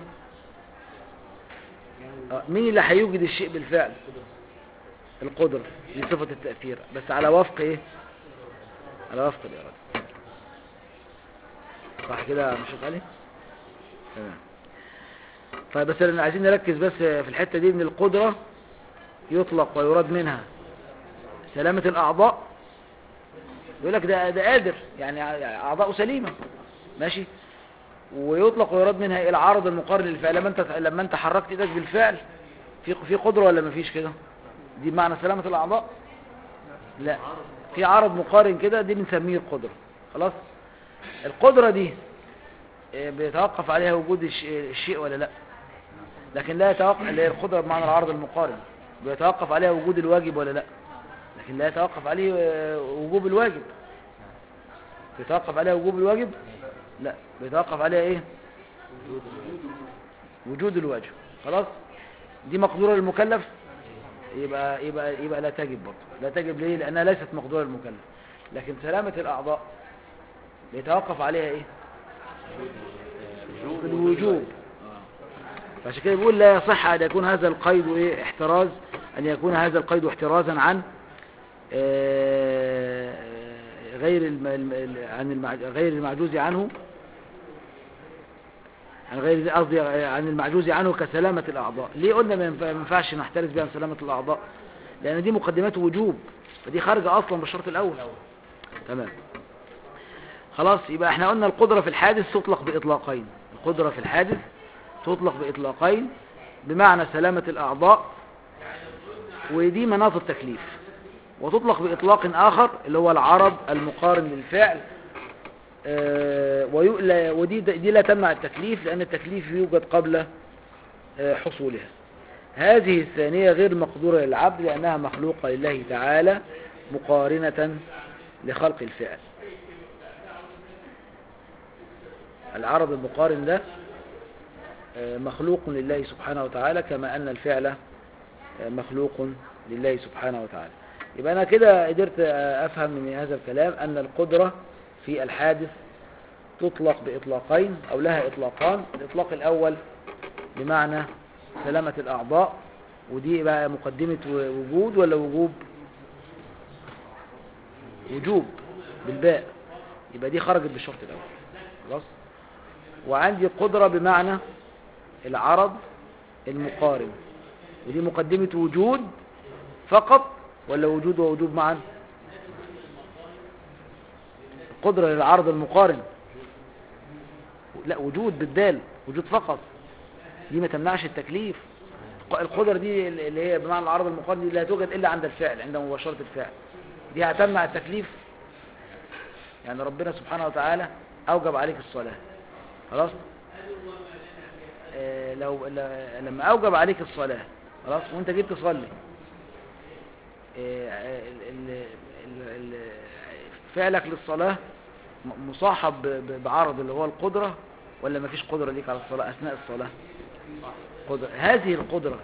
آه، مين اللي هيوجد الشيء بالفعل القدرة دي صفة التأثير بس على وفق ايه على وفق الإرادة صح كده يا مش علي تمام فبس اللي عايزين نركز بس في الحتة دي ان القدرة يطلق ويراد منها سلامة الأعضاء يقول لك ده ده قادر يعني أعضاءه سليمة ماشي ويطلق ويراد منها إيه العرض المقارن للفعل لما انت لما انت حركت ايدك بالفعل في في قدرة ولا مفيش كده دي معنى سلامة الأعضاء لا في عرض مقارن كده دي بنسميه القدرة خلاص القدرة دي آه، بيتوقف عليها وجود الش- الشيء ولا لا لكن لا يتوقف اللي هي القدرة بمعنى العرض المقارن بيتوقف عليها وجود الواجب ولا لا لكن لا يتوقف عليه آه، وجوب الواجب بيتوقف عليها وجوب الواجب لا بيتوقف عليها ايه وجود الواجب خلاص دي مقدورة للمكلف يبقى يبقى يبقى لا تجب برضه لا تجب ليه لانها ليست مقدورة للمكلف لكن سلامة الاعضاء بيتوقف عليها ايه الوجوب فعشان كده بيقول لا يصح ان يكون هذا القيد ايه احتراز ان يكون هذا القيد احترازا عن آه، غير الم... الم- عن المع... غير المعجوز عنه عن غير قصدي عن المعجوز عنه كسلامة الأعضاء ليه قلنا ما ينفع- ما ينفعش نحترز بها عن سلامة الأعضاء لأن دي مقدمات وجوب فدي خارجة أصلا بالشرط الأول تمام خلاص يبقى احنا قلنا القدرة في الحادث تطلق بإطلاقين القدرة في الحادث تطلق بإطلاقين بمعنى سلامة الأعضاء ودي مناط التكليف وتطلق بإطلاق آخر اللي هو العرض المقارن للفعل آه، ويؤلى ودي دي لا تمنع التكليف لأن التكليف يوجد قبل آه، حصولها هذه الثانية غير مقدورة للعبد لأنها مخلوقة لله تعالى مقارنة لخلق الفعل العرض المقارن ده آه، مخلوق لله سبحانه وتعالى كما أن الفعل آه، مخلوق لله سبحانه وتعالى يبقى أنا كده قدرت آه، أفهم من هذا الكلام أن القدرة في الحادث تطلق بإطلاقين أو لها إطلاقان الإطلاق الأول بمعنى سلامة الأعضاء ودي بقى مقدمة وجود ولا وجوب وجوب بالباء يبقى دي خرجت بالشرط الأول خلاص وعندي قدرة بمعنى العرض المقارن ودي مقدمة وجود فقط ولا وجود ووجوب معا قدرة للعرض المقارن لا وجود بالدال وجود فقط دي ما تمنعش التكليف القدرة دي اللي هي بمعنى العرض المقارن دي لا توجد إلا عند الفعل عند مباشرة الفعل دي هتمنع التكليف يعني ربنا سبحانه وتعالى أوجب عليك الصلاة خلاص آه لو ل- لما أوجب عليك الصلاة خلاص وانت جيت تصلي آه، ال- ال- ال- ال- فعلك للصلاة م- مصاحب ب- ب- بعرض اللي هو القدرة ولا مفيش قدرة ليك على الصلاة أثناء الصلاة قدرة. هذه القدرة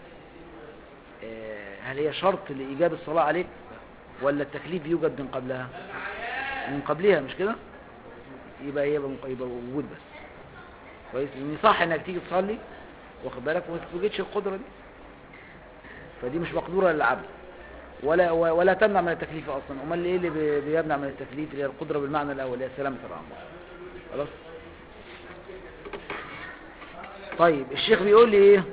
آه، هل هي شرط لإيجاب الصلاة عليك ولا التكليف يوجد من قبلها من قبلها مش كده يبقى يبقى يبقى وجود بس كويس لان صح انك تيجي تصلي واخد بالك وما توجدش القدره دي فدي مش مقدوره للعبد ولا ولا تمنع من التكليف اصلا امال ايه اللي بي- بيمنع من التكليف اللي هي القدره بالمعنى الاول اللي هي سلامه الاعضاء خلاص طيب الشيخ بيقول لي ايه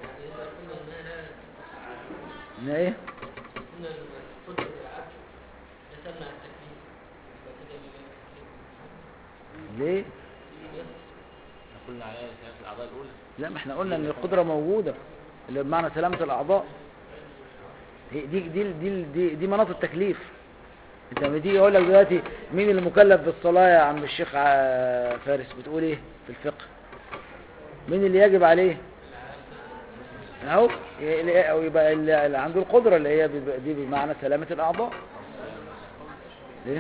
ان ايه قلنا القدرة العبد لا تمنع التكليف يبقى كده بيبقى التكليف ليه قلنا عليها سلامة الأعضاء الأولى لا ما احنا قلنا ان القدره موجوده اللي بمعنى سلامه الاعضاء هي- دي دي دي دي, دي مناط التكليف انت لما تيجي اقول لك دلوقتي مين اللي مكلف بالصلاه يا عم الشيخ ع- فارس بتقول ايه في الفقه مين اللي يجب عليه اهو ي- او يبقى اللي اللي عنده القدره اللي هي بيبقى- دي بمعنى سلامه الاعضاء ليه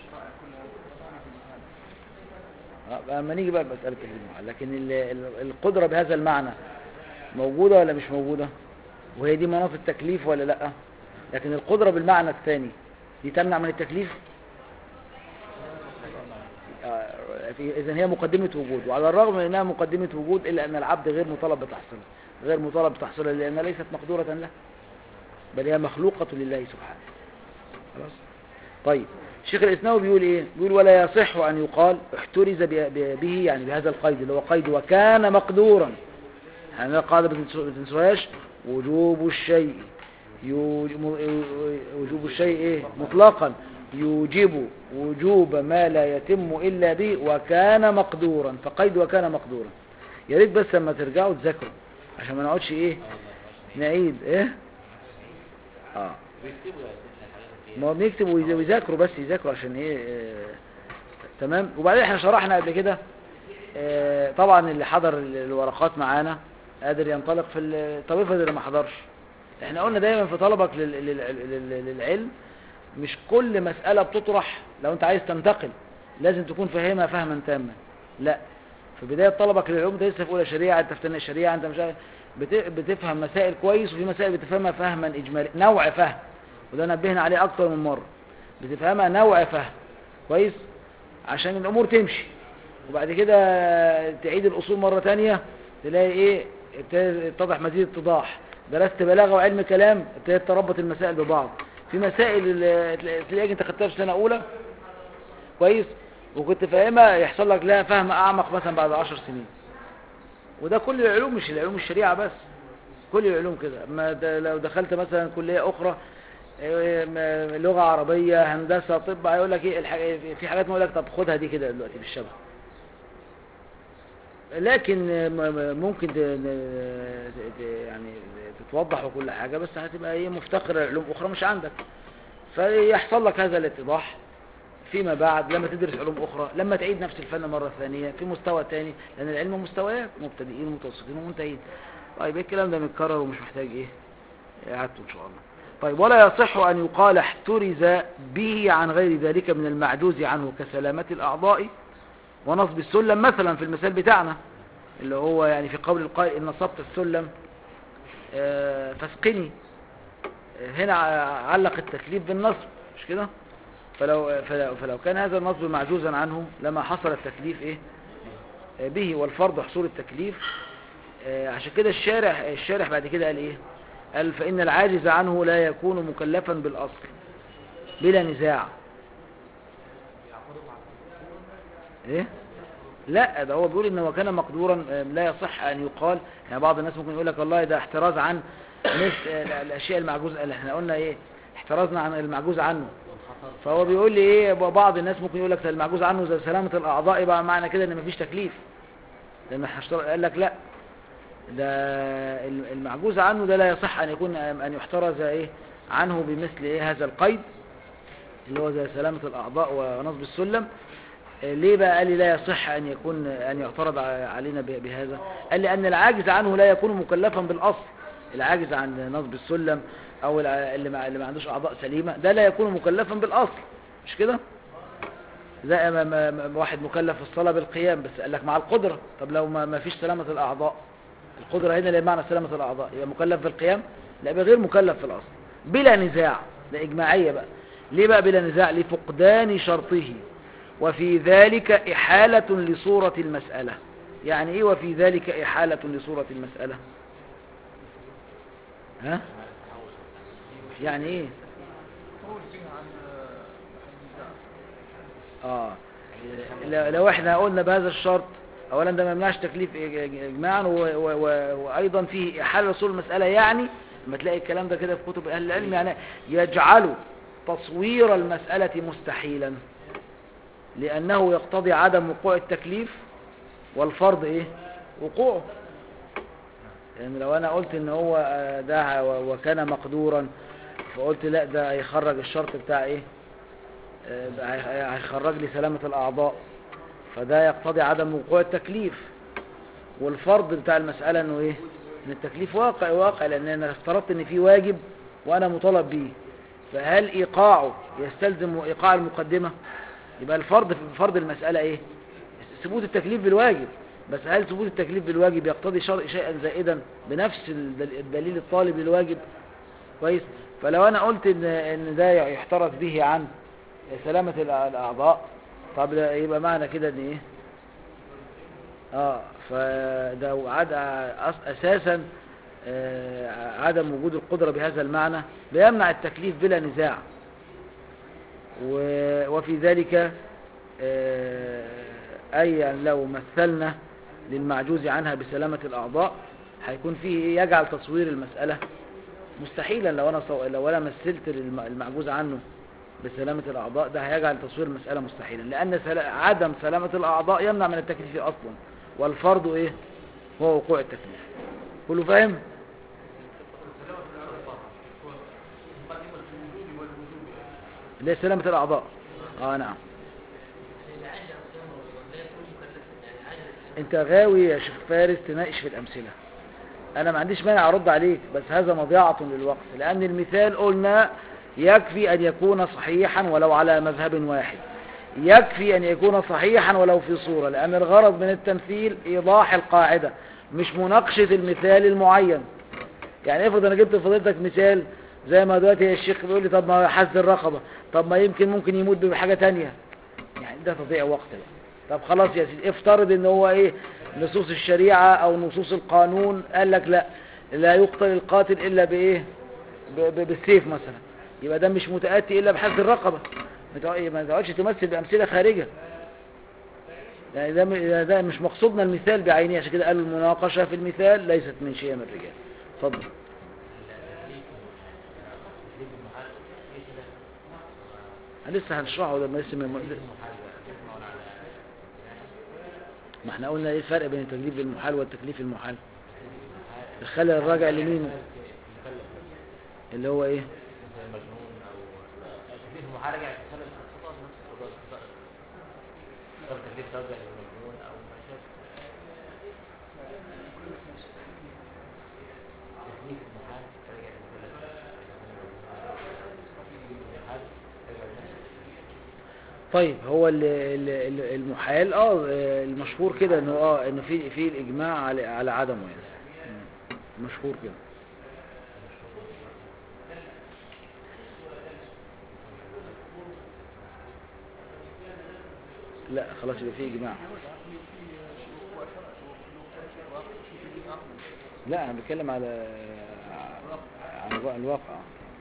آه، اما نيجي بقى لمساله الجماعه لكن ال- ال- القدره بهذا المعنى موجوده ولا مش موجوده وهي دي مناط التكليف ولا لا لكن القدره بالمعنى الثاني دي تمنع من التكليف آه، في اذا هي مقدمة وجود وعلى الرغم من انها مقدمة وجود الا ان العبد غير مطالب بتحصيلها غير مطالب بتحصيلها لانها ليست مقدورة له بل هي مخلوقة لله سبحانه خلاص طيب شيخ الاسناوي بيقول ايه بيقول ولا يصح ان يقال احترز ب- ب- به يعني بهذا القيد اللي هو قيد وكان مقدورا يعني القاعدة ما تنسوهاش وجوب الشيء يوج- م- وجوب الشيء ايه مطلقا يوجب وجوب ما لا يتم الا به وكان مقدورا فقيد وكان مقدورا يا ريت بس لما ترجعوا تذاكروا عشان ما نقعدش ايه نعيد ايه اه بيكتبوا يا سيدنا الحاجات دي ما هو بنكتب ويز- ويذاكروا بس يذاكروا عشان ايه آه تمام وبعدين احنا شرحنا قبل كده آه طبعا اللي حضر ال- الورقات معانا قادر ينطلق في ال- طب افرض اللي ما حضرش احنا قلنا دايما في طلبك لل- لل- لل- للعلم مش كل مسألة بتطرح لو انت عايز تنتقل لازم تكون فاهمها فهما تاما لا في بداية طلبك للعلوم انت لسه في اولى شريعة انت في ثانيه شريعة انت مش عارف بت- بتفهم مسائل كويس وفي مسائل بتفهمها فهما اجمالي نوع فهم وده نبهنا عليه اكتر من مرة بتفهمها نوع فهم كويس عشان الامور تمشي وبعد كده تعيد الاصول مرة تانية تلاقي ايه ابتدى يتضح مزيد اتضاح درست بلاغة وعلم كلام ابتدت تربط المسائل ببعض في مسائل اللي تلاقيك انت خدتها في سنة اولى كويس وكنت فاهمها يحصل لك لها فهم اعمق مثلا بعد عشر سنين وده كل العلوم مش العلوم الشريعة بس كل العلوم كده اما د- لو دخلت مثلا كلية اخرى إيه، م- لغة عربية هندسة طب هيقول لك ايه الح- في حاجات ما يقول لك طب خدها دي كده دلوقتي بالشبه لكن م- م- ممكن ت- ن- ت- يعني تتوضح وكل حاجة بس هتبقى ايه مفتقرة لعلوم اخرى مش عندك فيحصل لك هذا الاتضاح فيما بعد لما تدرس علوم أخرى لما تعيد نفس الفن مرة ثانية في مستوى تاني لأن العلم مستويات مبتدئين ومتوسطين ومنتهين طيب الكلام ده متكرر ومش محتاج إيه إعادته إن شاء الله طيب ولا يصح أن يقال احترز به عن غير ذلك من المعجوز عنه كسلامة الأعضاء ونصب السلم مثلا في المثال بتاعنا اللي هو يعني في قول القائل إن نصبت السلم آه، فاسقني آه، هنا ع- علق التكليف بالنصب مش كده فلو, فلو, فلو كان هذا النصب معجوزا عنه لما حصل التكليف ايه آه، به والفرض حصول التكليف آه، عشان كده الشارح الشارح بعد كده قال ايه قال فإن العاجز عنه لا يكون مكلفا بالأصل بلا نزاع ايه لا ده هو بيقول ان هو كان مقدورا آه، لا يصح ان يقال يعني بعض الناس ممكن يقول لك والله ده احتراز عن مثل آه، الاشياء المعجوز اللي احنا قلنا ايه احترزنا عن المعجوز عنه فهو بيقول لي ايه بعض الناس ممكن يقول لك ده المعجوز عنه زي سلامة الاعضاء يبقى معنى كده ان مفيش تكليف لان احنا اشتر- قال لك لا ده المعجوز عنه ده لا يصح ان يكون ان يحترز ايه عنه بمثل ايه هذا القيد اللي هو زي سلامة الاعضاء ونصب السلم آه، ليه بقى قال لي لا يصح ان يكون ان يعترض ع- علينا ب- بهذا قال لي ان العاجز عنه لا يكون مكلفا بالاصل العاجز عن نصب السلم او الع- اللي ما, اللي ما عندوش اعضاء سليمه ده لا يكون مكلفا بالاصل مش كده زي ما ما ما واحد مكلف في الصلاه بالقيام بس قال لك مع القدره طب لو ما, ما فيش سلامه الاعضاء القدره هنا اللي معنى سلامه الاعضاء يبقى مكلف بالقيام لا يبقى غير مكلف في الاصل بلا نزاع ده اجماعيه بقى ليه بقى بلا نزاع لفقدان شرطه وفي ذلك إحالة لصورة المسألة يعني إيه وفي ذلك إحالة لصورة المسألة ها يعني إيه قول فيها عن آه، النزاع آه لو- لو احنا قلنا بهذا الشرط اولا ده ما يمنعش تكليف إج- اجماعا و- و- و- وايضا فيه احاله لصول المساله يعني لما تلاقي الكلام ده كده في كتب اهل العلم يعني يجعل تصوير المساله مستحيلا لانه يقتضي عدم وقوع التكليف والفرض ايه وقوعه يعني لو انا قلت ان هو آه، ده و- وكان مقدورا فقلت لا ده هيخرج الشرط بتاع ايه آه، هي- هيخرج لي سلامة الأعضاء فده يقتضي عدم وقوع التكليف والفرض بتاع المسألة انه ايه ان التكليف واقع واقع لان انا افترضت ان في واجب وانا مطالب به فهل ايقاعه يستلزم ايقاع المقدمة يبقى الفرض في فرض المسألة ايه ثبوت التكليف بالواجب بس هل ثبوت التكليف بالواجب يقتضي شرع شيئا زائدا بنفس الدل- الدليل الطالب للواجب كويس فلو انا قلت ان ان ده يحترز به عن سلامة الأ- الأعضاء طب ده يبقى معنى كده ان ايه اه فده عد أس- اساسا آه، عدم وجود القدرة بهذا المعنى بيمنع التكليف بلا نزاع و- وفي ذلك آه، أي يعني لو مثلنا للمعجوز عنها بسلامة الأعضاء هيكون فيه إيه؟ يجعل تصوير المسألة مستحيلا لو أنا صو... لو أنا مثلت للم- المعجوز عنه بسلامة الأعضاء ده هيجعل تصوير المسألة مستحيلا لأن سل... عدم سلامة الأعضاء يمنع من التكليف أصلا والفرض إيه هو وقوع التكليف كله فاهم اللي هي سلامة الأعضاء آه نعم انت غاوي يا شيخ فارس تناقش في الأمثلة أنا ما عنديش مانع أرد عليك بس هذا مضيعة للوقت لأن المثال قلنا يكفي أن يكون صحيحا ولو على مذهب واحد يكفي أن يكون صحيحا ولو في صورة لأن الغرض من التمثيل إيضاح القاعدة مش مناقشة المثال المعين يعني افرض أنا جبت لفضيلتك مثال زي ما دلوقتي الشيخ بيقول لي طب ما حز الرقبة طب ما يمكن ممكن يموت بحاجة تانية يعني ده تضيع وقت بقى. طب خلاص يا سيدي افترض ان هو ايه نصوص الشريعة او نصوص القانون قال لك لا لا يقتل القاتل الا بايه ب- ب- بالسيف مثلا يبقى ده مش متأتي الا بحز الرقبة ما تقع- ما تقعدش تمثل بأمثلة خارجة يعني ده, م- ده مش مقصودنا المثال بعينه عشان كده قالوا المناقشة في المثال ليست من شيء من الرجال اتفضل تكليف المحال ايه خلاف لسه هنشرحه ده لسه من- المحال يسمعون على ما احنا قلنا ايه الفرق بين التكليف المحال والتكليف المحال الخلل الراجع لمين مكلف اللي هو ايه زي مجنون او تكليف المحال رجع يتخلل في الخطا نفس قضاء الخطا او تكليف راجع للمجنون او ما شابه تكليف المحال رجع للمكلف تكليف المحال رجع لنفسه طيب هو ال- ال- ال- المحال اه المشهور كده انه اه انه في في الاجماع على على عدمه يعني مم. مشهور كده لا خلاص يبقى في اجماع لا انا بتكلم على على الوا- الواقع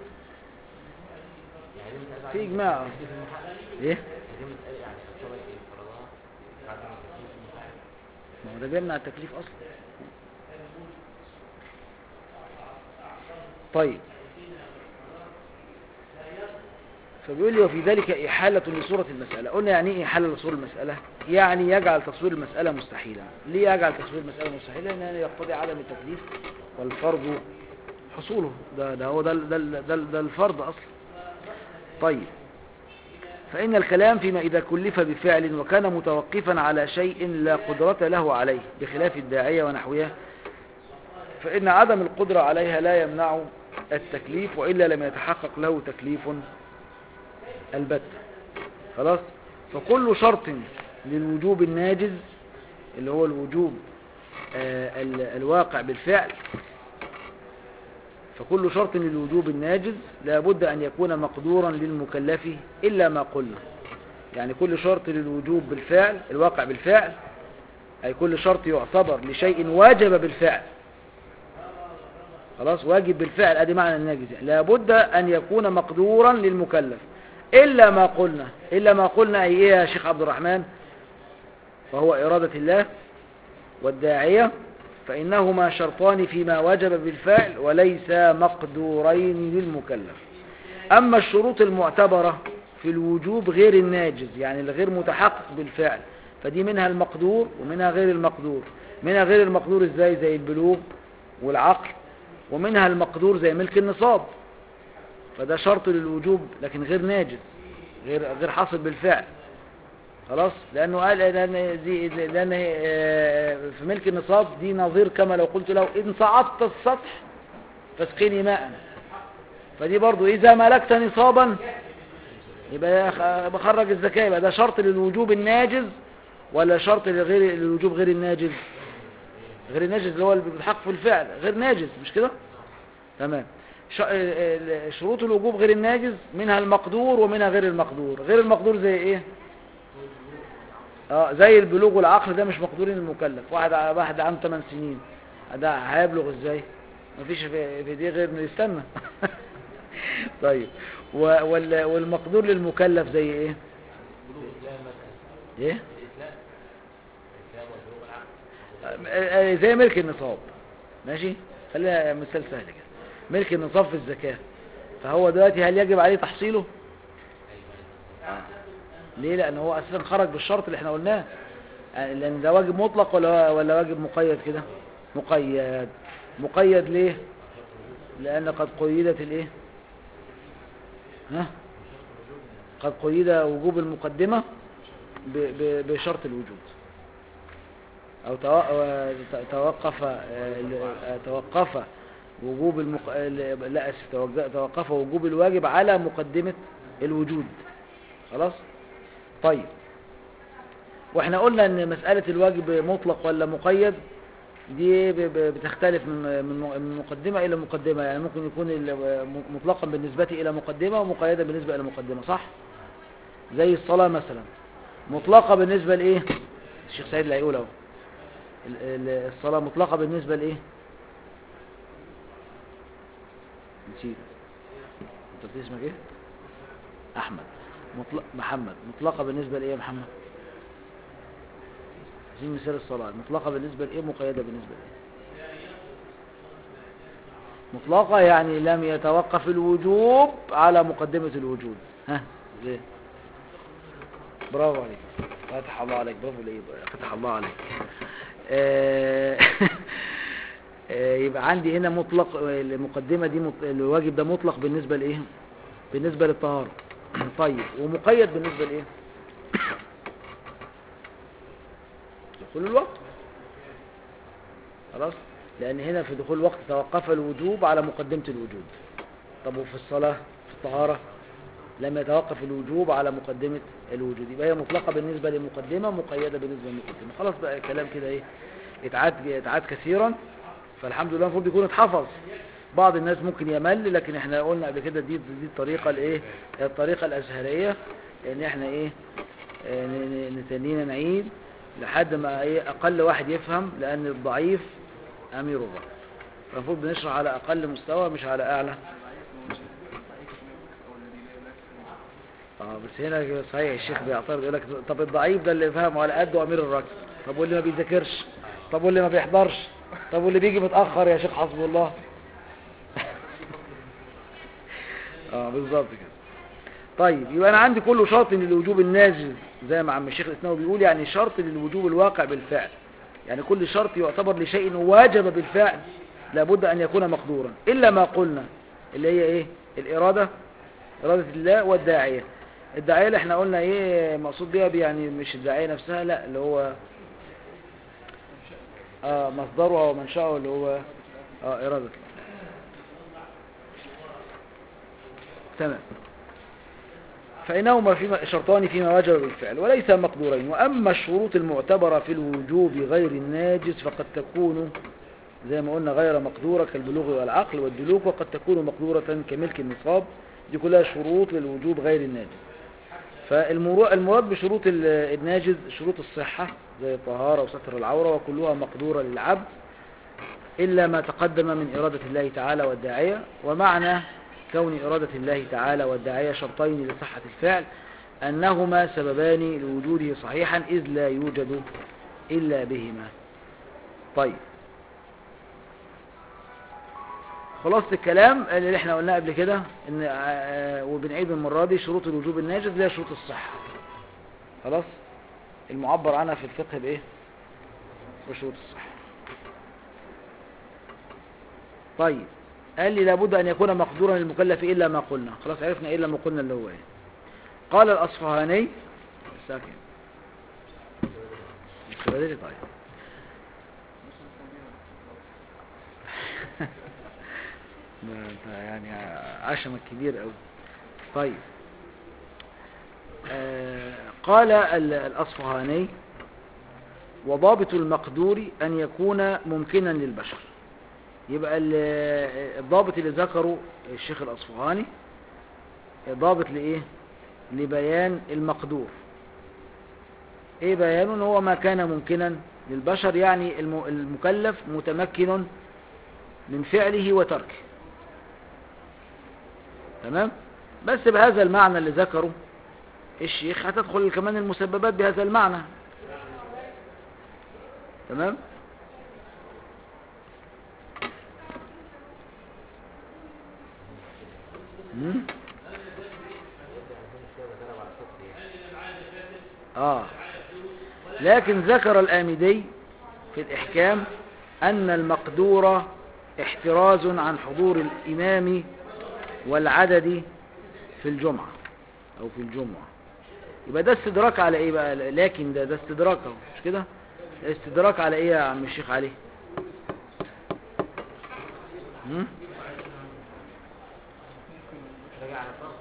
يعني دي مسألة في عدم اجماع تكليف المحال ايه دي مسألة يعني الصلاة ايه فرضها عدم تكليف المحال ما هو ده بيمنع التكليف اصلا طيب فبيقول لي وفي ذلك إحالة لصورة المسألة قلنا يعني ايه إحالة لصورة المسألة يعني يجعل تصوير المسألة مستحيلا ليه يجعل تصوير المسألة مستحيلا لأنه يقتضي عدم التكليف والفرض حصوله ده, ده هو ده, ده, ده, ده الفرض أصلا طيب فإن الكلام فيما إذا كلف بفعل وكان متوقفا على شيء لا قدرة له عليه بخلاف الداعية ونحوها فإن عدم القدرة عليها لا يمنع التكليف وإلا لم يتحقق له تكليف البتة خلاص فكل شرط للوجوب الناجز اللي هو الوجوب آه، ال- الواقع بالفعل فكل شرط للوجوب الناجز لابد أن يكون مقدورا للمكلف إلا ما قلنا يعني كل شرط للوجوب بالفعل الواقع بالفعل أي كل شرط يعتبر لشيء واجب بالفعل خلاص واجب بالفعل ادي معنى الناجز يعني لابد ان يكون مقدورا للمكلف الا ما قلنا الا ما قلنا اي ايه يا شيخ عبد الرحمن وهو اراده الله والداعيه فانهما شرطان فيما وجب بالفعل وليس مقدورين للمكلف اما الشروط المعتبره في الوجوب غير الناجز يعني الغير متحقق بالفعل فدي منها المقدور ومنها غير المقدور منها غير المقدور ازاي زي البلوغ والعقل ومنها المقدور زي ملك النصاب فده شرط للوجوب لكن غير ناجز غير غير حاصل بالفعل خلاص لانه قال لان دي لان آه، في ملك النصاب دي نظير كما لو قلت له ان صعدت السطح فاسقني ماء فدي برضو اذا ملكت نصابا يبقى خ- بخرج الزكاه يبقى ده شرط للوجوب الناجز ولا شرط لغير للوجوب غير الناجز غير الناجز اللي هو اللي بيتحقق في الفعل غير ناجز مش كده تمام ش- ال- شروط الوجوب غير الناجز منها المقدور ومنها غير المقدور غير المقدور زي ايه اه زي البلوغ والعقل ده مش مقدورين المكلف واحد ع- واحد عنده 8 سنين ده هيبلغ ازاي مفيش في في دي غير انه يستنى طيب و- وال- والمقدور للمكلف زي ايه بلوغ الإسلام مثلا ايه الإسلام الإسلام وبلوغ العقل آه، آه، زي ملك النصاب ماشي خلينا مثال سهل كده ملك النصاب في الزكاة فهو دلوقتي هل يجب عليه تحصيله آه. ليه لان هو اساسا خرج بالشرط اللي احنا قلناه آه، لان ده واجب مطلق ولا ولا واجب مقيد كده مقيد مقيد ليه لان قد قيدت الايه ها قد قيد وجوب المقدمة ب- ب- بشرط الوجود أو تو- أو ت- توقف آه، ل- آه، توقف وجوب المق... آه، ل- لا أسف توج- توقف وجوب الواجب على مقدمة الوجود خلاص طيب واحنا قلنا ان مسألة الواجب مطلق ولا مقيد دي ب- ب- بتختلف من من م- من مقدمة إلى مقدمة يعني ممكن يكون ال- م- مطلقا بالنسبة إلى مقدمة ومقيدا بالنسبة إلى مقدمة صح؟ زي الصلاة مثلا مطلقة بالنسبة لإيه؟ الشيخ سعيد اللي هيقول اهو ال- ال- الصلاة مطلقة بالنسبة لإيه؟ نسيت أنت قلت اسمك إيه؟ أحمد مطلق محمد مطلقة بالنسبة لإيه يا محمد؟ عايزين مثال الصلاة مطلقة بالنسبة لإيه مقيدة بالنسبة لإيه مطلقة يعني لم يتوقف الوجوب على مقدمة الوجود ها ليه برافو عليك فتح الله عليك برافو ليه فتح الله عليك آه، آه، يبقى عندي هنا مطلق المقدمة دي مط- الواجب ده مطلق بالنسبة لإيه بالنسبة للطهارة طيب ومقيد بالنسبة لإيه دخول الوقت خلاص لأن هنا في دخول الوقت توقف الوجوب على مقدمة الوجود طب وفي الصلاة في الطهارة لم يتوقف الوجوب على مقدمة الوجود يبقى هي مطلقة بالنسبة لمقدمة مقيدة بالنسبة لمقدمة خلاص بقى الكلام كده ايه اتعاد اتعاد كثيرا فالحمد لله المفروض يكون اتحفظ بعض الناس ممكن يمل لكن احنا قلنا قبل كده دي دي الطريقة الايه الطريقة الازهرية ان احنا ايه اه، ن- ن- نتنينا نعيد لحد ما ايه اقل واحد يفهم لان الضعيف امير الرأي فالمفروض بنشرح على اقل مستوى مش على اعلى اه بس هنا صحيح الشيخ بيعترض يقول لك طب الضعيف ده اللي فاهمه على قده امير الركب طب واللي ما بيذاكرش طب واللي ما بيحضرش طب واللي بيجي متاخر يا شيخ حسب الله اه بالظبط كده طيب يبقى انا عندي كله شرط للوجوب النازل زي ما عم الشيخ الاسناوي بيقول يعني شرط للوجوب الواقع بالفعل يعني كل شرط يعتبر لشيء واجب بالفعل لابد ان يكون مقدورا الا ما قلنا اللي هي ايه الاراده إرادة الله والداعية الداعية اللي احنا قلنا ايه مقصود بيها بي- يعني مش الداعية نفسها لا اللي هو اه مصدرها ومنشأه اللي هو اه إرادة الله تمام فإنهما فيما شرطان فيما وجب بالفعل وليس مقدورين وأما الشروط المعتبرة في الوجوب غير الناجز فقد تكون زي ما قلنا غير مقدورة كالبلوغ والعقل والدلوك وقد تكون مقدورة كملك النصاب دي كلها شروط للوجوب غير الناجز فالمراد بشروط ال- الناجز شروط الصحة زي الطهارة وستر العورة وكلها مقدورة للعبد إلا ما تقدم من إرادة الله تعالى والداعية ومعنى كون إرادة الله تعالى والداعية شرطين لصحة الفعل أنهما سببان لوجوده صحيحا إذ لا يوجد إلا بهما طيب خلاصة الكلام اللي احنا قلناه قبل كده ان آه، وبنعيد المرة دي شروط الوجوب الناجز اللي هي شروط الصحة خلاص المعبر عنها في الفقه بايه بشروط الصحة طيب قال لي لابد ان يكون مقدورا للمكلف الا ما قلنا خلاص عرفنا الا ما قلنا اللي هو ايه قال الاصفهاني ساكن مش بدري طيب ده انت يعني عشمك كبير قوي طيب آه قال ال- الأصفهاني وضابط المقدور أن يكون ممكنا للبشر يبقى ال- الضابط اللي ذكره الشيخ الأصفهاني ضابط لإيه لبيان المقدور ايه بيان هو ما كان ممكنا للبشر يعني الم- المكلف متمكن من فعله وتركه تمام بس بهذا المعنى اللي ذكره الشيخ هتدخل كمان المسببات بهذا المعنى تمام مم؟ اه لكن ذكر الآمدي في الإحكام أن المقدور احتراز عن حضور الإمام والعدد في الجمعة أو في الجمعة يبقى ده استدراك على إيه بقى لكن ده ده استدراك أهو مش كده استدراك على إيه يا عم الشيخ علي هم؟ رجع على طول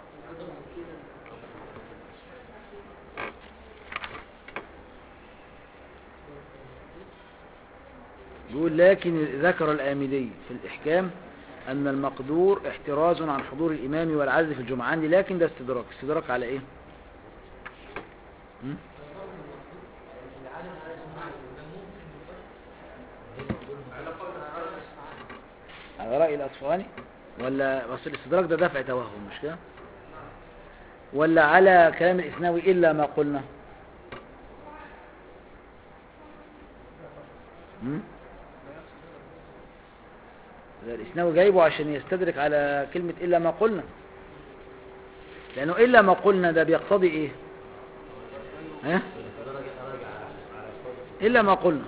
يقول لكن ذكر الآمدي في الإحكام أن المقدور احتراز عن حضور الإمام والعدد في الجمعة عندي لكن ده استدراك استدراك على إيه هم؟ على رأي الأصفهاني ولا بس الاستدراك ده دفع توهم مش كده ولا على كلام الإسناوي إلا ما قلنا هم؟ ده الإسناوي جايبه عشان يستدرك على كلمة إلا ما قلنا لأنه إلا ما قلنا ده بيقتضي إيه ها؟ إلا ما قلنا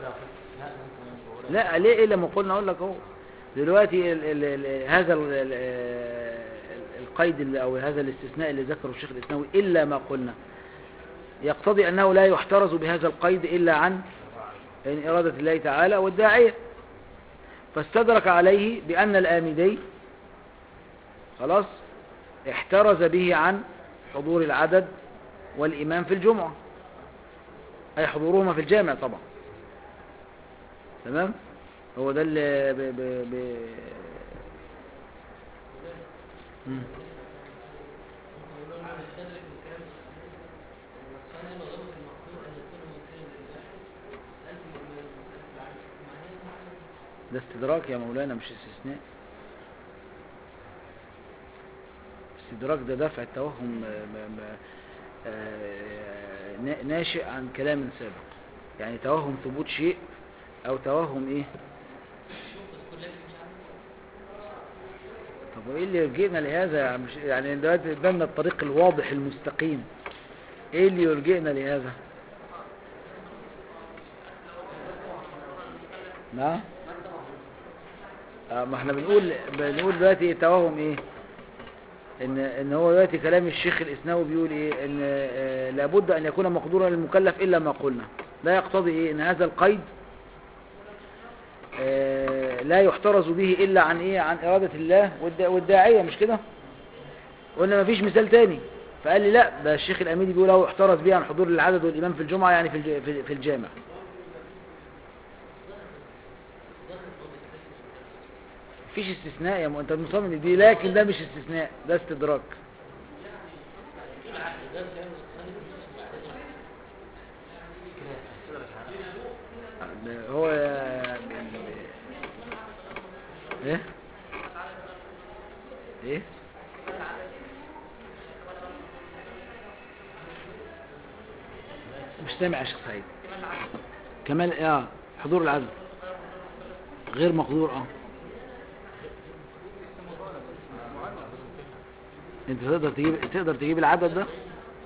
لا ليه إلا ما قلنا أقول لك أهو دلوقتي ال ال ال هذا ال ال القيد اللي أو هذا الاستثناء اللي ذكره الشيخ الإسناوي إلا ما قلنا يقتضي أنه لا يحترز بهذا القيد إلا عن عن إرادة الله تعالى والداعية فاستدرك عليه بأن الآمدي خلاص احترز به عن حضور العدد والإمام في الجمعة أي حضورهما في الجامع طبعا تمام هو ده اللي ب... ب... ب... مم. ده استدراك يا مولانا مش استثناء استدراك ده دفع التوهم م- م- آه، نا- ناشئ عن كلام سابق يعني توهم ثبوت شيء او توهم ايه طب وايه اللي يرجئنا لهذا يا عم ش- يعني دلوقتي قدامنا الطريق الواضح المستقيم ايه اللي يرجئنا لهذا نعم آه، ما احنا بنقول بنقول دلوقتي توهم ايه ان ان هو دلوقتي كلام الشيخ الاسناوي بيقول ايه ان آه، لابد ان يكون مقدورا للمكلف الا ما قلنا لا يقتضي ايه ان هذا القيد آه، لا يحترز به الا عن ايه عن اراده الله والدا- والداعيه مش كده قلنا ما فيش مثال تاني فقال لي لا ده الشيخ الاميدي بيقول هو يحترز به عن حضور العدد والامام في الجمعه يعني في الج- في- في الجامع مفيش استثناء يا م... انت مصمم دي لكن ده مش استثناء ده استدراك ده هو ايه ايه مش سامع يا شيخ سعيد كمال اه حضور العدد غير مقدور اه انت تقدر تجيب تقدر تجيب العدد ده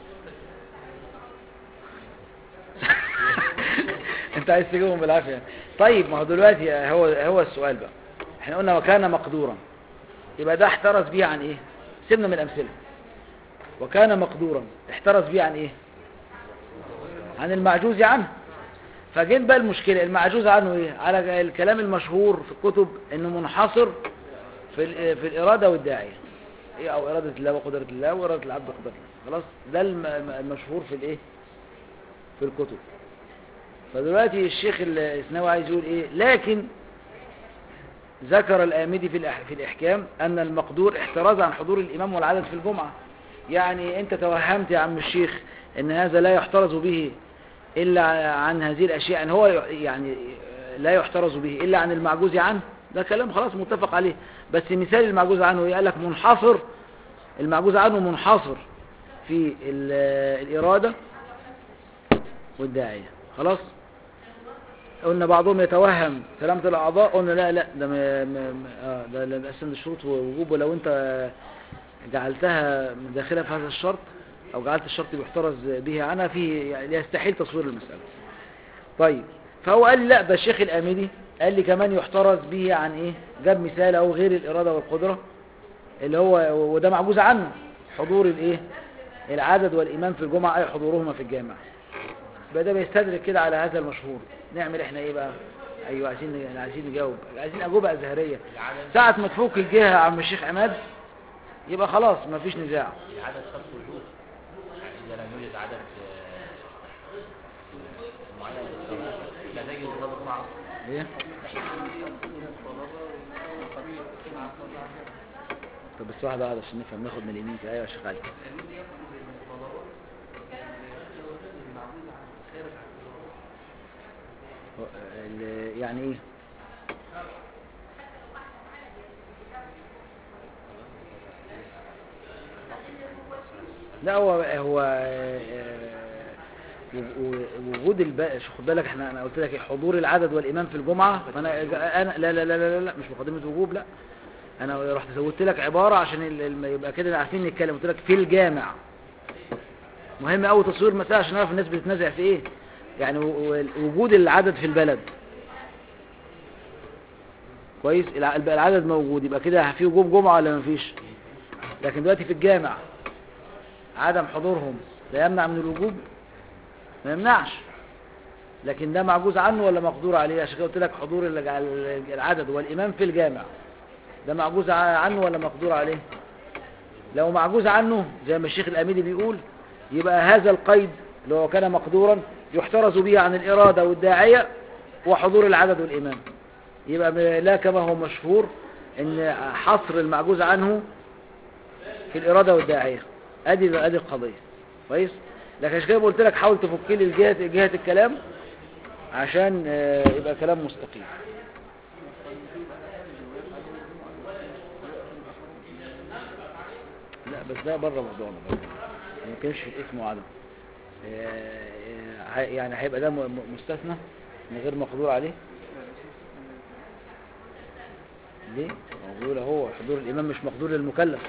انت عايز تجيبهم بالعافيه طيب ما هو دلوقتي هو هو السؤال بقى احنا قلنا وكان مقدورا يبقى ده احترز بيه عن ايه سيبنا من الامثله وكان مقدورا احترز بيه عن ايه عن المعجوز عنه فجيت بقى المشكله المعجوز عنه ايه على الكلام المشهور في الكتب انه منحصر في ال- في الاراده والداعيه ايه او اراده الله وقدره الله واراده العبد وقدره الله خلاص ده الم- المشهور في الايه في الكتب فدلوقتي الشيخ الاسناوي عايز يقول ايه لكن ذكر الآمدي في الأح- في الإحكام أن المقدور احتراز عن حضور الإمام والعدد في الجمعة يعني أنت توهمت يا عم الشيخ أن هذا لا يحترز به إلا عن هذه الأشياء يعني هو يعني لا يحترز به إلا عن المعجوز عنه ده كلام خلاص متفق عليه بس مثال المعجوز عنه إيه؟ قال لك منحصر المعجوز عنه منحصر في ال- الإرادة والداعية خلاص قلنا بعضهم يتوهم سلامة الأعضاء قلنا لا لا ده ما ما ما- آه ده لا بأسن الشروط ووجوب ولو أنت جعلتها من داخلها في هذا الشرط أو جعلت الشرط يحترز به عنها فيه يعني يستحيل تصوير المسألة طيب فهو قال لي لا ده الشيخ الأميدي قال لي كمان يحترز به عن إيه جاب مثال أو غير الإرادة والقدرة اللي هو وده معجوز عنه حضور الإيه العدد والإيمان في الجمعة أي حضورهما في الجامع يبقى ده بيستدرك كده على هذا المشهور نعمل احنا ايه بقى ايوه عايزين عايزين نجاوب عايزين اجوبه ازهريه العدد ساعه ما تفوق الجهه يا عم الشيخ عماد يبقى خلاص مفيش نزاع العدد شرط وجود يعني إذا لم يوجد عدد آه، معين للصلاة لا تجد الصلاة معه ايه طب بس واحده واحده عشان نفهم ناخد من اليمين كده ايوه يا شيخ علي الأمين يأخذ الطلبات المعبود عن خارج عن الإرادة هو- ال- يعني ايه لا هو هو آه، و- و- وجود الب... خد بالك احنا انا قلت لك إيه، حضور العدد والايمان في الجمعه فانا انا لا لا لا لا, لا مش مقدمه وجوب لا انا رحت زودت لك عباره عشان ال- الم- يبقى كده عارفين نتكلم قلت لك في الجامع مهم قوي تصوير مسألة عشان نعرف الناس بتتنازع في ايه يعني و- و- وجود العدد في البلد كويس الع- الب- العدد موجود يبقى كده في وجوب جمعة ولا مفيش لكن دلوقتي في الجامع عدم حضورهم ده يمنع من الوجوب ما يمنعش لكن ده معجوز عنه ولا مقدور عليه عشان كده قلت لك حضور ال- ال- العدد والإمام في الجامع ده معجوز ع- عنه ولا مقدور عليه لو معجوز عنه زي ما الشيخ الأميدي بيقول يبقى هذا القيد اللي هو كان مقدورا يحترز به عن الإرادة والداعية وحضور العدد والإمام يبقى م- لا كما هو مشهور ان حصر المعجوز عنه في الإرادة والداعية ادي ادي القضية كويس لكن عشان كده قلت لك حاول تفك لي الجهة جهة الكلام عشان آه، يبقى كلام مستقيم لا بس ده بره موضوعنا بقى ما كانش في الاسم وعدم آه، آه، يعني هيبقى ده م- م- مستثنى من غير مقدور عليه ليه؟ موجود هو حضور الإمام مش مقدور للمكلف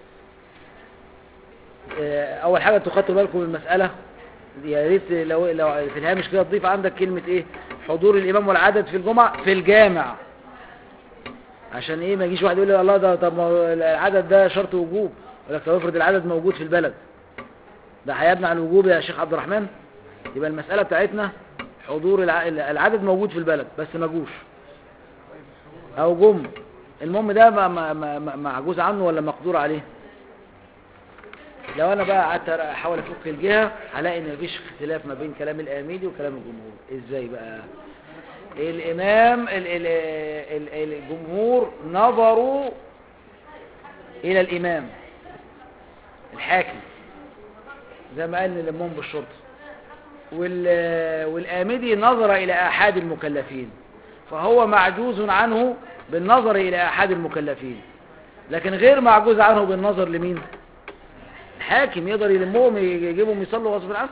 آه، أول حاجة انتوا خدتوا بالكم من المسألة يا ريت لو لو في الهامش كده تضيف عندك كلمة إيه؟ حضور الإمام والعدد في الجمعة في الجامع عشان إيه ما يجيش واحد يقول لي الله ده طب ما هو العدد ده شرط وجوب يقول لك طب افرض العدد موجود في البلد ده هيمنع الوجوب يا شيخ عبد الرحمن يبقى المسألة بتاعتنا حضور الع- العدد موجود في البلد بس ما جوش او جم المهم ده ما- ما- ما- ما- معجوز عنه ولا مقدور عليه لو انا بقى قعدت احاول افك الجهه هلاقي ان مفيش اختلاف ما بين كلام الاميدي وكلام الجمهور ازاي بقى الامام ال- ال- ال- الجمهور نظروا الى الامام الحاكم زي ما قال للمهم بالشرطه وال- والآمدي نظر إلى أحد المكلفين فهو معجوز عنه بالنظر إلى أحد المكلفين لكن غير معجوز عنه بالنظر لمين الحاكم يقدر يلمهم يجيبهم يصلوا غصب عنه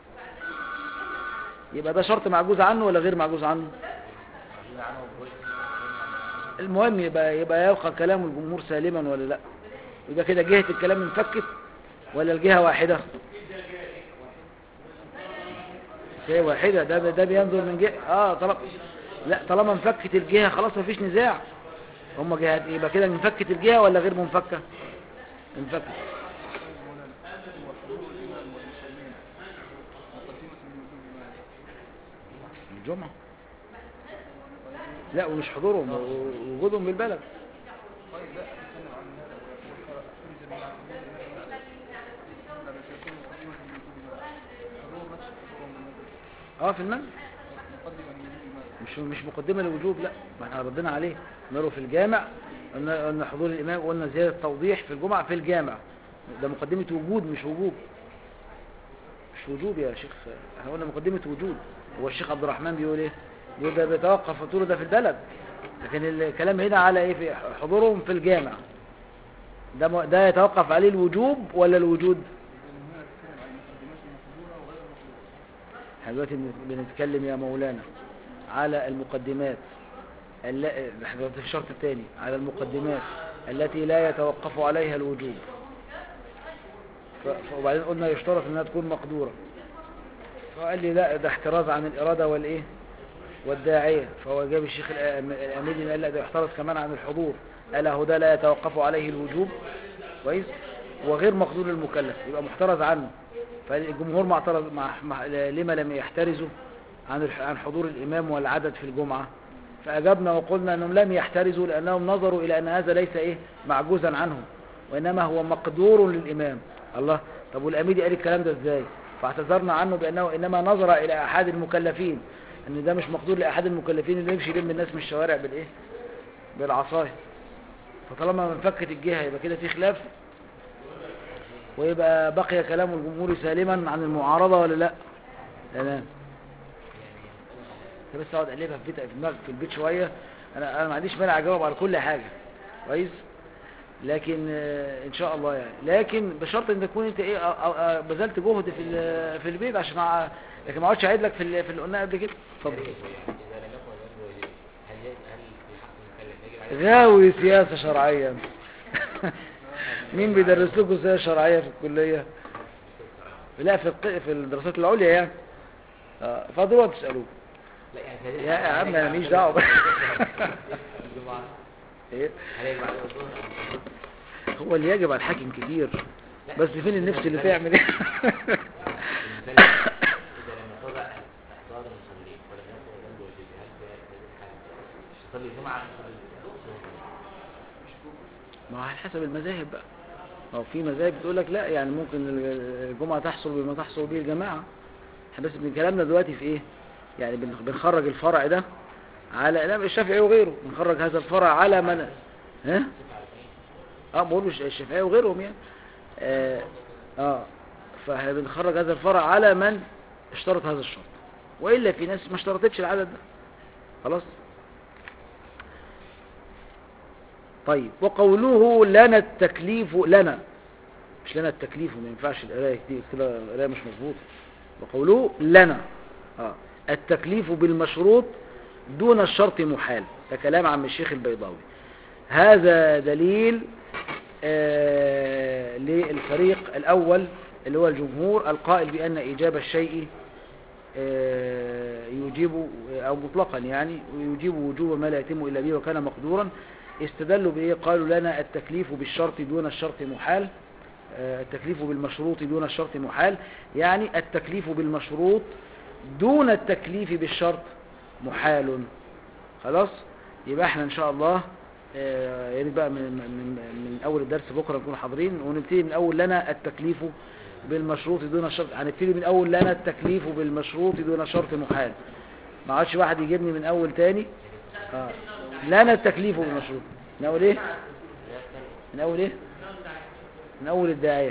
يبقى ده شرط معجوز عنه ولا غير معجوز عنه معجوز عنه بوجه المهم يبقى يبقى يبقى كلام الجمهور سالما ولا لا يبقى كده جهة الكلام انفكت ولا الجهة واحدة هي واحدة ده ده بينظر من جهة اه طالما لا طالما انفكت الجهة خلاص مفيش نزاع هم جهات يبقى كده انفكت الجهة ولا غير منفكة انفكت هو حضور الإمام والمصلين مقدمة من وجوب ماذا؟ الجمعة لا ومش حضورهم وجودهم بالبلد طيب لا أتكلم عن هذا ويقول فرز من حضور الإمام لا بس يكون مقدمة من وجوب ماذا؟ حضور نفسه حضور من وجوب اه في المنزل مقدمة من وجوب ماذا؟ مش مش مقدمة للوجوب لا ما احنا ردينا عليه نروا في الجامع قلنا قلنا حضور الإمام وقلنا زيادة توضيح في الجمعة في الجامع ده مقدمة وجود مش وجوب مش مش وجوب يا شيخ احنا قلنا مقدمة وجود هو الشيخ عبد الرحمن بيقول ايه بيقول ده بيتوقف فطوره ده في البلد لكن الكلام هنا على ايه في حضورهم في الجامع ده م- ده يتوقف عليه الوجوب ولا الوجود لأن هنا تتكلم عن المقدمات المقدورة وغير المقدورة احنا دلوقتي بن- بنتكلم يا مولانا على المقدمات الل- احنا دلوقتي في الشرط الثاني على المقدمات التي لا يتوقف عليها الوجوب ف- ف- وبعدين قلنا يشترط انها تكون مقدورة فقال لي لا ده احتراز عن الإرادة والايه والداعية فهو جاب الشيخ الأم- الأميري قال لا ده يحترز كمان عن الحضور قال هو ده لا يتوقف عليه الوجوب كويس وغير مقدور المكلف يبقى محترز عنه فالجمهور ما اعترض مع مع لما لم يحترزوا عن الح- عن حضور الإمام والعدد في الجمعة فأجبنا وقلنا أنهم لم يحترزوا لأنهم نظروا إلى أن هذا ليس إيه معجوزا عنهم وإنما هو مقدور للإمام الله طب والأميدي قال الكلام ده إزاي فاعتذرنا عنه بأنه إنما نظر إلى أحد المكلفين أن ده مش مقدور لأحد المكلفين اللي يمشي يلم الناس من الشوارع بالإيه بالعصاية فطالما من فكت الجهة يبقى كده في خلاف ويبقى بقي كلام الجمهور سالما عن المعارضة ولا لا تمام انت بس اقعد اقلبها في بيت في دماغك في البيت شويه انا انا ما عنديش مانع اجاوب على كل حاجه كويس لكن آه، ان شاء الله يعني لكن بشرط ان تكون انت ايه آه، آه، بذلت جهد في ال- في البيت عشان أع- لكن ما اقعدش اعيد لك في ال- في اللي قلناه قبل كده اتفضل إذا لم يكن الواجب هل يجب هل في حق المكلف يجب عليه غاوي سياسه شرعيه مين بيدرس لكم سياسه شرعيه في الكليه لا في الط- في الدراسات العليا يعني اه فدول تسالوه لا يعني هل- يا هل عم يجب انا عليه ماليش دعوه الجمعة ايه هل يجب عليه الظهر أم الظهر؟ هو اللي يجب على الحاكم كتير لا، بس فين النفس اللي تعمل ايه المكلف إذا لم يستطع إحضار المصلين ولم يكن ذنب واجب هل في هذه الحالة يصلي الجمعة أم يصلي الظهر؟ ما هو على حسب المذاهب بقى ما هو في مذاهب بتقول لك لا يعني ممكن الجمعة تحصل بما تحصل به الجماعة احنا بس من كلامنا دلوقتي في ايه يعني بن- بنخرج الفرع ده على الامام الشافعي وغيره بنخرج هذا الفرع على من ها اه بقول الش- الشافعي وغيرهم يعني اه, آه. فاحنا بنخرج هذا الفرع على من اشترط هذا الشرط والا في ناس ما اشترطتش العدد ده خلاص طيب وقوله لنا التكليف لنا مش لنا التكليف ما ينفعش القرايه دي كده القرايه مش مظبوطه وقوله لنا اه التكليف بالمشروط دون الشرط محال ده كلام عم الشيخ البيضاوي هذا دليل آه للفريق الأول اللي هو الجمهور القائل بأن إيجاب الشيء آه، يجيب أو مطلقا يعني ويجيب وجوب ما لا يتم إلا به وكان مقدورا استدلوا بإيه قالوا لنا التكليف بالشرط دون الشرط محال آه، التكليف بالمشروط دون الشرط محال يعني التكليف بالمشروط دون التكليف بالشرط محال خلاص يبقى احنا ان شاء الله آه، يعني بقى من, من, من اول الدرس بكره نكون حاضرين ونبتدي من اول لنا التكليف بالمشروط دون الشرط هنبتدي من اول لنا التكليف بالمشروط دون شرط محال ما عادش واحد يجيبني من اول تاني اه لنا التكليف بالمشروط من اول ايه من اول ايه من اول الداعيه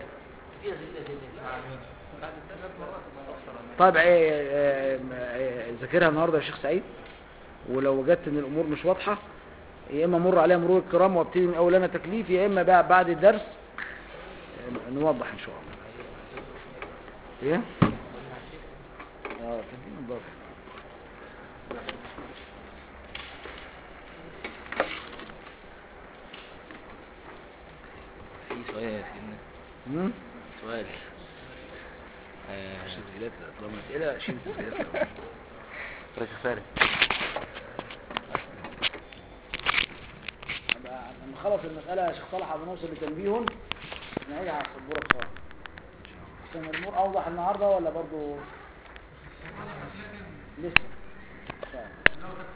طيب ايه آه، آه، ذاكرها النهارده يا شيخ سعيد ولو وجدت ان الامور مش واضحه يا اما مر عليها مرور الكرام وابتدي من اول انا تكليف يا اما بقى بعد الدرس آه، نوضح ان شاء الله ايه اه كان في نضافه في سؤال يا سيدنا مم؟ سؤال آه، مش تسجيلات طالما اسئله شيل تسجيلات رجع فارق أبقى لما نخلص المساله يا شيخ صالح عشان نوصل لتنبيه نعيدها على السبوره خالص كان الامور اوضح النهارده ولا برضو لسه طيب.